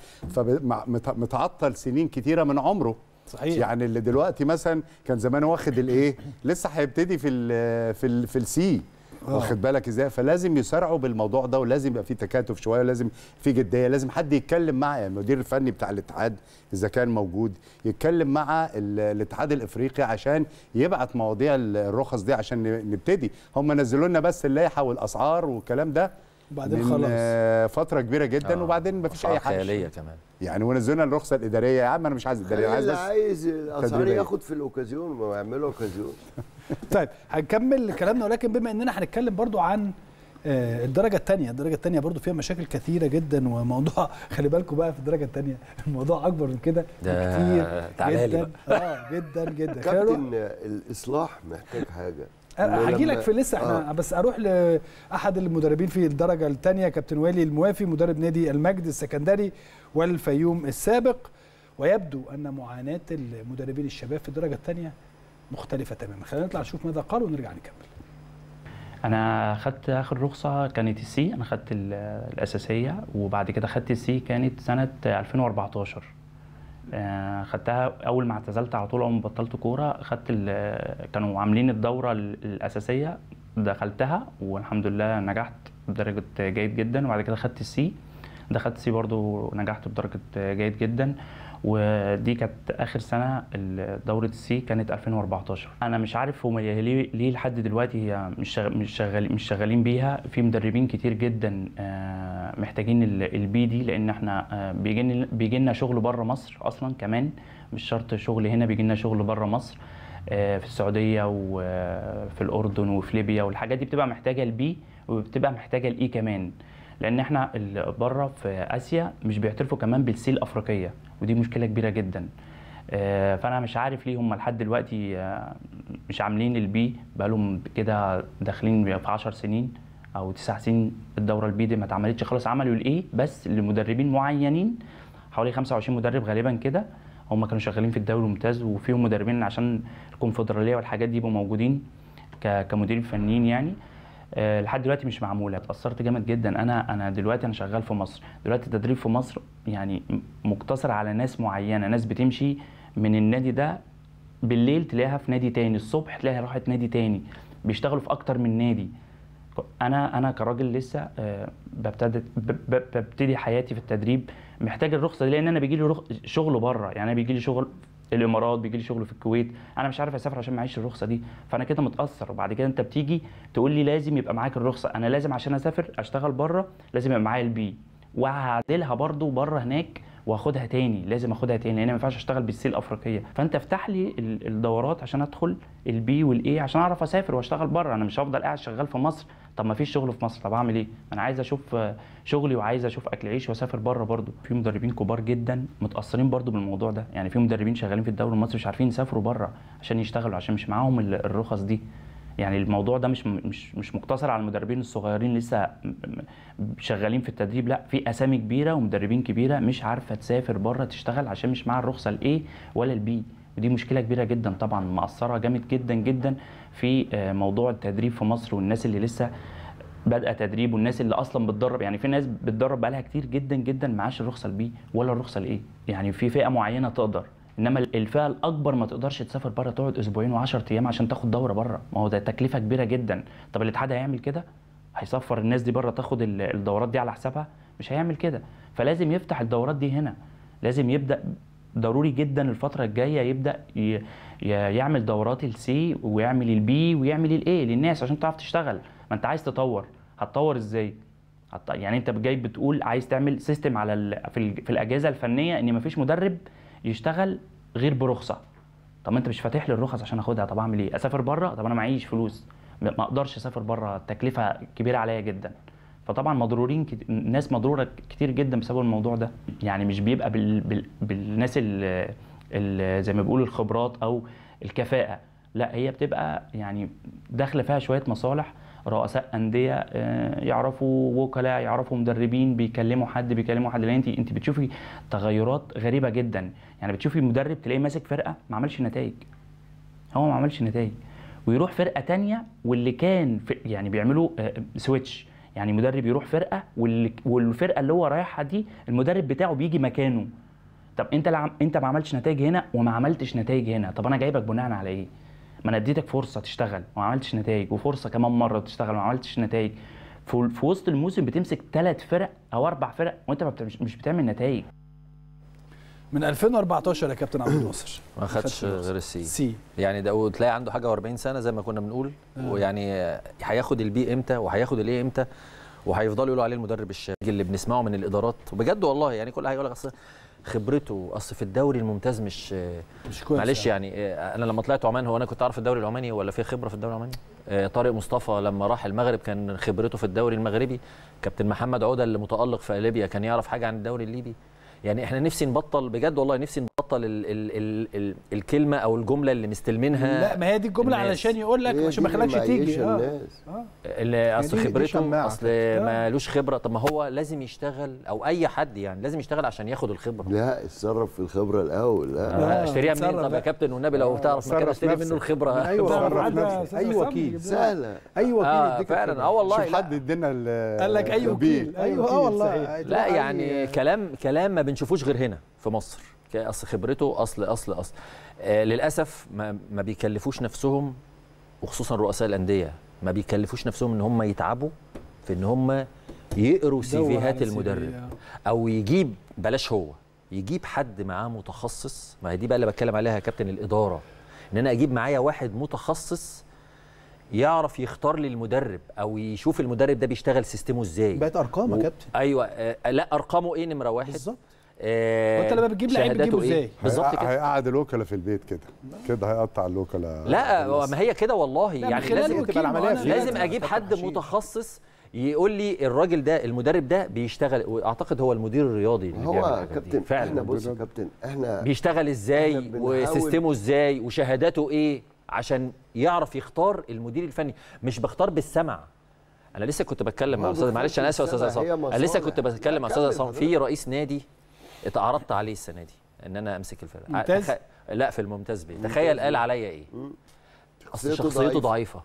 فمتعطل سنين كتيره من عمره صحيح. يعني اللي دلوقتي مثلا كان زمان واخد الايه لسه هيبتدي في ال في ال في السي آه. واخد بالك ازاي فلازم يسارعوا بالموضوع ده ولازم يبقى في تكاتف شويه ولازم في جديه لازم حد يتكلم مع يعني المدير الفني بتاع الاتحاد اذا كان موجود يتكلم مع ال- الاتحاد الافريقي عشان يبعت مواضيع ال- الرخص دي عشان ن- نبتدي هم نزلوا لنا بس اللائحه والاسعار والكلام ده وبعدين من خلاص. آه، فتره كبيره جدا آه. وبعدين مفيش أسعار اي حاجه خياليه كمان يعني ونزلنا الرخصه الاداريه يا عم انا مش عايز اداريه انا عايز اللي بس عايز الاسعار تدريبية. ياخد في الاوكازيون ما يعملوا اوكازيون طيب هنكمل كلامنا ولكن بما اننا هنتكلم برضو عن آه، الدرجة الثانية، الدرجة الثانية برضو فيها مشاكل كثيرة جدا وموضوع خلي بالكم بقى في الدرجة الثانية الموضوع أكبر من كده ده كتير تعالى لي جدا اه جدا جدا خلينا نروح- كابتن الاصلاح محتاج حاجه هاجي لك لما- في لسه احنا آه. بس اروح لاحد المدربين في الدرجه الثانيه كابتن والي الموافي مدرب نادي المجد السكندري والفيوم السابق ويبدو ان معاناه المدربين الشباب في الدرجه الثانيه مختلفه تماما خلينا نطلع نشوف ماذا قال ونرجع نكمل انا خدت اخر رخصه كانت السي انا خدت ال- الاساسيه وبعد كده خدت السي كانت سنه 2014 آه، خدتها اول ما اعتزلت على طول اول ما بطلت كوره خدت ال- كانوا عاملين الدوره ال- الاساسيه دخلتها والحمد لله نجحت بدرجه جيد جدا وبعد كده خدت السي دخلت سي برضو نجحت بدرجه جيد جدا ودي كانت اخر سنه ال- دوره السي كانت 2014 انا مش عارف هم ليه ليه لحد دلوقتي هي مش شغ- مش شغال مش شغالين بيها في مدربين كتير جدا آه، محتاجين ال- البي دي لان احنا آه، بيجي لنا- بيجي لنا شغل بره مصر اصلا كمان مش شرط شغل هنا بيجي لنا شغل بره مصر آه، في السعوديه وفي الاردن وفي ليبيا والحاجات دي بتبقى محتاجه البي وبتبقى محتاجه الاي كمان لان احنا ال- بره في اسيا مش بيعترفوا كمان بالسي الافريقيه ودي مشكله كبيره جدا آه، فانا مش عارف ليه هم لحد دلوقتي آه، مش عاملين البي بقالهم كده داخلين في 10 سنين او 9 سنين الدوره البي دي ما اتعملتش خالص عملوا الايه بس لمدربين معينين حوالي 25 مدرب غالبا كده هم كانوا شغالين في الدوري الممتاز وفيهم مدربين عشان الكونفدراليه والحاجات دي يبقوا موجودين ك- كمديرين فنيين يعني آه، لحد دلوقتي مش معموله اتاثرت جامد جدا انا انا دلوقتي انا شغال في مصر دلوقتي التدريب في مصر يعني م- مقتصر على ناس معينه ناس بتمشي من النادي ده بالليل تلاقيها في نادي تاني الصبح تلاقيها راحت نادي تاني بيشتغلوا في اكتر من نادي انا انا كراجل لسه آه، ببتدي ب- ب- ببتدي حياتي في التدريب محتاج الرخصه دي لان انا بيجي لي شغل بره يعني انا بيجي لي شغل الامارات بيجي لي شغل في الكويت انا مش عارف اسافر عشان معيش الرخصه دي فانا كده متاثر وبعد كده انت بتيجي تقول لي لازم يبقى معاك الرخصه انا لازم عشان اسافر اشتغل بره لازم يبقى معايا البي وهعدلها برضو بره هناك واخدها تاني لازم اخدها تاني لان ما ينفعش اشتغل بالسي الافريقيه فانت افتح لي ال- الدورات عشان ادخل البي والاي عشان اعرف اسافر واشتغل بره انا مش هفضل قاعد شغال في مصر طب ما فيش شغل في مصر طب اعمل ايه انا عايز اشوف آه، شغلي وعايز اشوف اكل عيش واسافر بره برضو في مدربين كبار جدا متاثرين برضو بالموضوع ده يعني في مدربين شغالين في الدوري المصري مش عارفين يسافروا بره عشان يشتغلوا عشان مش معاهم ال- الرخص دي يعني الموضوع ده مش مش مش مقتصر على المدربين الصغيرين لسه م- م- شغالين في التدريب لا في اسامي كبيره ومدربين كبيره مش عارفه تسافر بره تشتغل عشان مش معاها الرخصه الايه ولا البي ودي مشكله كبيره جدا طبعا مأثره جامد جدا جدا في آه، موضوع التدريب في مصر والناس اللي لسه بادئه تدريب والناس اللي اصلا بتدرب يعني في ناس بتدرب بقالها كتير جدا جدا معاش الرخصه البي ولا الرخصه الايه يعني في فئه معينه تقدر انما الفئه الاكبر ما تقدرش تسافر بره تقعد اسبوعين و10 ايام عشان تاخد دوره بره ما هو ده تكلفه كبيره جدا طب الاتحاد هيعمل كده هيسفر الناس دي بره تاخد ال- الدورات دي على حسابها مش هيعمل كده فلازم يفتح الدورات دي هنا لازم يبدا ضروري جدا الفتره الجايه يبدا ي... ي... يعمل دورات السي ويعمل البي ويعمل الاي للناس عشان تعرف تشتغل ما انت عايز تطور هتطور ازاي هت... يعني انت جاي بتقول عايز تعمل سيستم على ال... في, ال... في الاجهزه الفنيه ان مفيش مدرب يشتغل غير برخصه طب ما انت مش فاتح لي الرخص عشان اخدها طب اعمل ايه اسافر بره طب انا معيش فلوس ما ما اقدرش اسافر بره التكلفه كبيره عليا جدا فطبعا مضرورين كت... ناس مضروره كتير جدا بسبب الموضوع ده يعني مش بيبقى بال... بال... بالناس ال... ال... زي ما بيقولوا الخبرات او الكفاءه لا هي بتبقى يعني داخله فيها شويه مصالح رؤساء انديه آه، يعرفوا وكلاء يعرفوا مدربين بيكلموا حد بيكلموا حد لان انت انت بتشوفي تغيرات غريبه جدا يعني بتشوفي مدرب تلاقيه ماسك فرقه ما عملش نتائج هو ما عملش نتائج ويروح فرقه تانية واللي كان في يعني بيعملوا آه، سويتش يعني مدرب يروح فرقه واللي والفرقه اللي هو رايحها دي المدرب بتاعه بيجي مكانه طب انت لعم انت ما عملتش نتائج هنا وما عملتش نتائج هنا طب انا جايبك بناء على ايه ما انا اديتك فرصه تشتغل وما عملتش نتائج وفرصه كمان مره تشتغل وما عملتش نتائج في في وسط الموسم بتمسك ثلاث فرق او اربع فرق وانت ما بت- مش بتعمل نتائج من 2014 يا كابتن عبد الناصر ما خدش غير السي سي يعني ده وتلاقي عنده حاجه و40 سنه زي ما كنا بنقول ويعني آه، هياخد البي امتى وهياخد الايه امتى وهيفضلوا يقولوا عليه المدرب الشاب اللي بنسمعه من الادارات وبجد والله يعني كل حاجه يقول لك اصل خبرته اصل في الدوري الممتاز مش مش كويس معلش يعني آه، انا لما طلعت عمان هو انا كنت اعرف الدوري العماني ولا في خبره في الدوري العماني آه، طارق مصطفى لما راح المغرب كان خبرته في الدوري المغربي كابتن محمد عوده اللي متالق في ليبيا كان يعرف حاجه عن الدوري الليبي يعني احنا نفسي نبطل بجد والله نفسي نبطل ال ال ال ال الكلمه او الجمله اللي مستلمينها لا ما هي دي الجمله الناس. علشان يقول لك هي عشان ما دي اللي يخلكش تيجي معيشة اه الناس. اه اللي اصل دي- دي خبرته شماعة اصل كده. مالوش خبره طب ما هو لازم يشتغل او اي حد يعني لازم يشتغل عشان ياخد الخبره لا اتصرف في الخبره الاول لا آه، اشتريها منين اتصرف طب يا بقى. كابتن والنبي لو تعرف مكان صرف اشتري نفسك. منه الخبره ايوه ده صرف معاد نفسك أستاذ اي حسام وكيل يجيب لنا. سهله اي وكيل اه يديك فعلا الخبرة. اه والله شوف لا. حد يدينا ال- قال لك اي البيل. وكيل ايوه وكيل، اه والله صحيح. تروح لا أي- يعني كلام كلام ما بنشوفوش غير هنا في مصر ك- اصل خبرته اصل اصل اصل آه للاسف ما, ما بيكلفوش نفسهم وخصوصا رؤساء الانديه ما بيكلفوش نفسهم ان هم يتعبوا في ان هم يقروا دور سيفيهات على المدرب CV. او يجيب بلاش هو يجيب حد معاه متخصص ما هي دي بقى اللي بتكلم عليها يا كابتن الاداره ان انا اجيب معايا واحد متخصص يعرف يختار لي المدرب او يشوف المدرب ده بيشتغل سيستمه ازاي بقت ارقام يا و- كابتن ايوه آه لا ارقامه ايه نمره واحد بالظبط آه وأنت لما بتجيب لعيب شهاداته بتجيبه إيه؟ إزاي؟ بالظبط هيقع- كده هيقعد الوكلاء في البيت كده كده هيقطع الوكلاء لا هو ما هي كده والله لا، من يعني خلال لازم الوكيل، تبقى العملية ما أنا- في لازم لازم اجيب فتح حد حشيش. متخصص يقول لي الراجل ده المدرب ده بيشتغل واعتقد هو المدير الرياضي اللي بيعمل هو الحاجات دي. كابتن احنا فعلا بص يا كابتن احنا بيشتغل ازاي إحنا بنحاول- وسيستمه ازاي وشهاداته ايه عشان يعرف يختار المدير الفني مش بختار بالسمع انا لسه كنت بتكلم مع هو استاذ بيختار معلش انا اسف يا استاذ بالسمع، عصام هي انا لسه مصالح. كنت بتكلم مع لا، استاذ كمل عصام في حضرتك. رئيس نادي اتعرضت عليه السنه دي ان انا امسك الفرقه ممتاز؟ تخ- لا في الممتاز بيه تخيل قال عليا ايه اصل شخصيته شخصيته ضعيفة. ضعيفه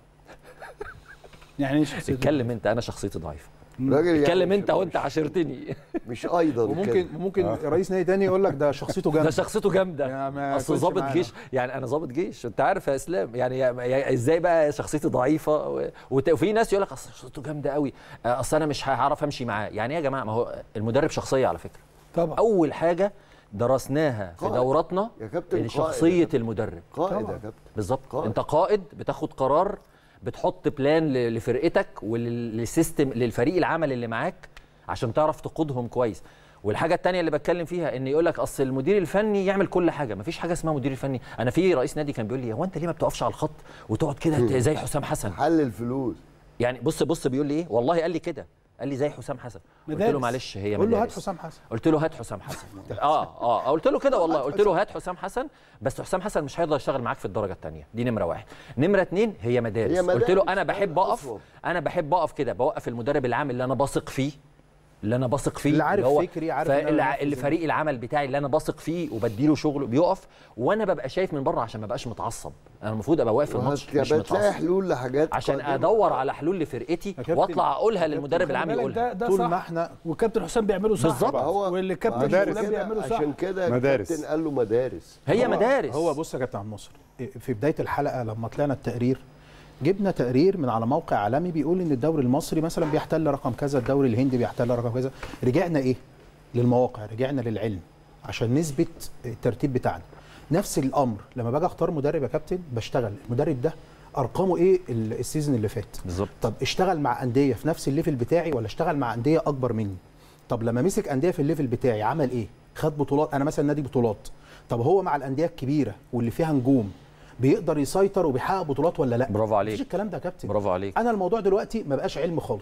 يعني ايه شخصيته؟ اتكلم انت انا شخصيتي ضعيفه راجل يعني اتكلم مش- انت وانت عاشرتني مش ايضا وممكن كده. ممكن رئيس نادي تاني يقول لك ده شخصيته ده جامده شخصيته جامده يعني ما اصل يكونش ضابط معانا. جيش يعني انا ضابط جيش انت عارف يا اسلام يعني يا- يا- ازاي بقى شخصيتي ضعيفه و- وت- وفي ناس يقول لك اصل شخصيته جامده قوي آه، اصل انا مش هعرف امشي معاه يعني ايه يا جماعه ما هو المدرب شخصيه على فكره طبعا اول حاجه درسناها في قائد. دوراتنا يا كابتن قائد شخصيه يا كابتن. المدرب قائد يا طبعا. كابتن بالظبط قائد. انت قائد بتاخد قرار بتحط بلان ل- لفرقتك وللسيستم للفريق العمل اللي معاك عشان تعرف تقودهم كويس والحاجه الثانيه اللي بتكلم فيها ان يقول لك اصل المدير الفني يعمل كل حاجه مفيش حاجه اسمها مدير فني انا في رئيس نادي كان بيقول لي هو انت ليه ما بتقفش على الخط وتقعد كده زي حسام حسن حل الفلوس يعني بص بص بيقول لي ايه والله قال لي كده قال لي زي حسام حسن قلت له مدارس. معلش هي قول له هات مدارس. حسام حسن قلت له هات حسام حسن اه اه قلت له كده والله قلت له هات حسام حسن بس حسام حسن مش هيقدر يشتغل معاك في الدرجه الثانيه دي نمره واحد نمره اتنين هي مدارس, هي قلت له مدارس، انا بحب اقف أصلاً. انا بحب اقف كده بوقف المدرب العام اللي انا بثق فيه اللي انا بثق فيه اللي عارف هو فكري، عارف إن أنا فاللي بنفذ اللي فريق العمل بتاعي اللي انا بثق فيه وبديله شغله بيقف وانا ببقى شايف من بره عشان ما بقاش متعصب انا المفروض ابقى واقف في الماتش مش بتلاقي متعصب حلول لحاجات عشان قادمة. ادور على حلول لفرقتي كابتن- واطلع اقولها كابتن للمدرب خلي العام بالك يقولها ده ده طول صح ما احنا والكابتن حسام بيعمله صح بالظبط. هو واللي الكابتن مدارس. فلان بيعمله صح عشان كده مدارس. الكابتن قال له مدارس هي هو- مدارس هو بص يا كابتن عبد الناصر في بدايه الحلقه لما طلعنا التقرير جبنا تقرير من على موقع عالمي بيقول ان الدوري المصري مثلا بيحتل رقم كذا الدوري الهندي بيحتل رقم كذا رجعنا ايه للمواقع رجعنا للعلم عشان نثبت الترتيب بتاعنا نفس الامر لما باجي اختار مدرب يا كابتن بشتغل المدرب ده ارقامه ايه ال- السيزون اللي فات بالظبط طب اشتغل مع انديه في نفس الليفل بتاعي ولا اشتغل مع انديه اكبر مني طب لما مسك انديه في الليفل بتاعي عمل ايه خد بطولات انا مثلا نادي بطولات طب هو مع الانديه الكبيره واللي فيها نجوم بيقدر يسيطر وبيحقق بطولات ولا لا برافو عليك. مفيش الكلام ده يا كابتن برافو عليك انا الموضوع دلوقتي ما بقاش علم خالص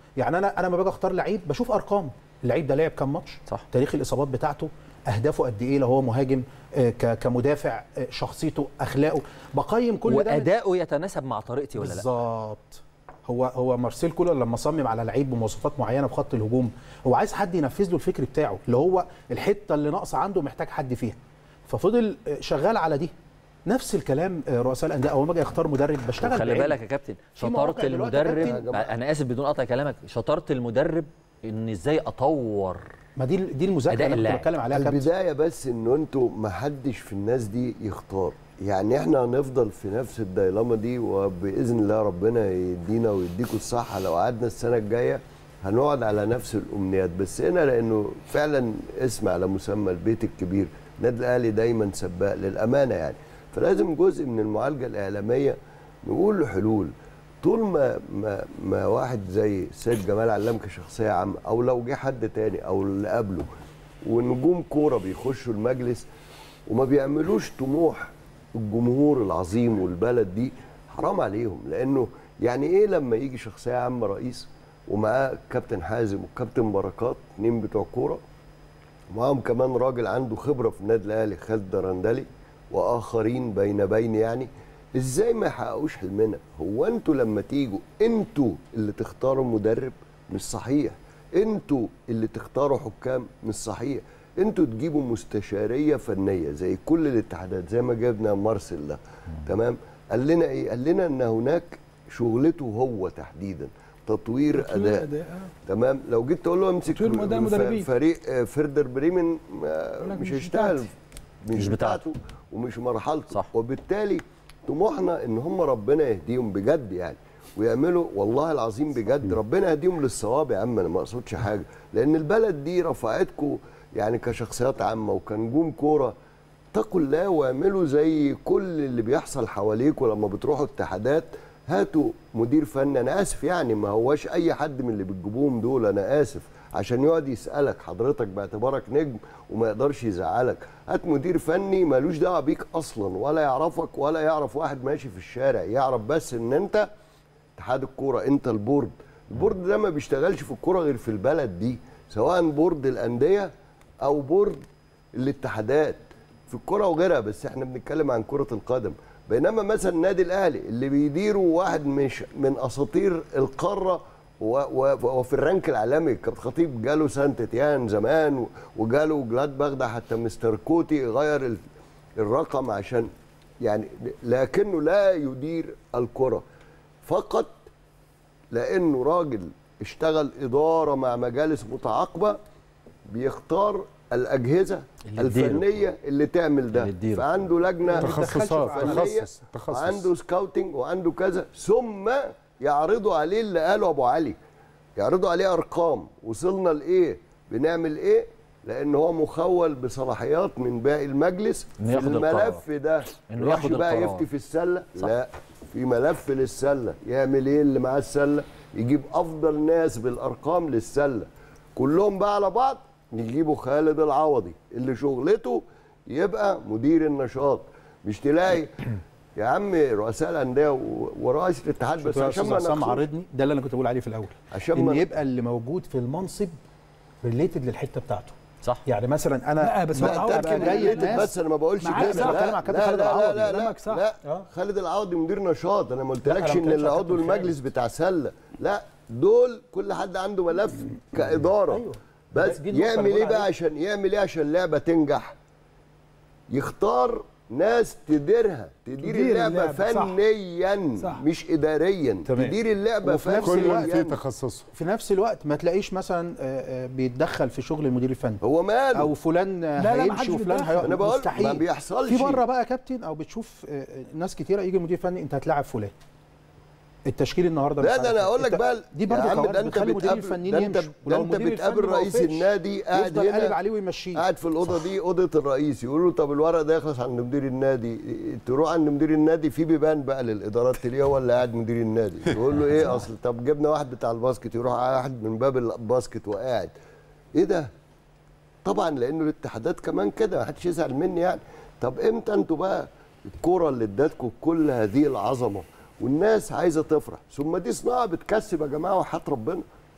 يعني انا انا لما باجي اختار لعيب بشوف ارقام اللعيب ده لعب كام ماتش صح. تاريخ الاصابات بتاعته اهدافه قد ايه لو هو مهاجم آه، ك- كمدافع آه، شخصيته اخلاقه بقيم كل ده من- واداؤه يتناسب مع طريقتي ولا لا بالظبط هو هو مارسيل كولر لما صمم على لعيب بمواصفات معينه في خط الهجوم هو عايز حد ينفذ له الفكر بتاعه اللي هو الحته اللي ناقصه عنده محتاج حد فيها ففضل آه، شغال على دي نفس الكلام آه، رؤساء الانديه اول ما اجي اختار مدرب بشتغل خلي بعلم. بالك يا كابتن في شطاره مواقع دلوقتي يا المدرب كابتن- انا اسف بدون قطع كلامك شطاره المدرب ان ازاي اطور ما دي دي المذاكره أداء اللي انا كنت اللاعب. بتكلم عليها يا كابتن البدايه بس انه انتوا ما حدش في الناس دي يختار يعني احنا هنفضل في نفس الديلاما دي وباذن الله ربنا يدينا ويديكم الصحه لو قعدنا السنه الجايه هنقعد على نفس الامنيات بس هنا لانه فعلا اسم على مسمى البيت الكبير النادي الاهلي دايما سباق للامانه يعني فلازم جزء من المعالجه الاعلاميه نقول له حلول طول ما ما ما واحد زي السيد جمال علام كشخصيه عامه او لو جه حد تاني او اللي قبله ونجوم كوره بيخشوا المجلس وما بيعملوش طموح الجمهور العظيم والبلد دي حرام عليهم لانه يعني ايه لما يجي شخصيه عامه رئيس ومعاه كابتن حازم وكابتن بركات اتنين بتوع كوره ومعاهم كمان راجل عنده خبره في النادي الاهلي خالد درندلي واخرين بين بين يعني ازاي ما يحققوش حلمنا هو انتوا لما تيجوا انتوا اللي تختاروا مدرب مش صحيح انتوا اللي تختاروا حكام مش صحيح انتوا تجيبوا مستشاريه فنيه زي كل الاتحادات زي ما جبنا مارسيل ده تمام قال لنا ايه قال لنا ان هناك شغلته هو تحديدا تطوير اداء تمام لو جيت تقول له امسك تطوير مدى مدربين. ف- فريق آه، فيردر بريمن ما- يقول لك مش مش هيشتغل بتاعتي. مش, مش بتاعته ومش مرحلته صح. وبالتالي طموحنا ان هم ربنا يهديهم بجد يعني ويعملوا والله العظيم بجد ربنا يهديهم للصواب يا عم انا ما اقصدش حاجه لان البلد دي رفعتكم يعني كشخصيات عامه وكنجوم كوره اتقوا الله واعملوا زي كل اللي بيحصل حواليكم لما بتروحوا اتحادات هاتوا مدير فني انا اسف يعني ما هواش اي حد من اللي بتجيبوهم دول انا اسف عشان يقعد يسالك حضرتك باعتبارك نجم وما يقدرش يزعلك هات مدير فني ملوش دعوه بيك اصلا ولا يعرفك ولا يعرف واحد ماشي في الشارع يعرف بس ان انت اتحاد الكوره انت البورد البورد ده ما بيشتغلش في الكوره غير في البلد دي سواء بورد الانديه او بورد الاتحادات في الكوره وغيرها بس احنا بنتكلم عن كره القدم بينما مثلا النادي الاهلي اللي بيديره واحد مش من اساطير القاره و- و- وفي الرانك العالمي كابتن خطيب جاله سانت تيان زمان و- وجاله جلادباخ ده حتى مستر كوتي غير ال- الرقم عشان يعني لكنه لا يدير الكره فقط لانه راجل اشتغل اداره مع مجالس متعاقبه بيختار الاجهزه اللي تديره. الفنيه اللي تعمل ده اللي تديره. فعنده لجنه تخصصات، فنية، تخصص- تخصص. وعنده سكاوتنج وعنده كذا ثم يعرضوا عليه اللي قاله ابو علي يعرضوا عليه ارقام وصلنا لايه بنعمل ايه لان هو مخول بصلاحيات من باقي المجلس إنه في ياخد الملف القرار. ده إنه يروحش ياخد بقى القرار. يفتي في السله صح. لا في ملف للسله يعمل ايه اللي معاه السله يجيب افضل ناس بالارقام للسله كلهم بقى على بعض نجيبوا خالد العوضي اللي شغلته يبقى مدير النشاط مش تلاقي يا عم رؤساء الانديه و- ورئيس الاتحاد بس بس عشان ما عشان نخسرش. عارضني ده اللي انا كنت بقول عليه في الاول عشان ان ما- يبقى اللي موجود في المنصب ريليتد للحته بتاعته صح يعني مثلا انا لا، بس هو لا، العوض أبقى لكن جاي related الناس بس انا ما بقولش معاك كده صح، بتكلم عن كابتن لا خالد لا لا العوضي. لا, لا, كلامك صح. لا آه. خالد العوضي مدير نشاط انا ما لا، قلتلكش أنا ما ان بتكلمش اللي عن عضو كابتن المجلس بتاع سله لا دول كل حد عنده ملف كاداره أيوة. بس دي النقطة يعمل اللي ايه بقول بقى عليها. عشان يعمل ايه عشان اللعبه تنجح يختار ناس تديرها تدير تدير اللعبه, اللعبة، صح. فنيا صح. مش اداريا تمام. تدير اللعبه وفي نفس كل الوقت في فنيا تخصصه في نفس الوقت ما تلاقيش مثلا آه، آه، بيتدخل في شغل المدير الفني هو ماله او فلان لا، ما هيمشي حدش وفلان بيتدخل. هيقعد أنا بقول مستحيل ما بيحصلش. في بره بقى يا كابتن او بتشوف آه، آه، ناس كتيره يجي مدير فني انت هتلاعب فلان التشكيل النهارده لا مش ده عارف انا إيه. اقول لك أنت- بقى دي يا برضه عم كوارث ده انت بتخلي مدير بتقابل الفنيين ده انت يمشوا ده ولو انت المدير بتقابل الفني ما رئيس وقفش، النادي قاعد يفضل قالب هنا عليه ويمشيه قاعد في الاوضه دي اوضه الرئيس يقول له طب الورق ده يخلص عند مدير النادي تروح عند مدير النادي في بيبان بقى للادارات تلاقيه هو اللي قاعد مدير النادي يقول له ايه اصل طب جبنا واحد بتاع الباسكت يروح واحد من باب الباسكت وقاعد ايه ده طبعا لانه الاتحادات كمان كده ما حدش يزعل مني يعني طب امتى انتوا بقى الكوره اللي ادتكم كل هذه العظمه والناس عايزه تفرح ثم دي صناعه بتكسب يا جماعه وحياه ربنا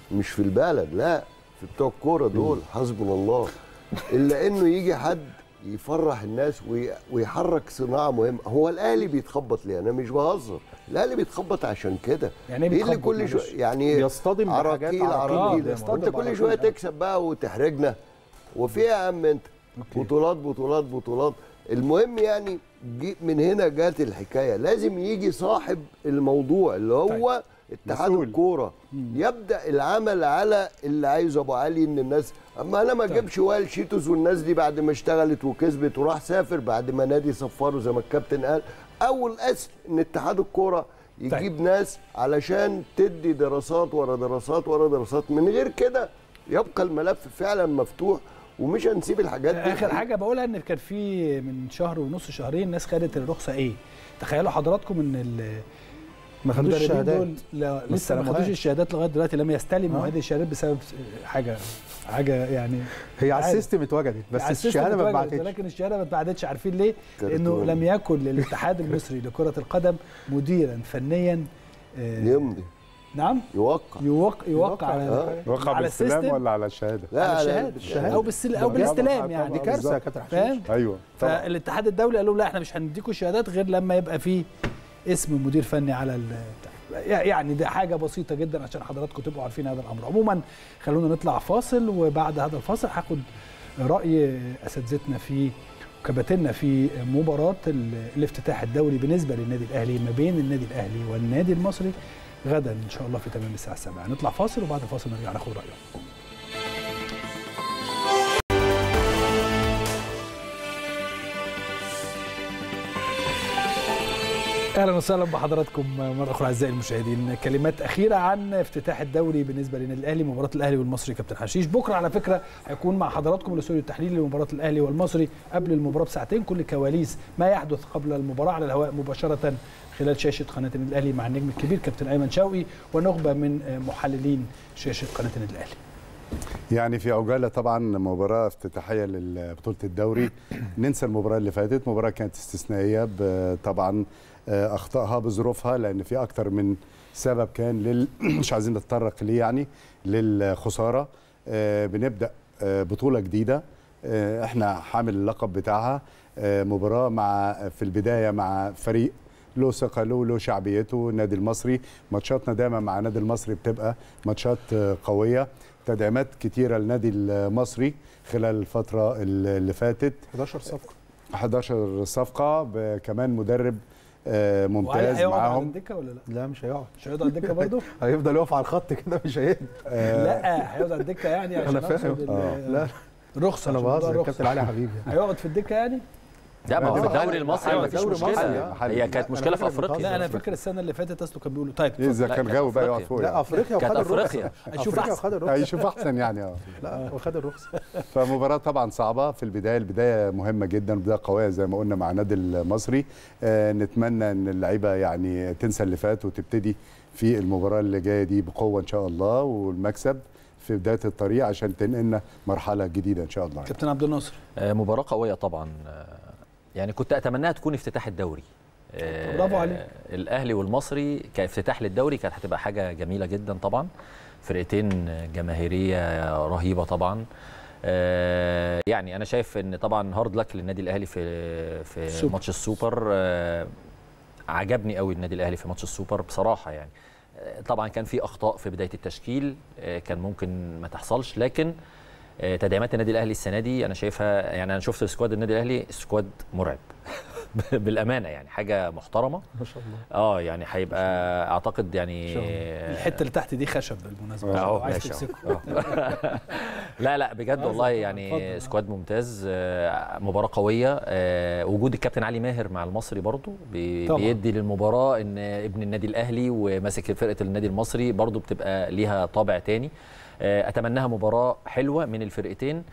مش في البلد لا في بتوع الكوره دول حسبنا الله الا انه يجي حد يفرح الناس وي- ويحرك صناعه مهمه هو الاهلي بيتخبط ليه انا مش بهزر الاهلي بيتخبط عشان كده يعني ايه ايه اللي بيتخبط كل معلش؟ شويه يعني بيصطدم بحاجات عراقيل عراقيل. عراقيل آه، بيصطدم وانت كل بعراقيل. شويه تكسب بقى وتحرجنا وفي إيه يا عم انت بطولات بطولات بطولات المهم يعني جي من هنا جات الحكايه لازم يجي صاحب الموضوع اللي هو اتحاد مسؤول. الكوره يبدا العمل على اللي عايزه ابو علي ان الناس اما انا ما اجيبش وائل شيتوس والناس دي بعد ما اشتغلت وكسبت وراح سافر بعد ما نادي صفره زي ما الكابتن قال اول اصل ان اتحاد الكوره يجيب ناس علشان تدي دراسات ورا دراسات ورا دراسات من غير كده يبقى الملف فعلا مفتوح ومش هنسيب الحاجات دي اخر حاجه بقولها ان كان في من شهر ونص شهرين ناس خدت الرخصه ايه تخيلوا حضراتكم ان ال ما خدوش المدربين الشهادات. دول لا لسه ما استلموهاش. خدوش الشهادات لغايه دلوقتي لم يستلموا آه. هذه الشهادات بسبب حاجه حاجه يعني هي على عادي. السيستم اتوجدت بس على السيستم الشهاده ما اتوجدت، اتبعتتش ولكن الشهاده ما اتبعتتش عارفين ليه؟ لانه كرتون. لم يكن للاتحاد المصري لكره القدم مديرا فنيا آه، يمضي نعم يوقع يوقع يوقع على آه. وقع على بالاستلام السيستم ولا على الشهاده؟ لا على على الشهاده الشهادة. او بالسل او طبعاً، بالاستلام طبعاً، يعني دي كارثه يا كابتن حشيش فاهم؟ ايوه طبعا فالاتحاد الدولي قال لهم لا احنا مش هنديكم الشهادات غير لما يبقى فيه اسم مدير فني على ال يعني ده حاجه بسيطه جدا عشان حضراتكم تبقوا عارفين هذا الامر عموما خلونا نطلع فاصل وبعد هذا الفاصل هاخد راي اساتذتنا في وكباتننا في مباراه ال- الافتتاح الدوري بالنسبه للنادي الاهلي ما بين النادي الاهلي والنادي المصري غدا ان شاء الله في تمام الساعه 7 نطلع فاصل وبعد الفاصل نرجع ناخد رايهم اهلا وسهلا بحضراتكم مره اخرى اعزائي المشاهدين كلمات اخيره عن افتتاح الدوري بالنسبه للنادي الاهلي مباراه الاهلي والمصري كابتن حشيش بكره على فكره هيكون مع حضراتكم الاستوديو التحليلي لمباراه الاهلي والمصري قبل المباراه بساعتين كل كواليس ما يحدث قبل المباراه على الهواء مباشره خلال شاشه قناه النادي الاهلي مع النجم الكبير كابتن ايمن شوقي ونخبه من محللين شاشه قناه النادي الاهلي يعني في عجاله طبعا مباراه افتتاحيه لبطوله الدوري ننسى المباراه اللي فاتت مباراه كانت استثنائيه ب- طبعا آه، اخطائها بظروفها لان في اكتر من سبب كان لل مش عايزين نتطرق ليه يعني للخساره آه، بنبدا آه، بطوله جديده آه، احنا حامل اللقب بتاعها آه، مباراه مع في البدايه مع فريق له ثقه له له شعبيته النادي المصري ماتشاتنا دايما مع النادي المصري بتبقى ماتشات آه، قويه تدعيمات كتيره للنادي المصري خلال الفتره اللي فاتت 11 صفقه 11 صفقه ب- كمان مدرب آه، وعلي ممتاز هيقعد على معاهم الدكه ولا لا؟ لا مش هيقعد مش هيقعد على الدكه برضه؟ هيفضل يقف على الخط كده مش هيهدى آه، لا هيقعد على الدكه يعني عشان أنا فاهم. أقصد ال- آه. لا الرخصه انا عشان موضوع بهزر الرخصة. كابتن علي حبيبي هيقعد في الدكه يعني؟ لا ما هو في آه، الدوري محلي. المصري أيوة، ما فيش دوري مصري، مشكله آه. هي كانت أنا مشكله في فاكر من افريقيا لا انا فاكر السنه اللي فاتت اصله كان بيقولوا طيب اذا لا، كان كانت غاوي بقى أفريقيا. يقعد فوق لا يعني. افريقيا كانت وخد الرخصه أفريقيا. هنشوف افريقيا أحسن. وخد الرخصه هيشوف احسن يعني اه لا وخد الرخصه فمباراة طبعا صعبة في البداية البداية مهمة جدا بداية قوية زي ما قلنا مع النادي المصري آه نتمنى ان اللعيبة يعني تنسى اللي فات وتبتدي في المباراة اللي جاية دي بقوة ان شاء الله والمكسب في بداية الطريق عشان تنقلنا مرحلة جديدة ان شاء الله كابتن عبد الناصر آه، مباراة قوية طبعا آه، يعني كنت أتمناها تكون افتتاح الدوري آه، برافو عليك. الأهلي والمصري كافتتاح للدوري كانت هتبقى حاجة جميلة جدا طبعا فرقتين جماهيرية رهيبة طبعا آه، يعني أنا شايف إن طبعا هارد لك للنادي الأهلي في في سوبر. ماتش السوبر آه، عجبني قوي النادي الأهلي في ماتش السوبر بصراحة يعني آه، طبعا كان في أخطاء في بداية التشكيل آه، كان ممكن ما تحصلش لكن آه، تدعيمات النادي الاهلي السنه دي انا شايفها يعني انا شفت سكواد النادي الاهلي سكواد مرعب بالامانه يعني حاجه محترمه ما شاء الله اه يعني هيبقى اعتقد يعني الحته اللي تحت دي خشب بالمناسبه اهو لو عايز ماشي تمسكه أهو. آه. لا لا بجد اتفضل، والله اتفضل، يعني اتفضل. سكواد ممتاز آه، مباراه قويه آه، وجود الكابتن علي ماهر مع المصري برضو بي- طبعاً. بيدي للمباراه ان ابن النادي الاهلي وماسك فرقه النادي المصري برضو بتبقى ليها طابع تاني آه، اتمناها مباراه حلوه من الفرقتين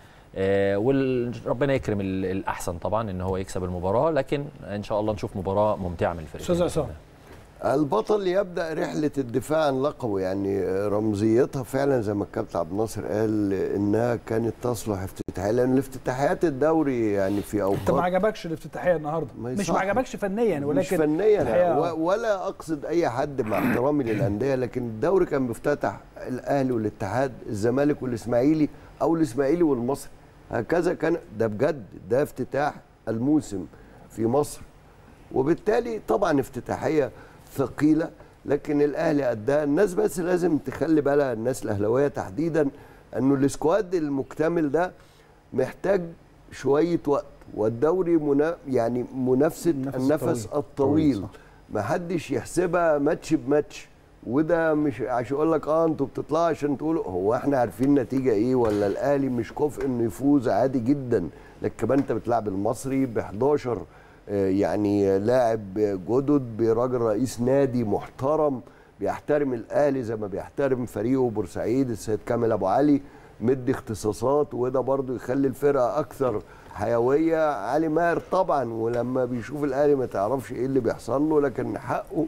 وربنا يكرم ال- الاحسن طبعا ان هو يكسب المباراه لكن ان شاء الله نشوف مباراه ممتعه من الفرقتين استاذ عصام البطل يبدا رحله الدفاع عن لقبه يعني رمزيتها فعلا زي ما الكابتن عبد الناصر قال انها كانت تصلح افتتاحيه لان الافتتاحيات الدوري يعني في اوقات انت ما عجبكش الافتتاحيه النهارده ما مش صح. ما عجبكش فنيا ولكن مش فنيا الحقيقة- و- ولا اقصد اي حد مع احترامي للانديه لكن الدوري كان بيفتتح الاهلي والاتحاد الزمالك والاسماعيلي او الاسماعيلي والمصري هكذا كان ده بجد ده افتتاح الموسم في مصر وبالتالي طبعا افتتاحيه ثقيله لكن الاهلي اداها الناس بس لازم تخلي بالها الناس الاهلاويه تحديدا انه السكواد المكتمل ده محتاج شويه وقت والدوري منا يعني منافسه النفس النفس الطويل. الطويل ما حدش يحسبها ماتش بماتش وده مش عشان يقول لك اه انتوا بتطلعوا عشان تقولوا هو احنا عارفين النتيجه ايه ولا الاهلي مش كفء انه يفوز عادي جدا لكن كمان انت بتلعب المصري ب 11 آه، يعني لاعب جدد براجل رئيس نادي محترم بيحترم الاهلي زي ما بيحترم فريقه بورسعيد السيد كامل ابو علي مدي اختصاصات وده برضو يخلي الفرقه اكثر حيويه علي ماهر طبعا ولما بيشوف الاهلي ما تعرفش ايه اللي بيحصل له لكن حقه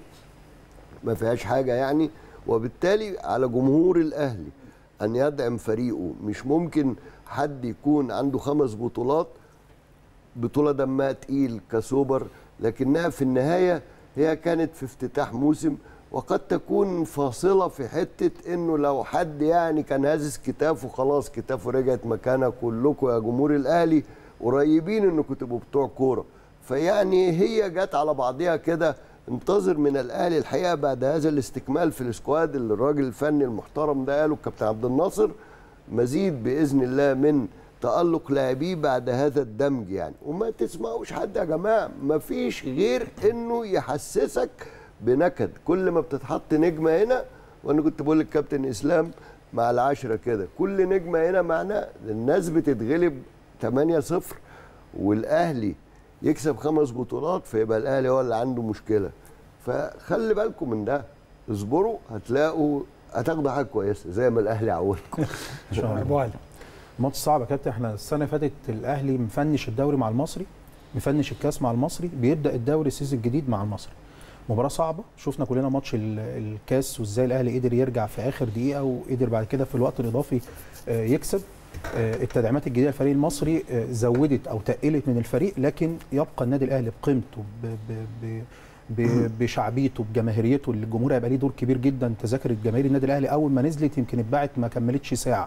ما فيهاش حاجه يعني وبالتالي على جمهور الاهلي ان يدعم فريقه مش ممكن حد يكون عنده خمس بطولات بطوله دمها تقيل كسوبر لكنها في النهايه هي كانت في افتتاح موسم وقد تكون فاصله في حته انه لو حد يعني كان هازز كتافه خلاص كتافه رجعت مكانها كلكم يا جمهور الاهلي قريبين انكم تبقوا بتوع كوره فيعني هي جت على بعضها كده انتظر من الاهلي الحقيقه بعد هذا الاستكمال في السكواد اللي الراجل الفني المحترم ده قاله الكابتن عبد الناصر مزيد باذن الله من تألق لاعبيه بعد هذا الدمج يعني وما تسمعوش حد يا جماعه ما فيش غير انه يحسسك بنكد كل ما بتتحط نجمه هنا وانا كنت بقول للكابتن اسلام مع العشره كده كل نجمه هنا معناه الناس بتتغلب 8-0 والاهلي يكسب خمس بطولات فيبقى الاهلي هو اللي عنده مشكله فخلي بالكم من ده اصبروا هتلاقوا هتاخدوا حاجه كويسه زي ما الاهلي عودكم ان شاء الله ابو علي ماتش صعب يا كابتن احنا السنه اللي فاتت الاهلي مفنش الدوري مع المصري مفنش الكاس مع المصري بيبدا الدوري السيزون الجديد مع المصري مباراه صعبه شفنا كلنا ماتش ال- الكاس وازاي الاهلي قدر يرجع في اخر دقيقه وقدر بعد كده في الوقت الاضافي آه، يكسب آه، التدعيمات الجديده للفريق المصري آه، زودت او تقلت من الفريق لكن يبقى النادي الاهلي بقيمته ب ب ب ب- بشعبيته بجماهيريته اللي الجمهور هيبقى ليه دور كبير جدا تذاكر الجماهير النادي الاهلي اول ما نزلت يمكن اتباعت ما كملتش ساعه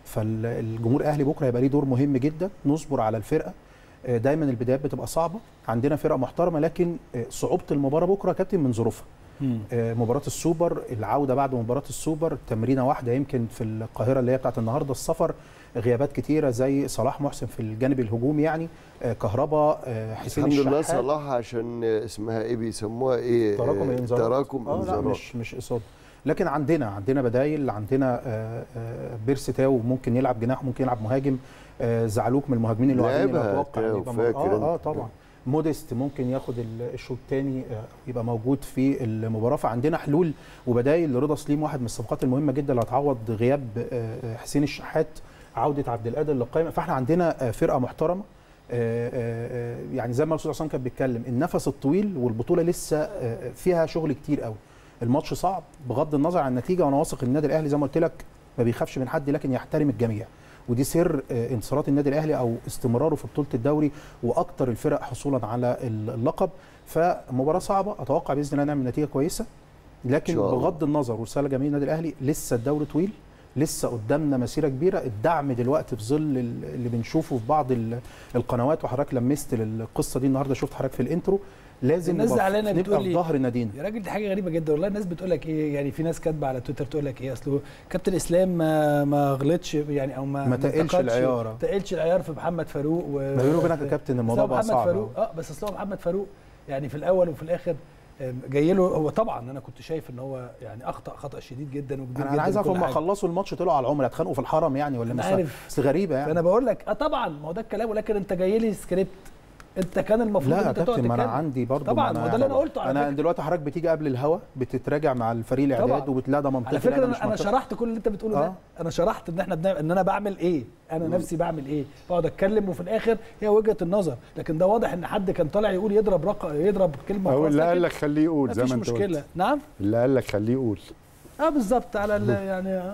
فالجمهور الاهلي بكره هيبقى ليه دور مهم جدا نصبر على الفرقه آه، دايما البدايات بتبقى صعبه عندنا فرقه محترمه لكن آه، صعوبه المباراه بكره يا كابتن من ظروفها آه، مباراه السوبر العوده بعد مباراه السوبر تمرينه واحده يمكن في القاهره اللي هي بتاعت النهارده السفر غيابات كتيره زي صلاح محسن في الجانب الهجومي يعني آه، كهربا آه، حسين الحمد لله الشحات صلاح عشان اسمها ايه بيسموها ايه تراكم آه، الانذارات تراكم آه لا انذارات مش مش اصابه لكن عندنا عندنا بدايل عندنا آه، آه، بيرسي تاو ممكن يلعب جناح ممكن يلعب مهاجم آه، زعلوك من المهاجمين اللي واقعين لعبها اتوقع تاو، يبقى فاكر اه اه أنت. طبعا موديست ممكن ياخد ال- الشوط الثاني يبقى موجود في المباراه فعندنا حلول وبدايل لرضا سليم واحد من الصفقات المهمه جدا اللي هتعوض غياب آه، آه، حسين الشحات عوده عبد القادر للقائمه فاحنا عندنا آه، فرقه محترمه آه، آه، آه، يعني زي ما الاستاذ عصام كان بيتكلم النفس الطويل والبطوله لسه آه، فيها شغل كتير قوي الماتش صعب بغض النظر عن النتيجه وانا واثق ان النادي الاهلي زي ما قلت لك ما بيخافش من حد لكن يحترم الجميع ودي سر آه، انتصارات النادي الاهلي او استمراره في بطوله الدوري واكثر الفرق حصولا على اللقب فمباراه صعبه اتوقع باذن الله نعمل نتيجه كويسه لكن إن شاء الله. بغض النظر ورساله جماهير النادي الاهلي لسه الدوري طويل لسه قدامنا مسيره كبيره الدعم دلوقتي في ظل ال- اللي بنشوفه في بعض ال- القنوات وحضرتك لمست القصه دي النهارده شفت حضرتك في الانترو لازم الناس نبقى في- زعلانه نبقى بتقول في لي ظهر نادينا يا راجل دي حاجه غريبه جدا والله الناس بتقول لك ايه يعني في ناس كاتبه على تويتر تقول لك ايه اصل كابتن اسلام ما ما غلطش يعني او ما ما تقلش انتقدش- العيار. ما تقلش العيار في محمد فاروق و ما بيني وبينك يا كابتن الموضوع أصل هو بقى محمد صعب فاروق اه بس اصل هو محمد فاروق يعني في الاول وفي الاخر آم، جاي له هو طبعا انا كنت شايف ان هو يعني اخطا خطا شديد جدا وكبير انا جدا انا عايز اعرف وكل هم حاجة. خلصوا الماتش طلعوا على العمر هيتخانقوا في الحرم يعني ولا أنا مش عارف. بس غريبه يعني فانا بقول لك اه طبعا ما هو ده الكلام ولكن انت جاي لي سكريبت انت كان المفروض لا يا انت تقعد كابتن ما انا تتكلم. عندي برضه طبعا ما وده اللي انا قلته على انا فكرة. دلوقتي حضرتك بتيجي قبل الهوا بتتراجع مع الفريق الاعداد طبعا. وبتلاقي ده منطقي على لا فكره ده انا مش انا منطقي. شرحت كل اللي انت بتقوله ده آه. انا شرحت ان احنا بنعمل ان انا بعمل ايه انا نفسي بعمل ايه بقعد اتكلم وفي الاخر هي وجهه النظر لكن ده واضح ان حد كان طالع يقول يضرب رق... يضرب كلمه او وخلاص اللي لكن قال لك خليه يقول زي مفيش ما انت مشكله قلت نعم اللي قال لك خليه يقول اه بالظبط على ال- يعني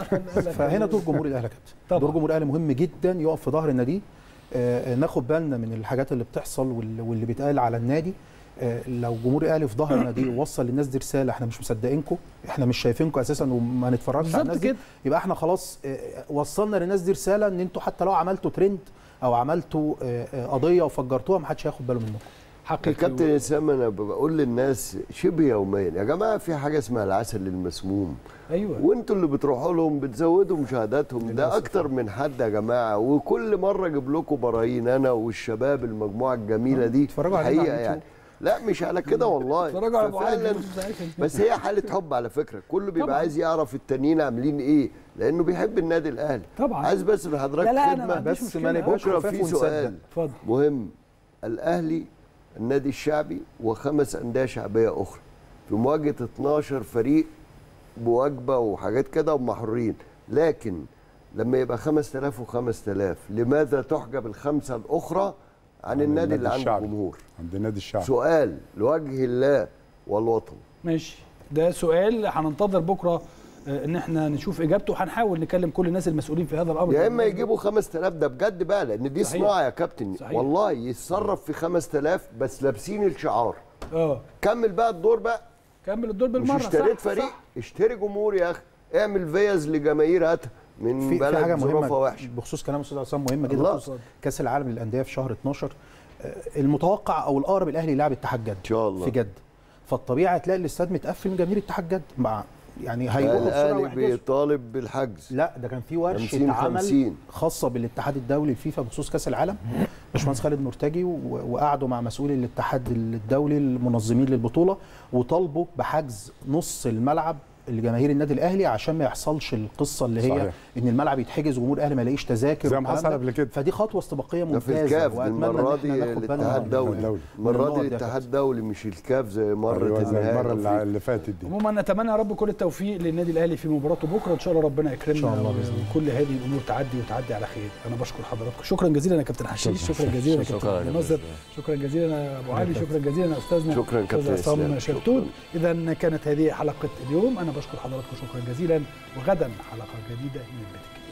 فهنا دور جمهور الاهلي يا كابتن طبعا. دور جمهور الاهلي مهم جدا يقف في ظهر النادي آه، آه، ناخد بالنا من الحاجات اللي بتحصل وال- واللي بيتقال على النادي آه، لو جمهور الاهلي في ظهر النادي ووصل للناس دي رساله احنا مش مصدقينكم احنا مش شايفينكم اساسا وما نتفرجش على بالظبط الناس دي كده. يبقى احنا خلاص آه، وصلنا للناس دي رساله ان انتوا حتى لو عملتوا ترند او عملتوا آه، آه، قضيه وفجرتوها ما حدش هياخد باله منكم حقيقي كابتن اسامه انا بقول للناس شبه يوميا يا جماعه في حاجه اسمها العسل المسموم ايوه وانتوا اللي بتروحوا لهم بتزودوا مشاهداتهم ده اكتر من حد يا جماعه وكل مره اجيب لكم براهين انا والشباب المجموعه الجميله دي اتفرجوا علينا على حقيقه يعني اليوتيوب. لا مش على كده والله اتفرجوا على ابو علي ففعلاً مش عارف إيه. بس هي حاله حب على فكره كله بيبقى طبعاً. عايز يعرف التانيين عاملين ايه لانه بيحب النادي الاهلي طبعا عايز بس من حضرتك لا لا انا ما خدمه عنديش بس مشكله ما نبقاش بكره خفاف في ونصدق. سؤال اتفضل مهم الاهلي النادي الشعبي وخمس انديه شعبيه اخرى في مواجهه 12 فريق بوجبه وحاجات كده وهم حرين لكن لما يبقى 5000 و5000 لماذا تحجب الخمسه الاخرى عن النادي اللي عنده الشعبي. جمهور عند النادي الشعبي سؤال لوجه الله والوطن ماشي ده سؤال هننتظر بكره آه، ان احنا نشوف اجابته وهنحاول نكلم كل الناس المسؤولين في هذا الامر يا اما يجيبوا 5000 ده بجد بقى لان دي صحيح. صناعه يا كابتن صحيح. والله يتصرف في 5000 بس لابسين الشعار اه كمل بقى الدور بقى كمل الدور مش بالمره اشتريت صح، فريق صح. اشتري جمهور يا اخي اعمل فيز لجماهير هاتها من في, في بلد حاجه ظروفها مهمه وحشه بخصوص كلام استاذ عصام مهمه جدا الله. بخصوص كاس العالم للانديه في شهر 12 آه، المتوقع او الاقرب الاهلي يلعب اتحاد جده ان شاء الله في جده فالطبيعي هتلاقي الاستاد متقفل من جماهير اتحاد جده مع يعني هيروحوا بسرعه الاهلي ويحجزوا بيطالب بالحجز لا ده كان في 50 ورشه عمل 50. خاصه بالاتحاد الدولي الفيفا بخصوص كاس العالم باشمهندس خالد مرتجي و- وقعدوا مع مسؤولي الاتحاد الدولي المنظمين للبطوله وطالبوا بحجز نص الملعب لجماهير النادي الاهلي عشان ما يحصلش القصه اللي هي صحيح. ان الملعب يتحجز وجمهور الاهلي ما يلاقيش تذاكر زي ما والكلام حصل ده. قبل كده. فدي خطوه استباقيه ده في ممتازه الكاف دي واتمنى ان المره دي احنا ناخد بالنا الاتحاد من- الدولي الدولي. المره النقط دي دي يا الاتحاد كابتن. الدولي مش الكاف زي مره أيوة، زي النهائي المره الأفريقي. اللي اللي فاتت دي عموما نتمنى يا رب كل التوفيق للنادي الاهلي في مباراته بكره ان شاء الله ربنا يكرمنا إن شاء الله بإذن الله. وكل هذه الامور تعدي وتعدي على خير انا بشكر حضراتكم شكرا جزيلا يا كابتن حشيش شكرا جزيلا يا شكراً كابتن يا منظر كابتن. شكرا جزيلا يا ابو علي شكرا جزيلا يا استاذنا شكراً أستاذ كابتن عصام إسلام. شلتوت شكراً. اذا كانت هذه حلقه اليوم انا بشكر حضراتكم شكرا جزيلا وغدا حلقه جديده من البيتك